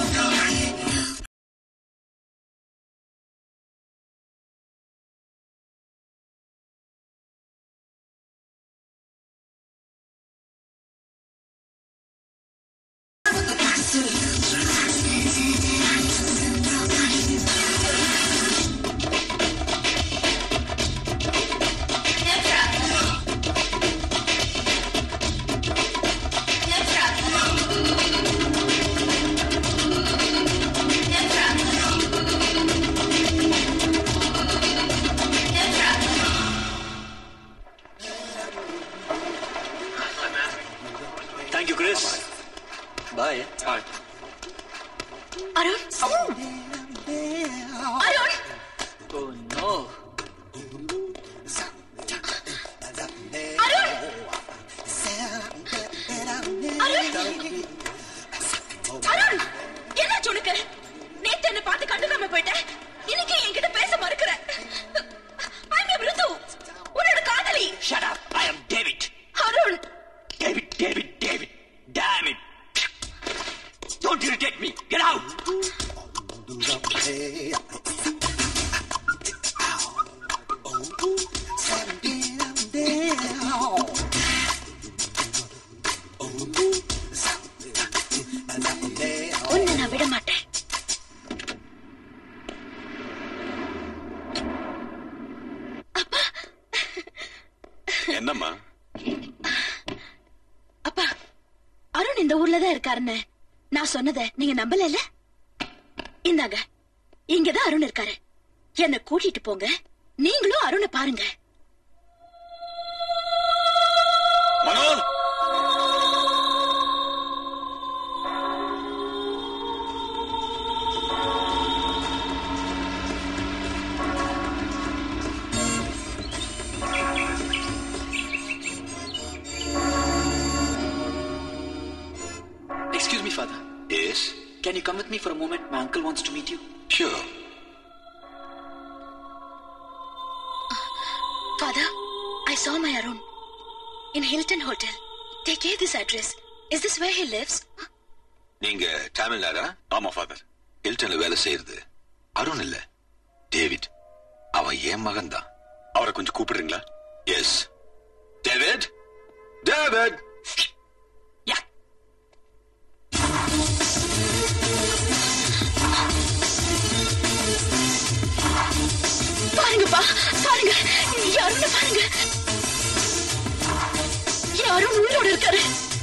Thank you, Chris. Bye. Bye. Arun Arun Oh no. Arun Arun Arun என்னாச்சு உனக்கு நேத்து என்ன பார்த்து கண்டுக்காம போயிட்ட இன்னைக்கு என்கிட்ட பேச மறுக்கிற I'm a மிருது உன்னோட காதலி Shut up. I am David. Arun David, David, David. Damn it. Don't irritate me. Get out. உன்னை நான் விட மாட்டேன் என்னம்மா அப்பா அருண் இந்த ஊர்ல தான் இருக்காருன்னு நான் சொன்னதை நீங்க நம்பல இந்தாங்க இங்கதான் அருண் இருக்காரு என்ன கூட்டிட்டு போங்க நீங்களும் அருணை பாருங்க மனோ Excuse me, father. Yes? Can you come with me for a moment? My uncle wants to meet you. Sure. Father, I saw my Arun in Hilton Hotel. They gave this address. Is this where he lives? நீங்க தமிழ்நாடா ஆமா ஃபாதர் ஹில்டன்ல வேலை செய்யறது அருண் இல்ல டேவிட் அவன் என் மகன் தான் அவரை கொஞ்சம் கூப்பிடுறீங்களா எஸ் டேவிட் டேவிட் பாருங்கப்பா பாருங்க என் அருணை பாருங்க என் அருண் உயிரோட இருக்காரு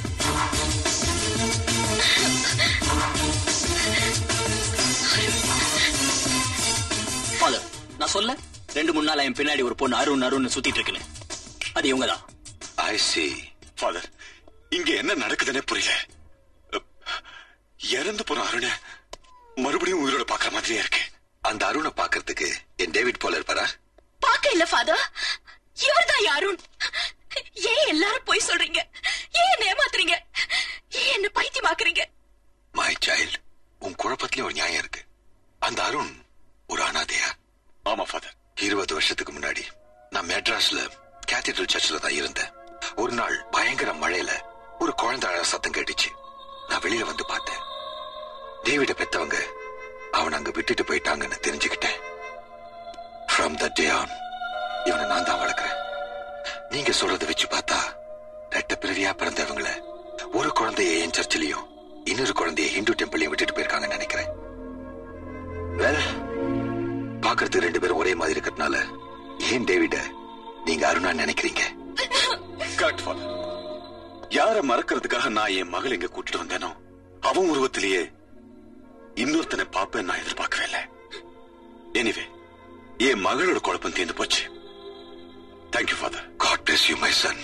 ஃபாதர் நான் சொல்ல ரெண்டு மூணு நாள் என் பின்னாடி ஒரு பொண்ணு அருண் அருண் சுத்திட்டு இருக்குன்னு அது இவங்க தான் ஐ சி ஃபாதர் இங்க என்ன நடக்குதுன்னே புரியல அப், இறந்து போன அருண மறுபடியும் உயிரோட பாக்குற மாதிரியே இருக்கு அந்த அருணை பாக்குறதுக்கு என் டேவிட் போல இருப்பாரா பாக்க இல்ல ஃபாதர் இவர்தான் யாரும் ஏன் எல்லாரும் போய் சொல்றீங்க ஏன் என்ன ஏமாத்துறீங்க ஏன் என்ன பைத்தியமாக்குறீங்க மை சைல்ட் உன் குழப்பத்திலே ஒரு நியாயம் இருக்கு அந்த அருண் ஒரு அனாதையா ஆமா ஃபாதர் இருபது வருஷத்துக்கு முன்னாடி நான் மெட்ராஸ்ல கேத்தீட்ரல் சர்ச்சில் தான் இருந்தேன் ஒரு நாள் பயங்கர மழையில ஒரு குழந்தை அழ சத்தம் கேட்டுச்சு நான் வெளியில வந்து பார்த்தேன் டேவிட பெத்தவங்க அவன் அங்க விட்டுட்டு போயிட்டாங்கன்னு தெரிஞ்சுக்கிட்டேன் ஃப்ரம் த டே ஆன் இவனை நான் தான் வளர்க்கிறேன் நீங்க சொல்றத வச்சு பார்த்தா ரெட்ட பிறவியா பிறந்தவங்கள ஒரு குழந்தைய என் சர்ச்சிலையும் இன்னொரு குழந்தைய ஹிந்து டெம்பிளையும் விட்டுட்டு போயிருக்காங்கன்னு நினைக்கிறேன் வேற பாக்குறதுக்கு ரெண்டு பேரும் ஒரே மாதிரி இருக்கிறதுனால ஏன் டேவிட நீங்க அருணா நினைக்கிறீங்க கரெக்ட் ஃபாதர் யார மறக்கிறதுக்காக நான் என் மகள் இங்க கூட்டிட்டு வந்தேனோ அவன் உருவத்திலேயே இன்னொருத்தனை பாப்பேன் நான் எதிர்பார்க்கவே இல்லை எனிவே என் மகளோட குழப்பம் தீர்ந்து போச்சு thank you father god bless you my son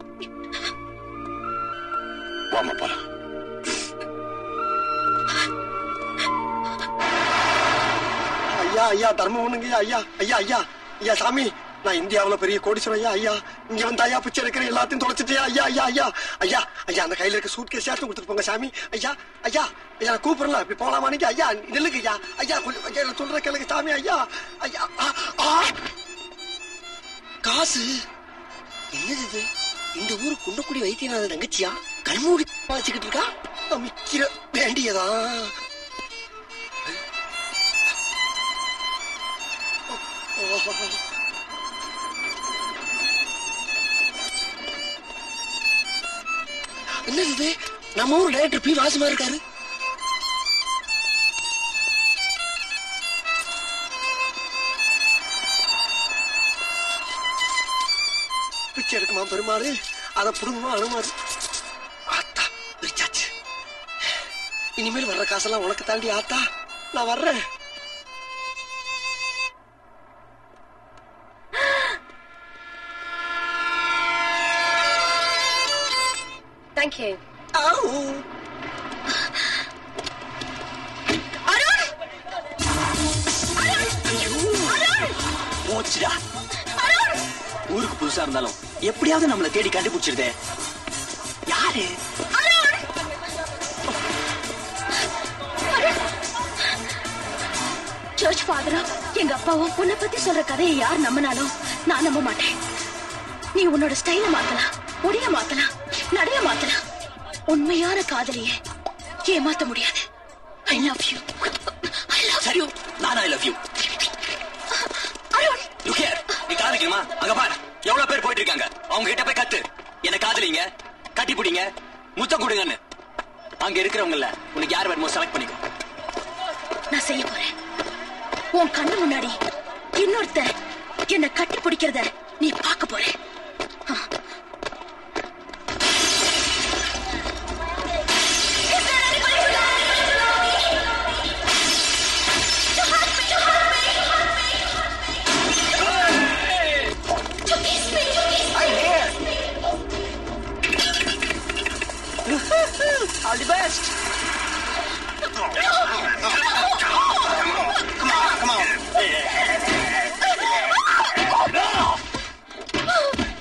வாமா போலாம் ஐயா ஐயா தர்மம் ஒண்ணுங்க ஐயா ஐயா ஐயா ஐயா சாமி நான் இந்தியாவுல பெரிய கோடீஸ்வரன் ஐயா ஐயா இங்க வந்து ஐயா பிச்சை எடுக்கிற எல்லாத்தையும் தொலைச்சிட்டியா ஐயா ஐயா ஐயா ஐயா ஐயா அந்த கையில இருக்க சூட் கேஸ் கொடுத்துட்டு போங்க சாமி ஐயா ஐயா ஐயா நான் கூப்பிடலாம் இப்படி போலாமா நீங்க ஐயா நில்லுங்க ஐயா ஐயா கொஞ்சம் ஐயா நான் சொல்ற கேளுங்க சாமி ஐயா ஐயா ஆ, ஆ. காசு என்னது இது இந்த ஊரு குண்டக்குடி வைத்தியநாத தங்கச்சியா கண்மூடி வச்சுக்கிட்டு இருக்கா அமைக்கிற வேண்டியதா என்னது இது நம்ம ஊர் டைரக்டர் பி வாசமா இருக்காரு பிச்சை எடுக்குமா பெருமாறு அதை புடுங்குமா அனுமாறு ஆத்தா பிரிச்சாச்சு இனிமேல் வர்ற காசெல்லாம் உனக்கு தாண்டி ஆத்தா நான் வர்றேன் Thank you. Oh. போச்சுடா ஊருக்கு புதுசா இருந்தாலும் எப்படியாவது நம்மள தேடி கண்டுபிடிச்சிருதே யாரு சர்ச் ஃபாதரா எங்க அப்பாவும் உன்னை பத்தி சொல்ற கதையை யார் நம்பினாலும் நான் நம்ப மாட்டேன் நீ உன்னோட ஸ்டைல மாத்தலாம் முடிய மாத்தலாம் நடைய மாத்தலாம் உண்மையான காதலிய ஏமாத்த முடியாது I love you I love you நான் I love you you care நீ காதலிக்கணுமா அங்க பாரு எவ்வளவு பேர் போயிட்டு இருக்காங்க அவங்க கிட்ட போய் கத்து என்ன காதலிங்க கட்டி பிடிங்க முத்தம் கொடுங்கன்னு அங்க இருக்கிறவங்கல உனக்கு யார் வேணுமோ செலக்ட் பண்ணிக்கோ நான் செய்ய போறேன் உன் கண்ணு முன்னாடி இன்னொருத்த என்ன கட்டி பிடிக்கிறத நீ பார்க்க போற All the best. Come on, come on.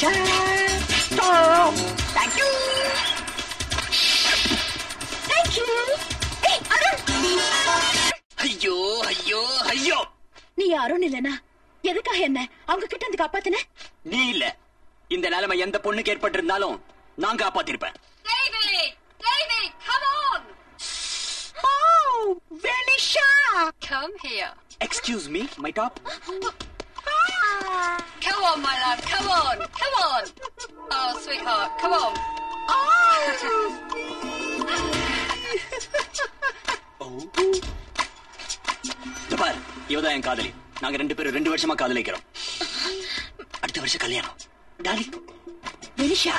Thank you thank you ஏய் அருண் ஐயோ ஐயோ ஐயோ நீ அருண் இல்லனா எதுக்காக என்ன அவங்க கிட்ட இருந்து காப்பாத்தின நீ இல்ல இந்த நிலைமை எந்த பொண்ணுக்கு ஏற்பட்டிருந்தாலும் நான் காப்பாத்திருப்பேன் David! David, come on! Oh, Venisha! Come here. Excuse me my top Come on, my love, come on, come on. Oh, sweetheart, come on. இந்த பார் இவதான் என் காதலி நாங்க ரெண்டு பேரும் ரெண்டு வருஷமா காதலிக்கிறோம் அடுத்த வருஷம் கல்யாணம் Dolly Venisha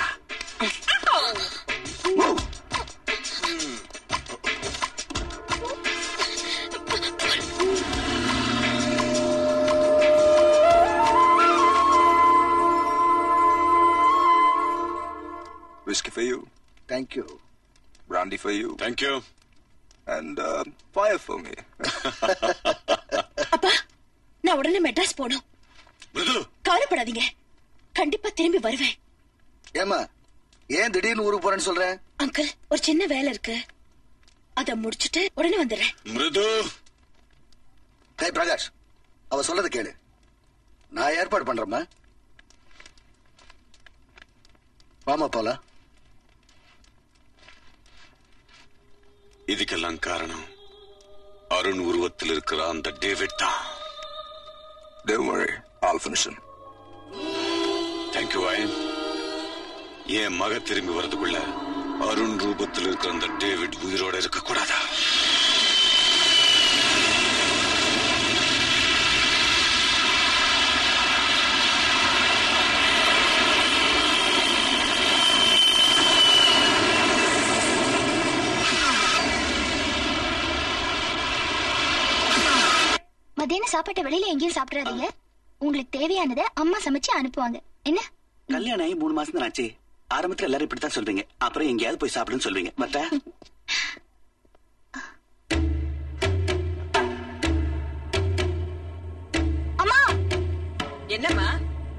Whiskey for you. Thank you. Brandy for you. Thank you. And uh, fire for me. நான் உடனே மெட்ராஸ் போகணும் கவலைப்படாதீங்க கண்டிப்பா திரும்பி வருவேன் ஏமா ஏன் திடீர்னு ஊருக்கு போறேன்னு சொல்ற அங்கிள் ஒரு சின்ன வேலை இருக்கு அத முடிச்சிட்டு உடனே வந்துடுறேன் மிருது டேய் பிரகாஷ் அவ சொல்றத கேளு நான் ஏற்பாடு பண்றேம்மா வாமா போலாம் இதுக்கெல்லாம் காரணம் அருண் உருவத்தில் இருக்கிற அந்த டேவிட் தான் Don't worry, I'll finish him. Thank you ஐன் என் மக திரும்பி வரதுக்குள்ள அருண் ரூபத்தில் இருக்கிற அந்த டேவிட் உயிரோட இருக்க கூடாதா மத்தியான சாப்பாட்டை வெளியில எங்கேயும் சாப்பிடாதீங்க உங்களுக்கு தேவையானதை அம்மா சமைச்சு அனுப்புவாங்க என்ன கல்யாணம் ஆகி மூணு மாசம் தான் ஆச்சு ஆரம்பத்துல எல்லாரும் இப்படித்தான் சொல்வீங்க அப்புறம் எங்கேயாவது போய் சாப்பிடுன்னு சொல்வீங்க மத்த அம்மா என்னம்மா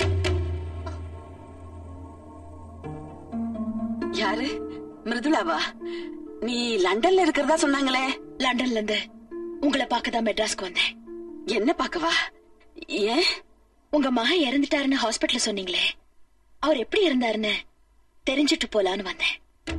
யாரு மிருதுளாவா நீ லண்டன்ல இருக்கிறதா சொன்னாங்களே லண்டன்ல இருந்து உங்களை பார்க்கதான் மெட்ராஸ்க்கு வந்தேன் என்ன பார்க்கவா ஏன் உங்க மகன் இறந்துட்டாருன்னு ஹாஸ்பிட்டல்ல சொன்னீங்களே அவர் எப்படி இருந்தாருன்னு தெரிஞ்சுட்டு போலான்னு வந்தேன்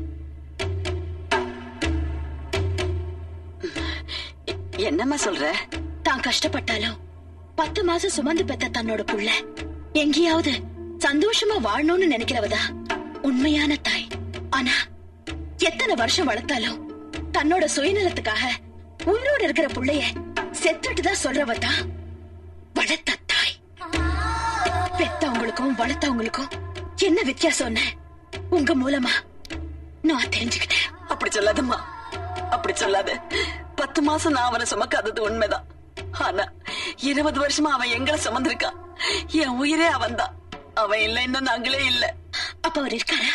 என்னம்மா சொல்ற தான் கஷ்டப்பட்டாலும் பத்து மாசம் சுமந்து பெத்த தன்னோட புள்ள எங்கேயாவது சந்தோஷமா வாழணும்னு நினைக்கிறவதா உண்மையான தாய் ஆனா எத்தனை வருஷம் வளர்த்தாலும் தன்னோட சுயநலத்துக்காக உயிரோட இருக்கிற புள்ளைய செத்துட்டு தான் சொல்றவ தான் வளர்த்த தாய் பெத்தவங்களுக்கும் வளர்த்தவங்களுக்கும் என்ன வித்தியாசம்னு உங்க மூலமா நான் தெரிஞ்சுக்கிட்டேன் அப்படி சொல்லாதம்மா அப்படி சொல்லாத பத்து மாசம் நான் அவனை சுமக்காதது உண்மைதான் ஆனா இருபது வருஷமா அவன் எங்களை சுமந்திருக்கான் என் உயிரே அவன்தான் அவன் இல்லைன்னா நாங்களே இல்ல அப்ப அவர் இருக்காரா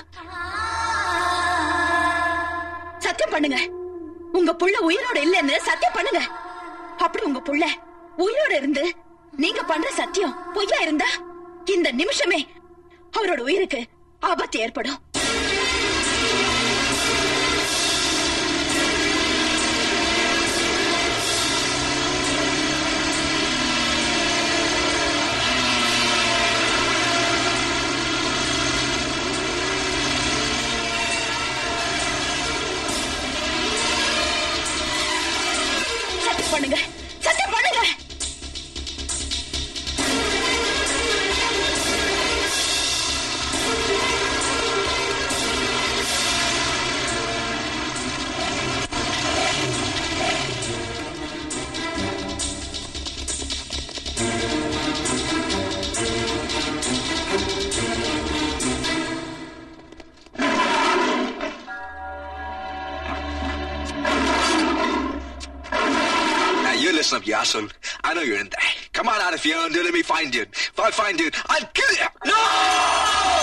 சத்தியம் பண்ணுங்க உங்க புள்ள உயிரோட இல்லைன்னு சத்தியம் பண்ணுங்க அப்படி உங்க புள்ள உயிரோட இருந்து நீங்க பண்ற சத்தியம் பொய்யா இருந்தா இந்த நிமிஷமே அவரோட உயிருக்கு ஆபத்து ஏற்படும் சத்தியம் பண்ணுங்க சத்தியம் பண்ணுங்க Now you listen up, you asshole. I know you're in there. Come on out of here and let me find you. If I find you, I'll kill you. No!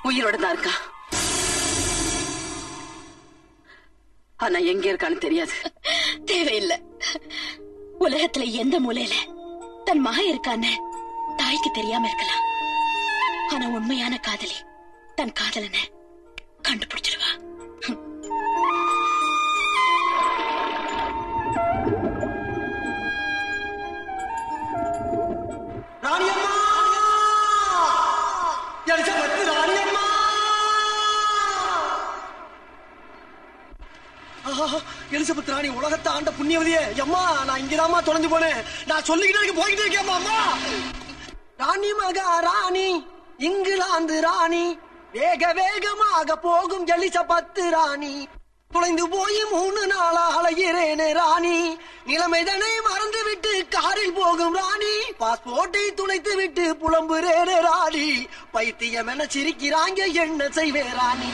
உயிரோட தான் இருக்கா ஆனா எங்க இருக்கான்னு தெரியாது தேவையில்லை உலகத்துல எந்த மூலையில தன் மகன் இருக்கான்னு தாய்க்கு தெரியாம இருக்கலாம் ஆனா உண்மையான காதலி தன் காதலனை கண்டுபிடிச்சிருவா ராணியம்மா எலிசபெத் ராணியம்மா ஆஹா, எலிசபெத் ராணி உலகத்தை ஆண்ட புண்ணியவதியே அம்மா நான் இங்கதாம்மா தொலைஞ்சு போனேன் நான் சொல்லிக்கிட்டே இருக்க போய்கிட்டே இருக்கேன் அம்மா ராணி மகா ராணி இங்கிலாந்து ராணி வேக வேகமாக போகும் எலிசபெத் ராணி தொலைந்து போய் மூணு நாளா அலைகிறேனே ராணி நிலைமைதனை மறந்து விட்டு காரில் போகும் ராணி பாஸ்போர்ட்டை துளைத்து விட்டு புலம்புறேனே ராணி பைத்தியம் என சிரிக்கிறாங்க என்ன செய்வே ராணி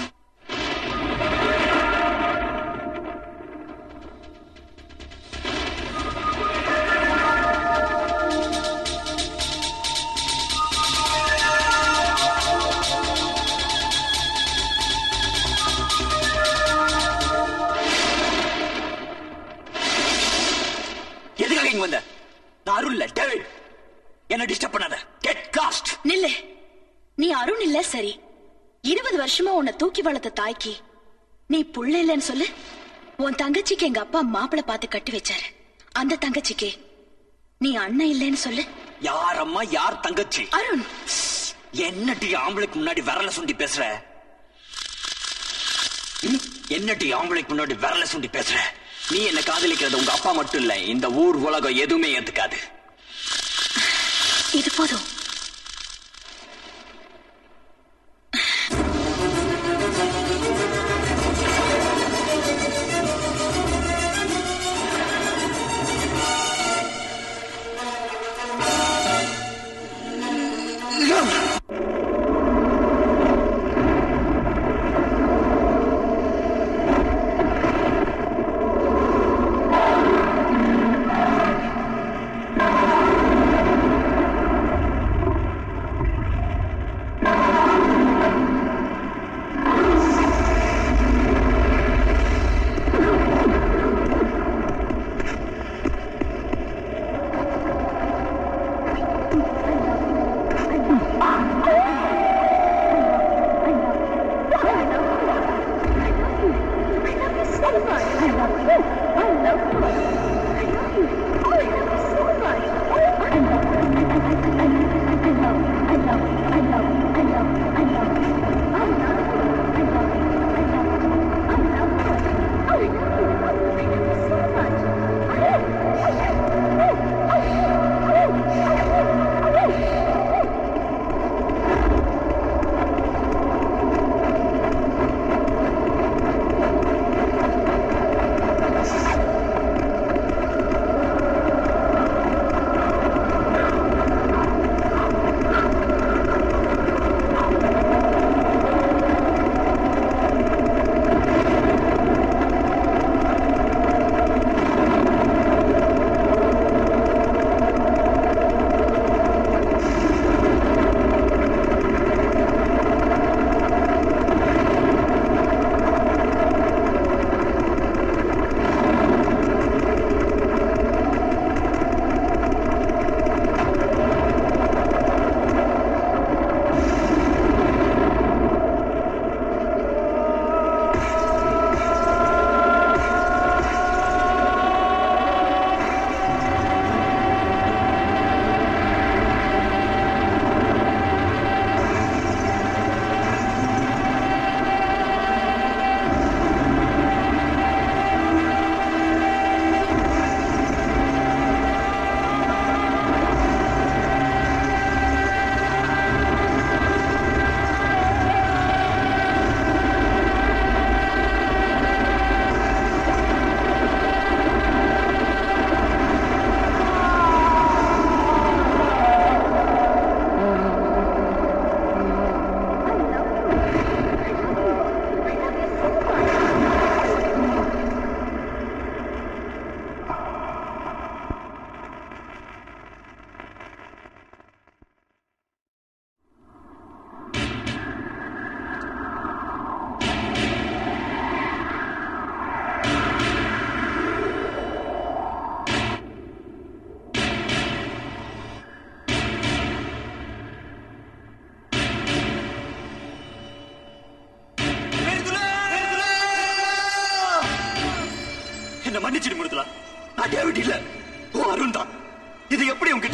எதுக்காக இங்க வந்த நான் அருள் இல்ல டேவிட் என்ன டிஸ்டர்ப் பண்ணாத கெட் காஸ்ட் நில்லு நீ அருண் இல்ல சரி இருபது வருஷமா உன்னை தூக்கி வளர்த்த தாய்க்கு நீ புள்ள இல்லைன்னு சொல்லு உன் தங்கச்சிக்கு எங்க அப்பா மாப்பிளை பார்த்து கட்டி வச்சாரு அந்த தங்கச்சிக்கு நீ அண்ணன் இல்லைன்னு சொல்லு யார் அம்மா யார் தங்கச்சி அருண் என்னடி ஆம்பளைக்கு முன்னாடி விரல சுண்டி பேசுற ம்? என்னடி ஆம்பளைக்கு முன்னாடி விரல சுண்டி பேசுற நீ என்ன காதலிக்கிறது உங்க அப்பா மட்டும் இல்ல இந்த ஊர் உலகம் எதுவுமே ஏத்துக்காது இது போதும் Thank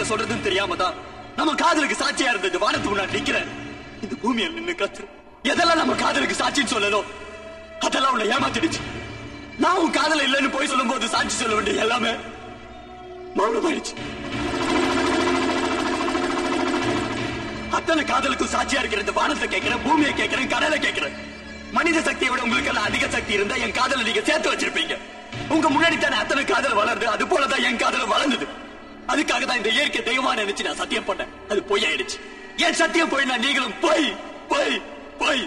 சொல்றதுன்னு தெரியாம தான் நம்ம காதலுக்கு சாட்சியா இருந்த இந்த வானத்து முன்னாடி நிக்கிறேன் இந்த பூமியில நின்னு கத்து எதெல்லாம் நம்ம காதலுக்கு சாட்சின்னு சொல்லதோ அதெல்லாம் உன்னை ஏமாத்திடுச்சு நான் உன் காதல இல்லைன்னு போய் சொல்லும் போது சாட்சி சொல்ல வேண்டிய எல்லாமே மௌனமாயிடுச்சு அத்தனை காதலுக்கும் சாட்சியா இருக்கிற இந்த வானத்தை கேட்கிறேன் பூமியை கேட்கிறேன் கடலை கேட்கிறேன் மனித சக்தியை விட உங்களுக்கு எல்லாம் அதிக சக்தி இருந்தா என் காதலை நீங்க சேர்த்து வச்சிருப்பீங்க உங்க முன்னாடி தானே அத்தனை காதல் வளருது அது போலதான் என் காதல் வளர்ந்தது அதுக்காக தான் இந்த இயற்கை தெய்வமா நினைச்சு நான் சத்தியம் பண்ணேன் அது பொய்யாயிடுச்சு என் சத்தியம் போய் நான் நீங்களும் போய் போய் போய்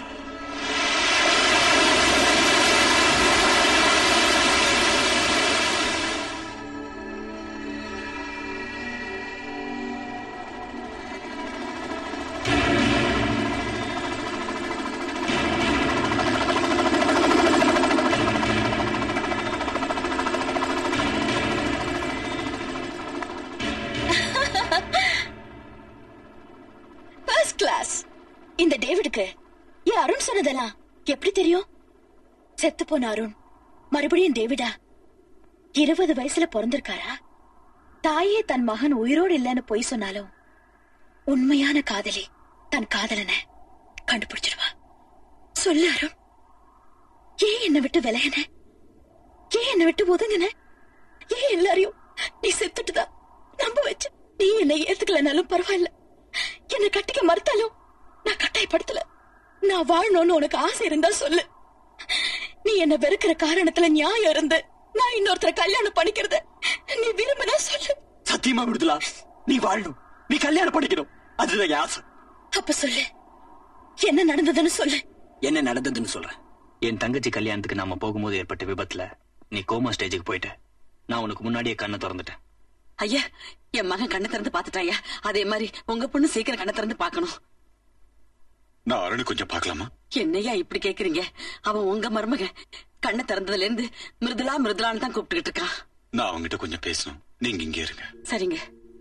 ஃபர்ஸ்ட் கிளாஸ் இந்த டேவிடுக்கு ஏன் அருண் சொன்னதெல்லாம் எப்படி தெரியும் செத்து போன அருண் மறுபடியும் டேவிடா இருபது வயசுல பிறந்திருக்காரா தாயே தன் மகன் உயிரோடு இல்லைன்னு பொய் சொன்னாலும் உண்மையான காதலி தன் காதலனை கண்டுபிடிச்சிருவா சொல்லு அருண் ஏன் என்னை விட்டு விலகின ஏன் என்னை விட்டு ஒதுங்கின ஏன் எல்லாரையும் நீ செத்துட்டுதான் நம்ப வச்சு நீ என்னை ஏத்துக்கலனாலும் பரவாயில்ல என்னை கட்டிக்க மறுத்தாலும் நான் கட்டாயப்படுத்தல நான் வாழணும்னு உனக்கு ஆசை இருந்தா சொல்லு நீ என்ன வெறுக்கிற காரணத்துல நியாயம் இருந்து நான் இன்னொருத்தரை கல்யாணம் பண்ணிக்கிறத நீ விரும்பினா சொல்லு சத்தியமா விடுதலா நீ வாழணும் நீ கல்யாணம் பண்ணிக்கணும் அதுதான் என் ஆசை அப்ப சொல்லு என்ன நடந்ததுன்னு சொல்லு என்ன நடந்ததுன்னு சொல்றேன் என் தங்கச்சி கல்யாணத்துக்கு நாம போகும்போது ஏற்பட்ட விபத்துல நீ கோமா ஸ்டேஜுக்கு போயிட்ட நான் உனக்கு முன்னாடியே கண்ணை திறந்துட்டேன் ஐயா என் மகன் கண்ணை திறந்து பாத்துட்டாயா அதே மாதிரி உங்க பொண்ணு சீக்கிரம் கண்ணை திறந்து பாக்கணும் நான் அருணை கொஞ்சம் பார்க்கலாமா என்னையா இப்படி கேக்குறீங்க அவன் உங்க மருமக கண்ணை திறந்ததுல இருந்து மிருதுலா மிருதுலான்னு தான் கூப்பிட்டுக்கிட்டு இருக்கான் நான் அவங்ககிட்ட கொஞ்சம் பேசணும் நீங்க இங்கே இருங்க சரிங்க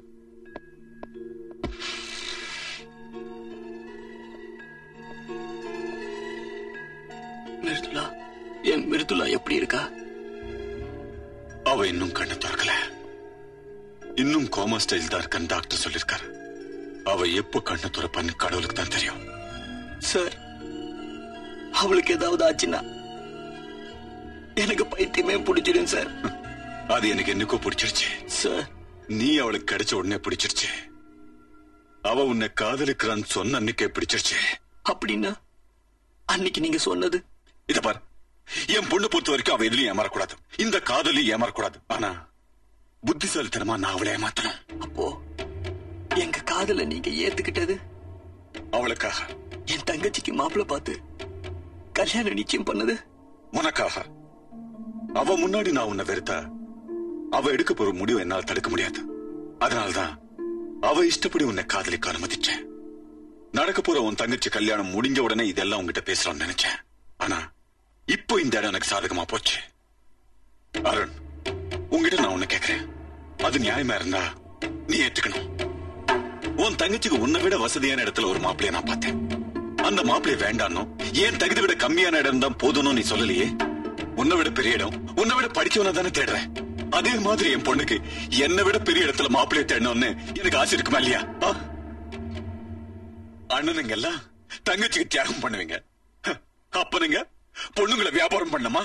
மிருதுலா என் மிருதுலா எப்படி இருக்கா அவ இன்னும் கண்ணை திறக்கல இன்னும் கோமா ஸ்டைல் தான் இருக்கான்னு டாக்டர் சொல்லிருக்காரு அவ எப்போ கண்ணை திறப்பான்னு கடவுளுக்கு தான் தெரியும் சார் அவளுக்கு ஏதாவது ஆச்சுன்னா எனக்கு பைத்தியமே பிடிச்சிடும் சார் அது எனக்கு என்னைக்கோ பிடிச்சிருச்சு சார் நீ அவளுக்கு கிடைச்ச உடனே பிடிச்சிருச்சு அவ உன்னை காதலிக்கிறான்னு சொன்ன அன்னைக்கே பிடிச்சிருச்சு அப்படின்னா அன்னைக்கு நீங்க சொன்னது இத பார் என் பொண்ணு பொறுத்த வரைக்கும் அவ எதுலயும் ஏமாறக்கூடாது இந்த காதலி ஏமாறக்கூடாது ஆனா புத்திசாலித்தனமா நான் அவளை ஏமாத்தணும் அப்போ எங்க காதல நீங்க ஏத்துக்கிட்டது அவளுக்காக என் தங்கச்சிக்கு மாப்பிள்ள பார்த்து கல்யாணம் நிச்சயம் பண்ணது உனக்காக அவ முன்னாடி நான் உன்னை வெறுத்தா அவ எடுக்க போற முடிவு என்னால தடுக்க முடியாது அதனால்தான் அவ இஷ்டப்படி உன்னை காதலிக்க அனுமதிச்சேன் நடக்க போற உன் தங்கச்சி கல்யாணம் முடிஞ்ச உடனே இதெல்லாம் உன்கிட்ட பேசலாம்னு நினைச்சேன் ஆனா இப்போ இந்த இடம் எனக்கு சாதகமா போச்சு அருண் உன்கிட்ட நான் ஒண்ணு கேக்குறேன் அது நியாயமா இருந்தா நீ ஏத்துக்கணும் உன் தங்கச்சிக்கு உன்னை விட வசதியான இடத்துல ஒரு மாப்பிளைய நான் பார்த்தேன் அந்த மாப்பிளைய வேண்டானோ ஏன் தகுதி விட கம்மியான இடம் தான் போதும்னு நீ சொல்லலையே உன்னை விட பெரிய இடம் உன்னை விட படிச்சவன தானே தேடுறேன் அதே மாதிரி என் பொண்ணுக்கு என்னை விட பெரிய இடத்துல மாப்பிளைய தேடணும்னு எனக்கு ஆசை இருக்குமா இல்லையா ஆ? அண்ணனுங்க எல்லாம் தங்கச்சிக்கு தியாகம் பண்ணுவீங்க ஹ, அப்பனுங்க பொண்ணுங்களை வியாபாரம் பண்ணமா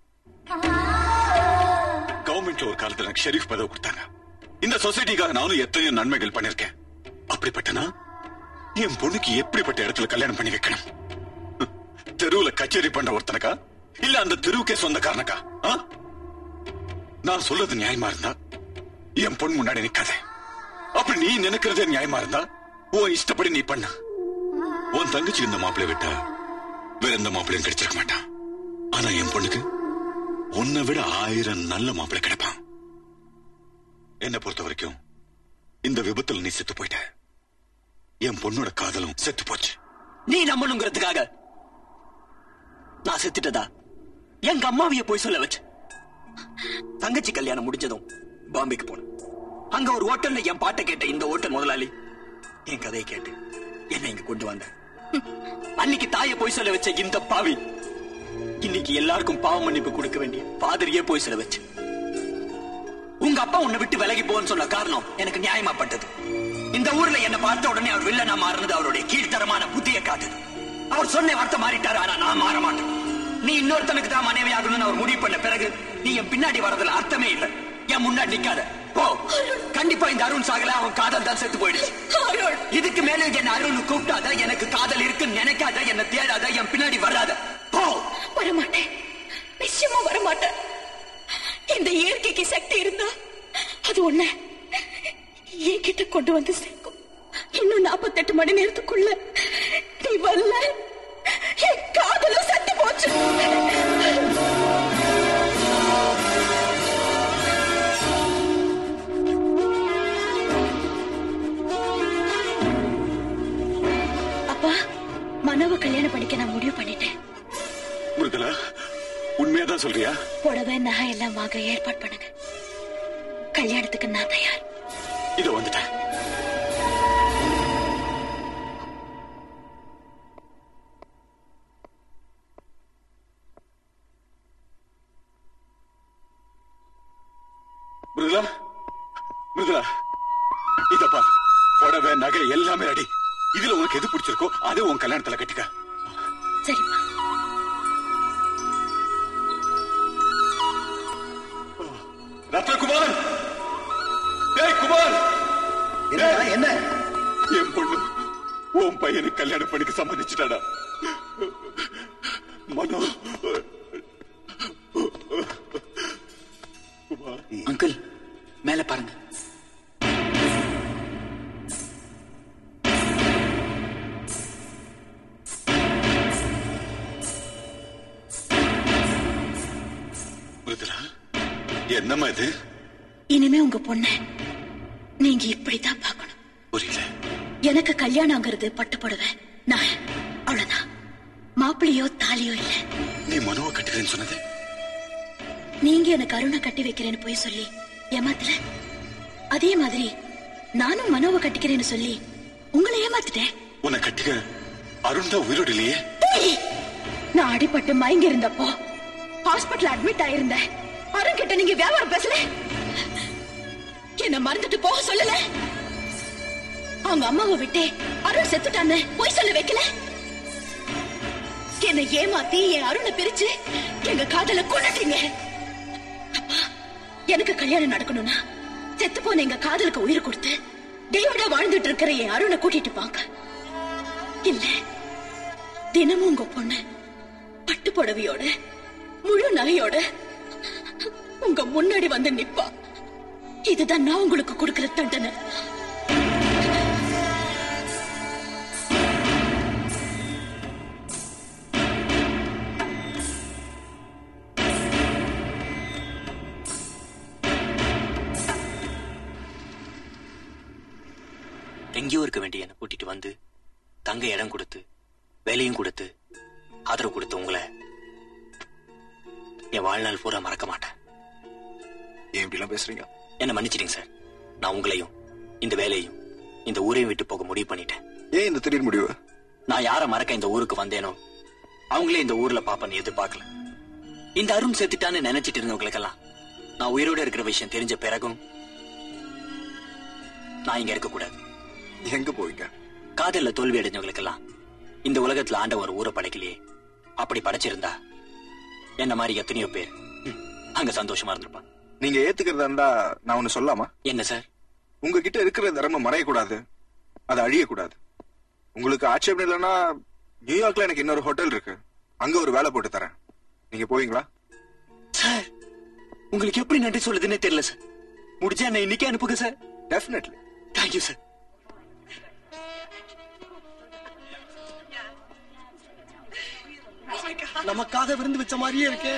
கவர்மெண்ட்ல ஒரு காலத்துல எனக்கு ஷெரீஃப் பதவி கொடுத்தாங்க இந்த சொசைட்டிக்காக நானும் எத்தனையோ நன்மைகள் பண்ணிருக்கேன் அப்படிப்பட்டனா என் பொண்ணுக்கு எப்படிப்பட்ட இடத்துல கல்யாணம் பண்ணி வைக்கணும் ஹ, தெருவுல கச்சேரி பண்ற ஒருத்தனுக்கா இல்ல அந்த தெருவுக்கே சொந்தக்காரனுக்கா ஆ? நான் சொல்றது நியாயமா இருந்தா என் பொண்ணு முன்னாடி நிக்காத அப்படி நீ நினைக்கிறதே நியாயமா இருந்தா உன் இஷ்டப்படி நீ பண்ண உன் தங்கச்சி இந்த மாப்பிள்ளை விட்டா வேற எந்த மாப்பிள்ளையும் கிடைச்சிருக்க மாட்டான் ஆனா என் பொண்ணுக்கு உன்னை விட ஆயிரம் நல்ல மாப்பிள்ளை கிடைப்பான் என்னை பொறுத்த வரைக்கும் இந்த விபத்துல நீ செத்து போயிட்ட என் பொண்ணோட காதலும் செத்து போச்சு நீ நம்பணுங்கிறதுக்காக நான் செத்துட்டதா எங்க அம்மாவைய போய் சொல்ல வச்சு தங்கச்சி கல்யாணம் முடிஞ்சதும் பாம்பேக்கு போனேன் அங்க ஒரு ஹோட்டல்ல என் பாட்டை கேட்ட இந்த ஹோட்டல் முதலாளி என் கதையை கேட்டு என்ன இங்க கொண்டு வந்த அன்னைக்கு தாயை போய் சொல்ல வச்ச இந்த பாவி இன்னைக்கு எல்லாருக்கும் பாவ மன்னிப்பு கொடுக்க வேண்டிய பாதிரியே போய் சொல்ல வச்சு உங்க அப்பா உன்னை விட்டு விலகி போன்னு சொன்ன காரணம் எனக்கு நியாயமாப்பட்டது இந்த ஊர்ல என்ன பார்த்த உடனே அவர் வில்லனா மாறினது அவருடைய கீழ்த்தரமான புத்திய காட்டுது அவர் சொன்ன வார்த்தை மாறிட்டாரு ஆனா நான் மாற மாட்டேன் நீ இன்னொருத்தனுக்கு தான் மனைவி ஆகணும்னு அவர் முடிவு பண்ண பிறகு நீ என் பின்னாடி வரதுல அர்த்தமே இல்ல என் முன்னாடி நிக்காத போ கண்டிப்பா இந்த அருண் சாகல அவன் காதல் தான் செத்து போயிடுச்சு இதுக்கு மேல என்ன அருண் கூப்பிட்டாத எனக்கு காதல் இருக்குன்னு நினைக்காத என்ன தேடாத என் பின்னாடி வராத போ வரமாட்டேன் நிச்சயமா வரமாட்டேன் இந்த இயற்கைக்கு சக்தி இருந்தா அது ஒண்ணு என்கிட்ட கொண்டு வந்து சேர்க்கும் இன்னும் நாற்பத்தெட்டு மணி நேரத்துக்குள்ள நீ வரல என் காதலும் சத்து போச்சு அப்பா மனோவை கல்யாணம் பண்ணிக்க நான் முடிவு பண்ணிட்டேன் மிருதுலா உண்மையாதான் சொல்றியா புடவை நகை எல்லாம் வாங்க ஏற்பாடு பண்ணுங்க கல்யாணத்துக்கு நான் தயார் இதோ வந்துட்டேன் மிருதுலா மிருதுலா இதப்பா புடவை நகை எல்லாமே அடி இதுல உனக்கு எது பிடிச்சிருக்கோ அது உன் கல்யாணத்துல கட்டிக்க சரிப்பா ரத்னகுமார் டேய் குமார் என்ன என் பொண்ணு உன் பையனுக்கு கல்யாணம் பண்ணிக்க சம்மதிச்சுட்டாடா மனோ அங்கிள் மேல பாருங்க மிருதுலா என்னம்மா இது இனிமே உங்க பொண்ணு நீங்க இப்படித்தான் பார்க்கணும் புரியல எனக்கு கல்யாணங்கிறது பட்டு புடவை நான் அவ்வளவுதான் மாப்பிள்ளையோ தாலியோ இல்ல நீ மனோவை கட்டுக்கிறேன்னு சொன்னது நீங்க எனக்கு அருணை கட்டி வைக்கிறேன்னு போய் சொல்லி ஏமாத்தல அதே மாதிரி நானும் மனோவை கட்டிக்கிறேன்னு சொல்லி உங்களை ஏமாத்திட்டேன் உன்னை கட்டிக்க அருண் தான் உயிரோடு இல்லையே ஏய், நான் அடிபட்டு மயங்கி இருந்தப்போ ஹாஸ்பிடல் அட்மிட் ஆயிருந்தேன் அருண் கிட்ட நீங்க வியாபாரம் பேசல என்ன மறந்துட்டு போக சொல்லல அவங்க அம்மாவை விட்டே அருண் செத்துட்டான்னு போய் சொல்ல வைக்கல என்னை ஏமாத்தி என் அருணை பிரிச்சு எங்க காதல கொண்டுட்டீங்க அப்பா, எனக்கு கல்யாணம் நடக்கணும்னா செத்து போன எங்க காதலுக்கு உயிர் கொடுத்து டேவிடா வாழ்ந்துட்டு இருக்கிற என் அருணை கூட்டிட்டு வாங்க இல்ல தினமும் உங்க பொண்ணு பட்டு புடவையோட முழு நகையோட உங்க முன்னாடி வந்து நிப்பா இதுதான் நான் உங்களுக்கு கொடுக்கிற தண்டனை எங்கேயோ இருக்க வேண்டிய என்னை கூட்டிட்டு வந்து தங்க இடம் கொடுத்து வேலையும் கொடுத்து ஆதரவு கொடுத்து உங்களை என் வாழ்நாள் பூரா மறக்க மாட்டேன் ஏன் இப்படிலாம் பேசுறீங்க என்ன மன்னிச்சிடுங்க சார் நான் உங்களையும் இந்த வேலையும் இந்த ஊரையும் விட்டு போக முடிவு பண்ணிட்டேன் ஏன் இந்த திடீர் முடிவு நான் யார மறக்க இந்த ஊருக்கு வந்தேனோ அவங்களே இந்த ஊர்ல பாப்பன்னு எதிர்பார்க்கல இந்த அருண் செத்துட்டான்னு நினைச்சிட்டு இருந்தவங்களுக்கெல்லாம் நான் உயிரோட இருக்கிற விஷயம் தெரிஞ்ச பிறகும் நான் இங்க இருக்க கூடாது எங்க போவீங்க காதல்ல தோல்வி அடைஞ்சவங்களுக்கெல்லாம் இந்த உலகத்துல ஆண்ட ஒரு ஊரை படைக்கலையே அப்படி படைச்சிருந்தா என்ன மாதிரி எத்தனையோ பேர் ம், அங்க சந்தோஷமா இருந்திருப்பாங்க நீங்க ஏத்துக்கிறதா இருந்தா நான் ஒண்ணு சொல்லாமா என்ன சார் உங்ககிட்ட இருக்கிற தர்மம் மறையக்கூடாது அது அழியக்கூடாது உங்களுக்கு ஆட்சேபம் இல்லைன்னா நியூயார்க்ல எனக்கு இன்னொரு ஹோட்டல் இருக்கு அங்க ஒரு வேலை போட்டு தரேன் நீங்க போவீங்களா சார் உங்களுக்கு எப்படி நன்றி சொல்லுதுன்னே தெரியல சார் முடிஞ்சா என்ன இன்னைக்கே அனுப்புங்க சார் டெஃபினெட்லி தேங்க்யூ சார் நமக்காக விருந்து வச்ச மாதிரியே இருக்கே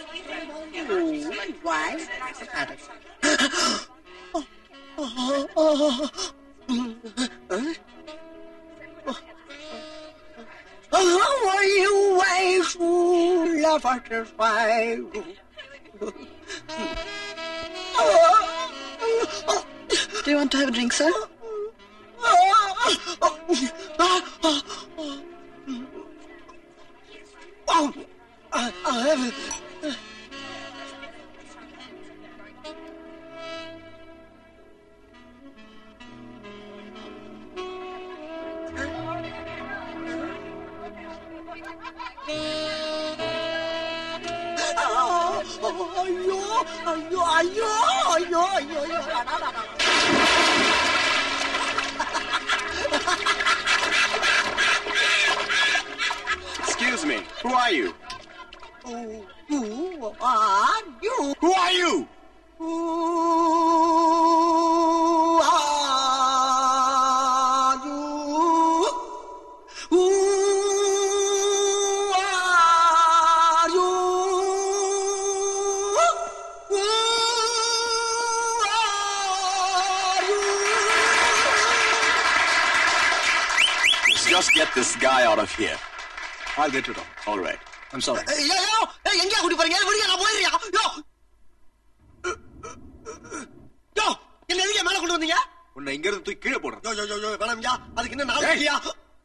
Do you want to have a drink, sir? Oh, I, I have it. ஐயோ ஐயோ ஐயோ ஐயோ ஐயோ ஐயோ அடா, அடா, அடா. Excuse me. Who are you? Who are you? Who are you? Who are you? Who are you? Who are you? Just get this guy out of here. I'll get rid of him. All right. I'm sorry. ஏய், யோ, யோ, ஏய், எங்கேயா கூட்டி போறீங்க விடுங்க நான் போயிடுறியா யோ யோ என்ன எதுக்கு மேல கொண்டு வந்தீங்க உன்னை இங்க இருந்து தூக்கி கீழே போடுறேன் யோ யோ யோ யோ வேணாம்யா அதுக்கு என்ன நாலு ஏய். இல்லையா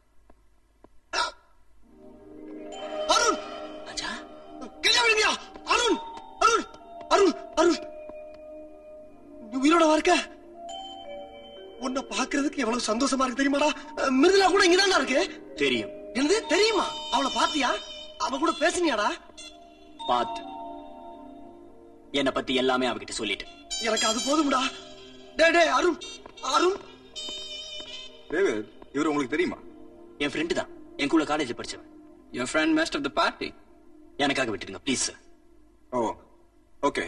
அருண் கையா விடுங்கயா அருண் அருண் அருண் அருண் நீ உயிரோட இருக்க உன்னை பாக்குறதுக்கு எவ்வளவு சந்தோஷமா இருக்கு தெரியுமாடா அஹ், மிருதுலா கூட இங்கதான்டா இருக்கு தெரியும் என்னது தெரியுமா அவளை பாத்தியா அவ கூட பேசுனியாடா பார்த்து என்னை பத்தி எல்லாமே அவகிட்ட சொல்லிட்டேன் எனக்கு அது போதும்டா டேய் டேய் அருண் அருண் டேவிட் இவர் உங்களுக்கு தெரியுமா என் ஃப்ரெண்டு தான் என் கூட காலேஜ் படிச்சவன் என் friend master of the party எனக்காக விட்டுடுங்க ப்ளீஸ் சார் ஓ ஓகே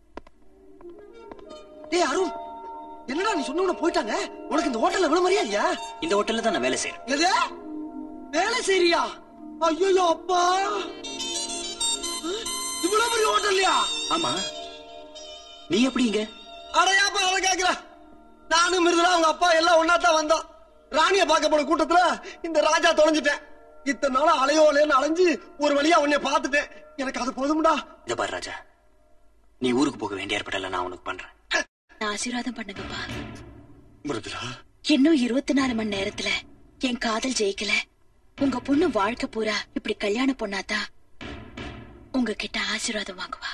டேய் அருண் என்னடா நீ சொன்ன உடனே போயிட்டாங்க உனக்கு இந்த ஹோட்டல்ல விட மரியாதையா இந்த ஹோட்டல்ல தான் நான் வேலை செய்யறேன் எது வேலை செய்றியா ஐயோ அப்பா இவ்வளவு பெரிய ஹோட்டல்லையா ஆமா நீ எப்படி இங்க அடையாப்பா அதை கேக்குற நானும் மிருதுலா அவங்க அப்பா எல்லாம் ஒன்னா தான் வந்தோம் ராணிய பார்க்க போன கூட்டத்துல இந்த ராஜா தொலைஞ்சிட்டேன் இத்தனை நாளா அலையோலேன்னு அலைஞ்சு ஒரு வழியா உன்னை பார்த்துட்டேன் எனக்கு அது போதும்டா இத பாரு ராஜா நீ ஊருக்கு போக வேண்டிய ஏற்பாடெல்லாம் நான் உனக்கு பண்றேன் நான் ஆசீர்வாதம் பண்ணுங்கப்பா மிருதுலா இன்னும் இருபத்தி நாலு மணி நேரத்துல என் காதல் ஜெயிக்கல உங்க பொண்ணு வாழ்க்கை பூரா இப்படி கல்யாண பொண்ணாதான் உங்ககிட்ட ஆசீர்வாதம் வாங்குவா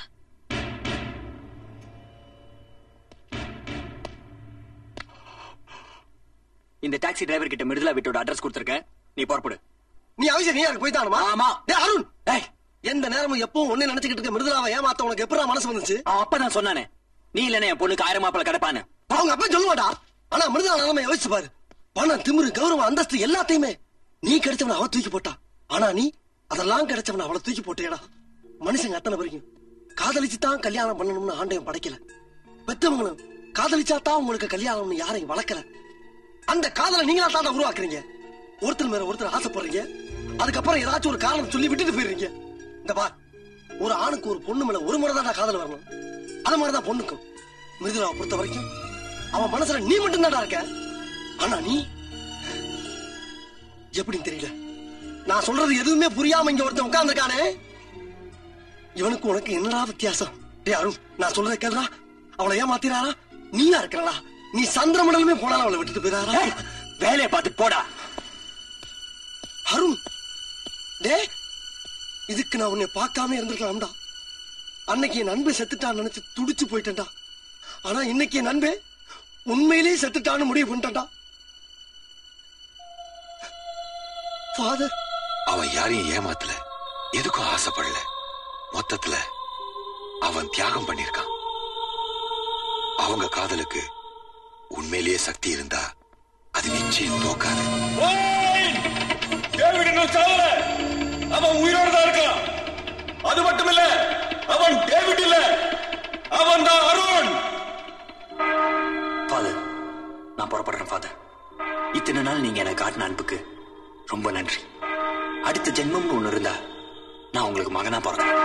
இந்த டாக்ஸி டிரைவர் கிட்ட மிருதுலா வீட்டோட அட்ரஸ் கொடுத்துருக்கேன் நீ புறப்படு நீ அவசியம் நீ யாருக்கு போய்த்தானுமா ஆமா டேய் அருண் டேய் எந்த நேரமும் எப்பவும் ஒண்ணே நினைச்சுக்கிட்டு இருக்க மிருதுலாவை ஏமாத்த உனக்கு எப்படா மனசு வந்துச்சு அவன் அப்பதான் சொன்னானே நீ இல்லனே என் பொண்ணுக்கு ஆயிரம் மாப்பிள கிடப்பான்னு அவங்க அப்பா சொல்லுவாடா ஆனா மிருதுலா நிலைமை யோசிச்சு பாரு பணம் திமிரு கௌரவம் அந்தஸ்து எல்லாத்தையுமே நீ கிடைச்சவன அவ தூக்கி போட்டா ஆனா நீ அதெல்லாம் கிடைச்சவன அவளை தூக்கி போட்டேடா மனுஷங்க அத்தனை வரைக்கும் காதலிச்சு தான் கல்யாணம் பண்ணணும்னு ஆண்டையும் படைக்கல பெத்தவங்களும் காதலிச்சா தான் உங்களுக்கு கல்யாணம்னு யாரையும் வளர்க்கல அந்த காதலை நீங்களா தான் உருவாக்குறீங்க ஒருத்தர் மேல ஒருத்தர் ஆசைப்படுறீங்க அதுக்கப்புறம் ஏதாச்சும் ஒரு காரணம் சொல்லி விட்டுட்டு போயிடுறீங்க இந்த பார் ஒரு ஆணுக்கு ஒரு பொண்ணு மேல ஒரு முறை தான் காதல் வரணும் அது மாதிரிதான் பொண்ணுக்கும் மிருதுலாவை பொறுத்த வரைக்கும் அவன் மனசுல நீ மட்டும் இருக்க ஆனா நீ எப்படின்னு தெரியல நான் சொல்றது எதுவுமே புரியாம இங்க ஒருத்தன் உட்கார்ந்துருக்கானே இவனுக்கு உனக்கு என்னடா வித்தியாசம் டேய் அருண் நான் சொல்றதை கேளுடா அவளை ஏமாத்திராரா நீயா இருக்கிறடா நீ சந்திர மண்டலமே போனாலும் அவளை விட்டுட்டு போயிடாரா வேலையை பார்த்து போடா அருண் டே இதுக்கு நான் உன்னை பார்க்காம இருந்திருக்கலாம்டா அன்னைக்கு என் நண்பை செத்துட்டான்னு நினைச்சு துடிச்சு போயிட்டேன்டா ஆனா இன்னைக்கு என் நண்பே உண்மையிலேயே செத்துட்டான்னு முடிவு பண்ணிட்டேன்டா ஃபாதர் அவன் யாரையும் ஏமாத்தல எதுக்கும் ஆசைப்படல மொத்தத்துல அவன் தியாகம் பண்ணிருக்கான் அவங்க காதலுக்கு உண்மையிலேயே சக்தி இருந்தா அது நிச்சயம் தோக்காது டேவிட் இன்னும் சாவல அவன் உயிரோட தான் இருக்கான் அது மட்டும் இல்ல அவன் டேவிட் இல்ல அவன் தான் அருண் ஃபாதர் நான் புறப்படுறேன் ஃபாதர் இத்தனை நாள் நீங்க எனக்கு காட்டின அன்புக்கு ரொம்ப நன்றி அடுத்த ஜென்மம்னு ஒண்ணு இருந்தா நான் உங்களுக்கு மகனா பிறக்கிறேன்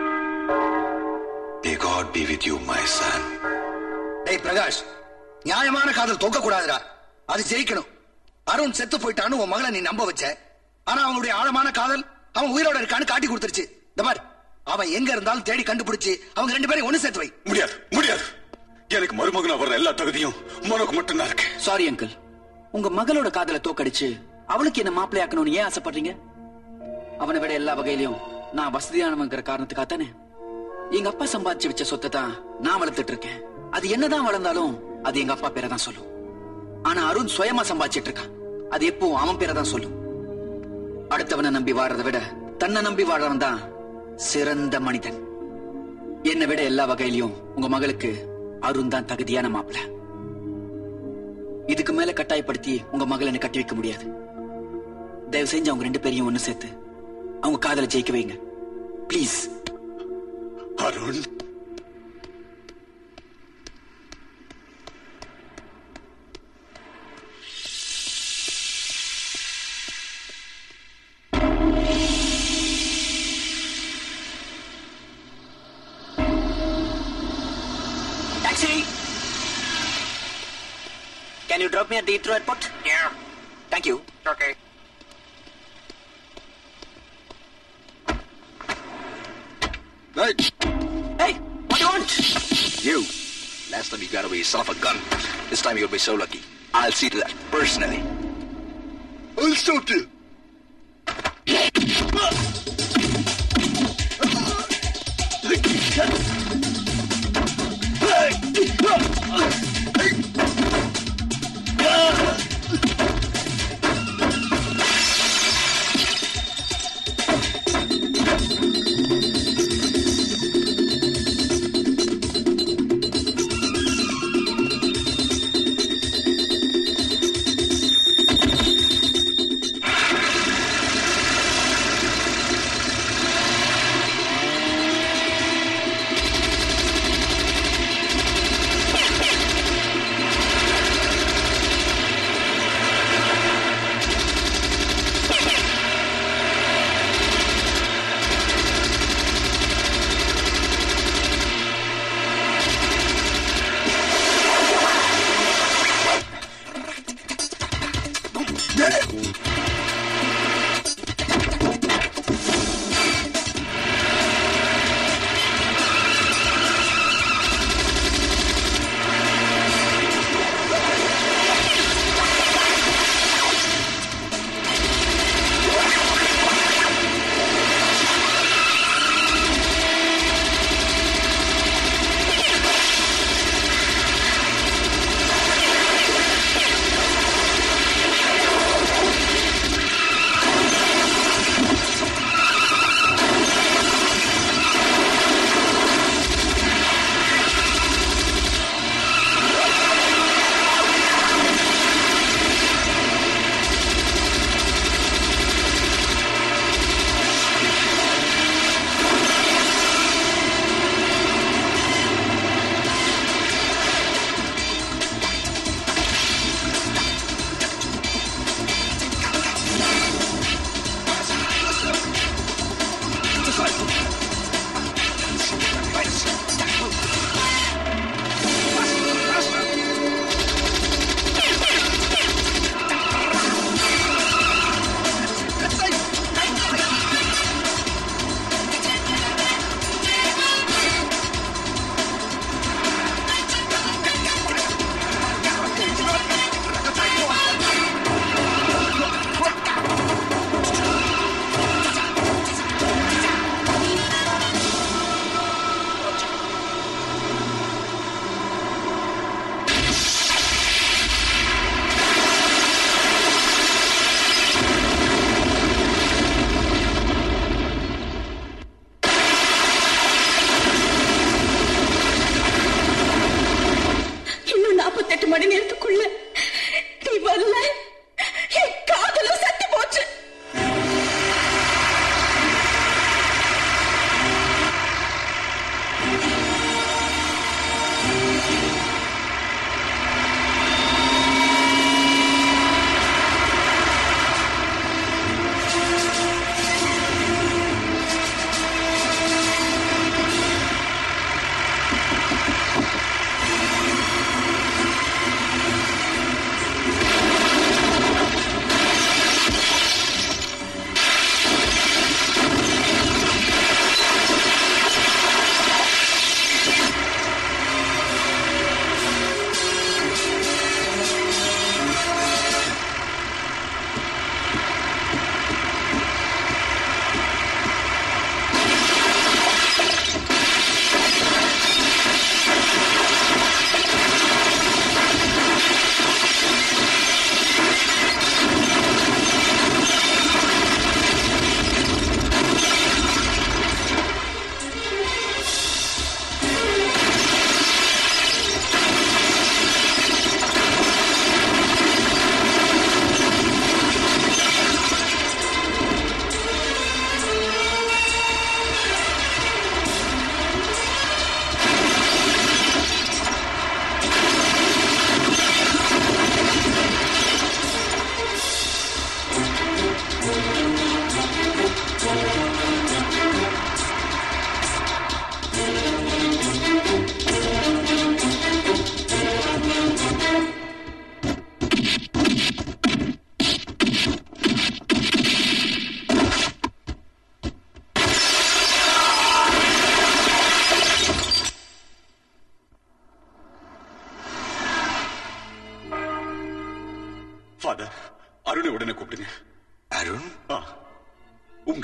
May God be with you, my son. டேய் பிரகாஷ் நியாயமான காதல் தோக்க கூடாதுடா அது ஜெயிக்கணும் அருண் செத்து போயிட்டான்னு உன் மகளை நீ நம்ப வச்ச ஆனா அவனுடைய ஆழமான காதல் அவன் உயிரோட இருக்கான்னு காட்டி கொடுத்துருச்சு இந்த பார் அவன் எங்க இருந்தாலும் தேடி கண்டுபிடிச்சு அவங்க ரெண்டு பேரையும் ஒண்ணு சேர்த்து வை முடியாது முடியாது எனக்கு மருமகனா வர்ற எல்லா தகுதியும் உனக்கு மட்டும்தான் இருக்கு சாரி அங்கிள் உங்க மகளோட காதலை தோக்கடிச்சு அவளுக்கு என்ன மாப்பிள்ளையாக்கணும்னு ஏன் ஆசைப்படுறீங்க அவனை விட எல்லா வகையிலும் நான் வசதியானவங்கிற காரணத்துக்காக தானே எங்க அப்பா சம்பாதிச்சு வச்ச சொத்தை தான் நான் வளர்த்துட்டு இருக்கேன் அது என்னதான் வளர்ந்தாலும் அது எங்க அப்பா பேரை தான் சொல்லும் ஆனா அருண் சுயமா சம்பாதிச்சிட்டு இருக்கான் அது எப்பவும் அவன் பேரை தான் சொல்லும் அடுத்தவனை நம்பி வாழறதை விட தன்னை நம்பி வாழறவன் தான் சிறந்த மனிதன் என்னை விட எல்லா வகையிலயும் உங்க மகளுக்கு அருண் தான் தகுதியான மாப்பிள்ள இதுக்கு மேல கட்டாயப்படுத்தி உங்க மகளை என்ன கட்டி வைக்க முடியாது தயவு செஞ்சு அவங்க ரெண்டு பேரையும் ஒண்ணு சேர்த்து அவங்க காதலை ஜெயிக்க வைங்க please Arun Taxi! Can you drop me at the Heathrow airport? Yeah. Thank you. Okay. Right. Hey, what do you want? You. Last time you got away, son of a gun. This time you'll be so lucky. I'll see to that personally. I'll stop you.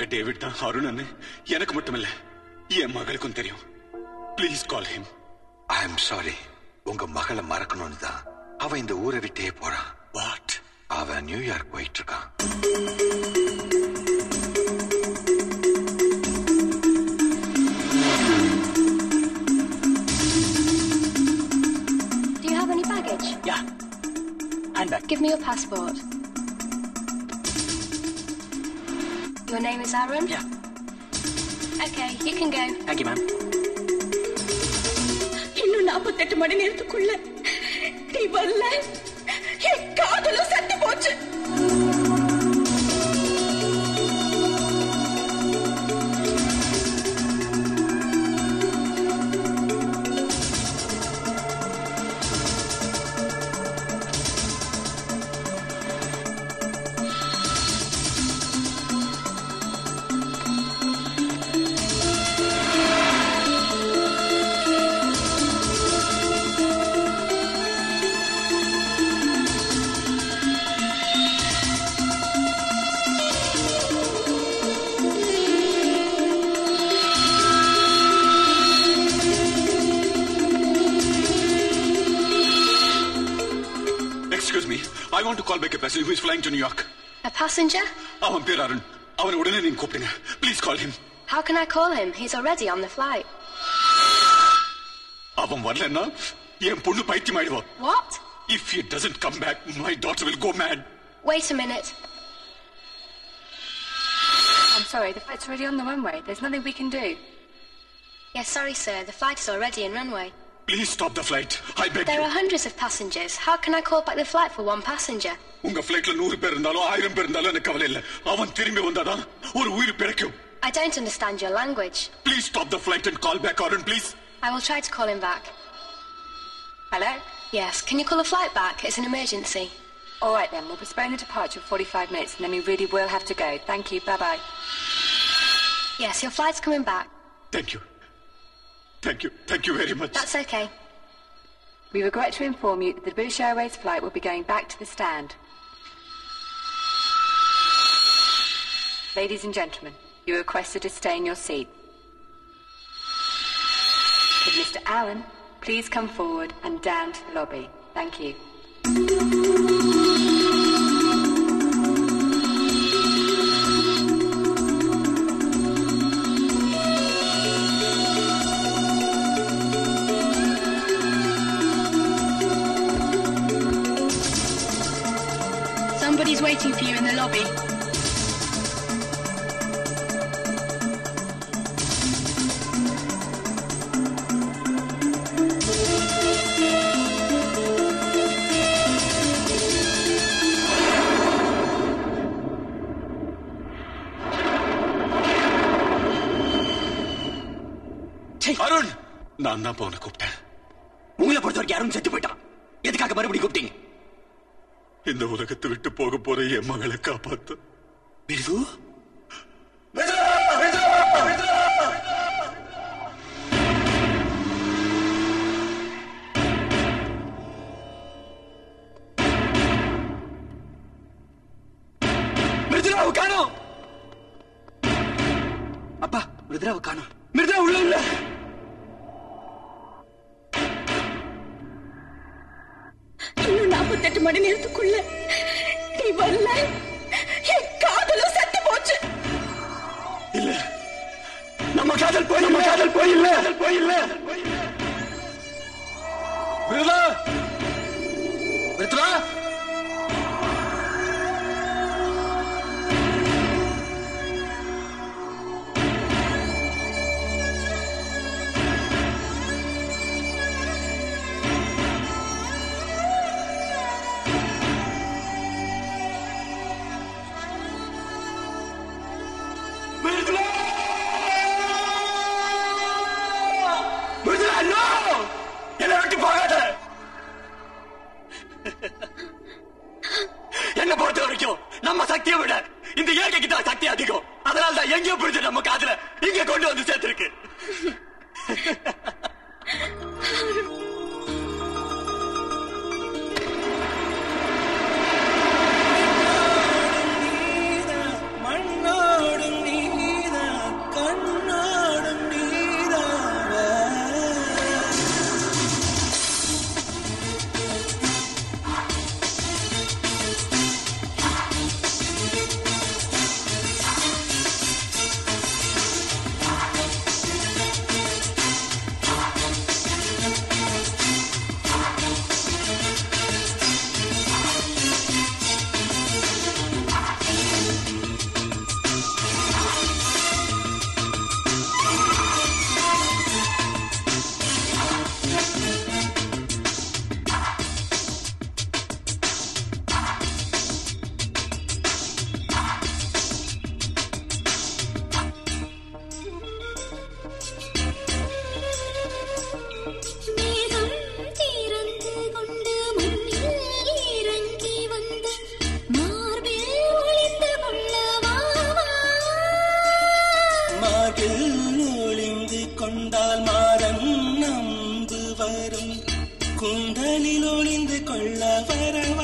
உங்க டேவிட் தான் அருணன்னு எனக்கு மட்டும் இல்ல என் மகளுக்கும் தெரியும் please call him I am sorry உங்க மகளை மறக்கணும்னு தான் அவன் இந்த ஊரை விட்டே போறான் வாட் அவன் நியூயார்க் போயிட்டு இருக்கான் Do you have any baggage? Yeah. Handbag. Give me your passport. Your name is Aaron? Yeah. Okay, you can go. Thank you, ma'am. இன்னும் நாற்பத்தெட்டு மணி நேரத்துக்குள்ள நீ வரல என் காதலும் செத்து போச்சு excuse me I want to call back a passenger who is flying to New York A passenger? அவன் பேர் அருண் அவனை உடனே நீங்க கூப்பிடுங்க please call him How can I call him? He's already on the flight. அவன் வரலன்னா என் பொண்ணு பைத்தியம் ஆயிடுவா What? If he doesn't come back my daughter will go mad Wait a minute. I'm sorry, the flight's already on the runway. There's nothing we can do. Yes, sorry, sir. The flight is already in runway. please stop the flight i beg There you are hundreds of passengers. How can I call back the flight for one passenger? உங்க ஃபிளைட்ல நூறு பேர் இருந்தாலும் ஆயிரம் பேர் இருந்தாலும் எனக்கு கவலை இல்ல அவன் திரும்பி வந்தாதான் ஒரு உயிர் பிழைக்கும் I don't understand your language. Please stop the flight and call back Arun please I will try to call him back. Hello? Yes, can you call the flight back? It's an emergency. All right then, we'll postpone the departure for 45 minutes and then we really will have to go. Thank you, bye bye. Yes, your flight's coming back. Thank you thank you thank you very much That's okay. We regret to inform you that the British Airways flight will be going back to the stand. Ladies and gentlemen, you are requested to stay in your seat. Could Mr. Allen please come forward and down to the lobby? Thank you. Somebody's waiting for you in the lobby. Arun நான் தான் போன கூப்பிட்டேன் உங்களை பொறுத்த வரைக்கும் யாரும் செத்து போயிட்டான் எதுக்காக மறுபடியும் கூப்பிட்டீங்க இந்த உலகத்தை விட்டு போக போற என் மகளை காப்பாத்து பிரிவு மிருதுராவை காணோம் அப்பா மிருதுராவை காணோம் மிருதுரா உள்ள இல்ல இன்னும் நாற்பத்தெட்டு மணி நேரத்துக்குள்ள நீ வரல என் காதலும் செத்து போச்சு இல்ல நம்ம காதல் போய் நம்ம காதல் போய் இல்ல போய் இல்ல மிருதுரா மிருதுரா மிருதுரா மிருதுரா நோ என்ன விட்டு போகாத என்ன பொறுத்த வரைக்கும் நம்ம சக்தியை விட இந்த இயற்கைக்கு தான் சக்தி அதிகம் அதனால தான் எங்கேயோ புரிஞ்சு நம்ம காதுல இங்க கொண்டு வந்து சேர்த்திருக்கு மண்ணோடும் நீ பாட்டில் ஒளிந்து கொண்டால் மாறன் நம்பு வரும் கூந்தலில் ஒளிந்து கொள்ள வரவா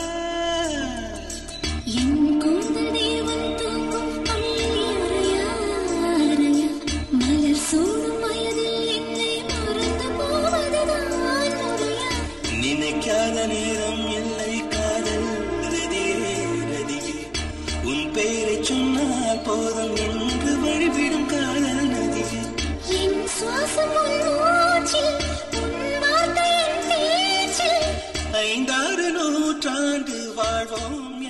என் கூந்தல் தேவன் தூங்கும் பள்ளி அறையா, அறையா. மலர் சூடும் வயதில் என்னை மறந்து போவதுதான் முறையா நினைக்காத நேரம் இல்லை காதல் ரதியே ரதியே உன் பெயரை சொன்னால் போதும் என்று வழிவிடும் காதல் நதியே என் சுவாசம் உன் மூச்சில் உன் வார்த்தை என் பேச்சில் ஐந்தாறு நூற்றாண்டு வாழ்வோம்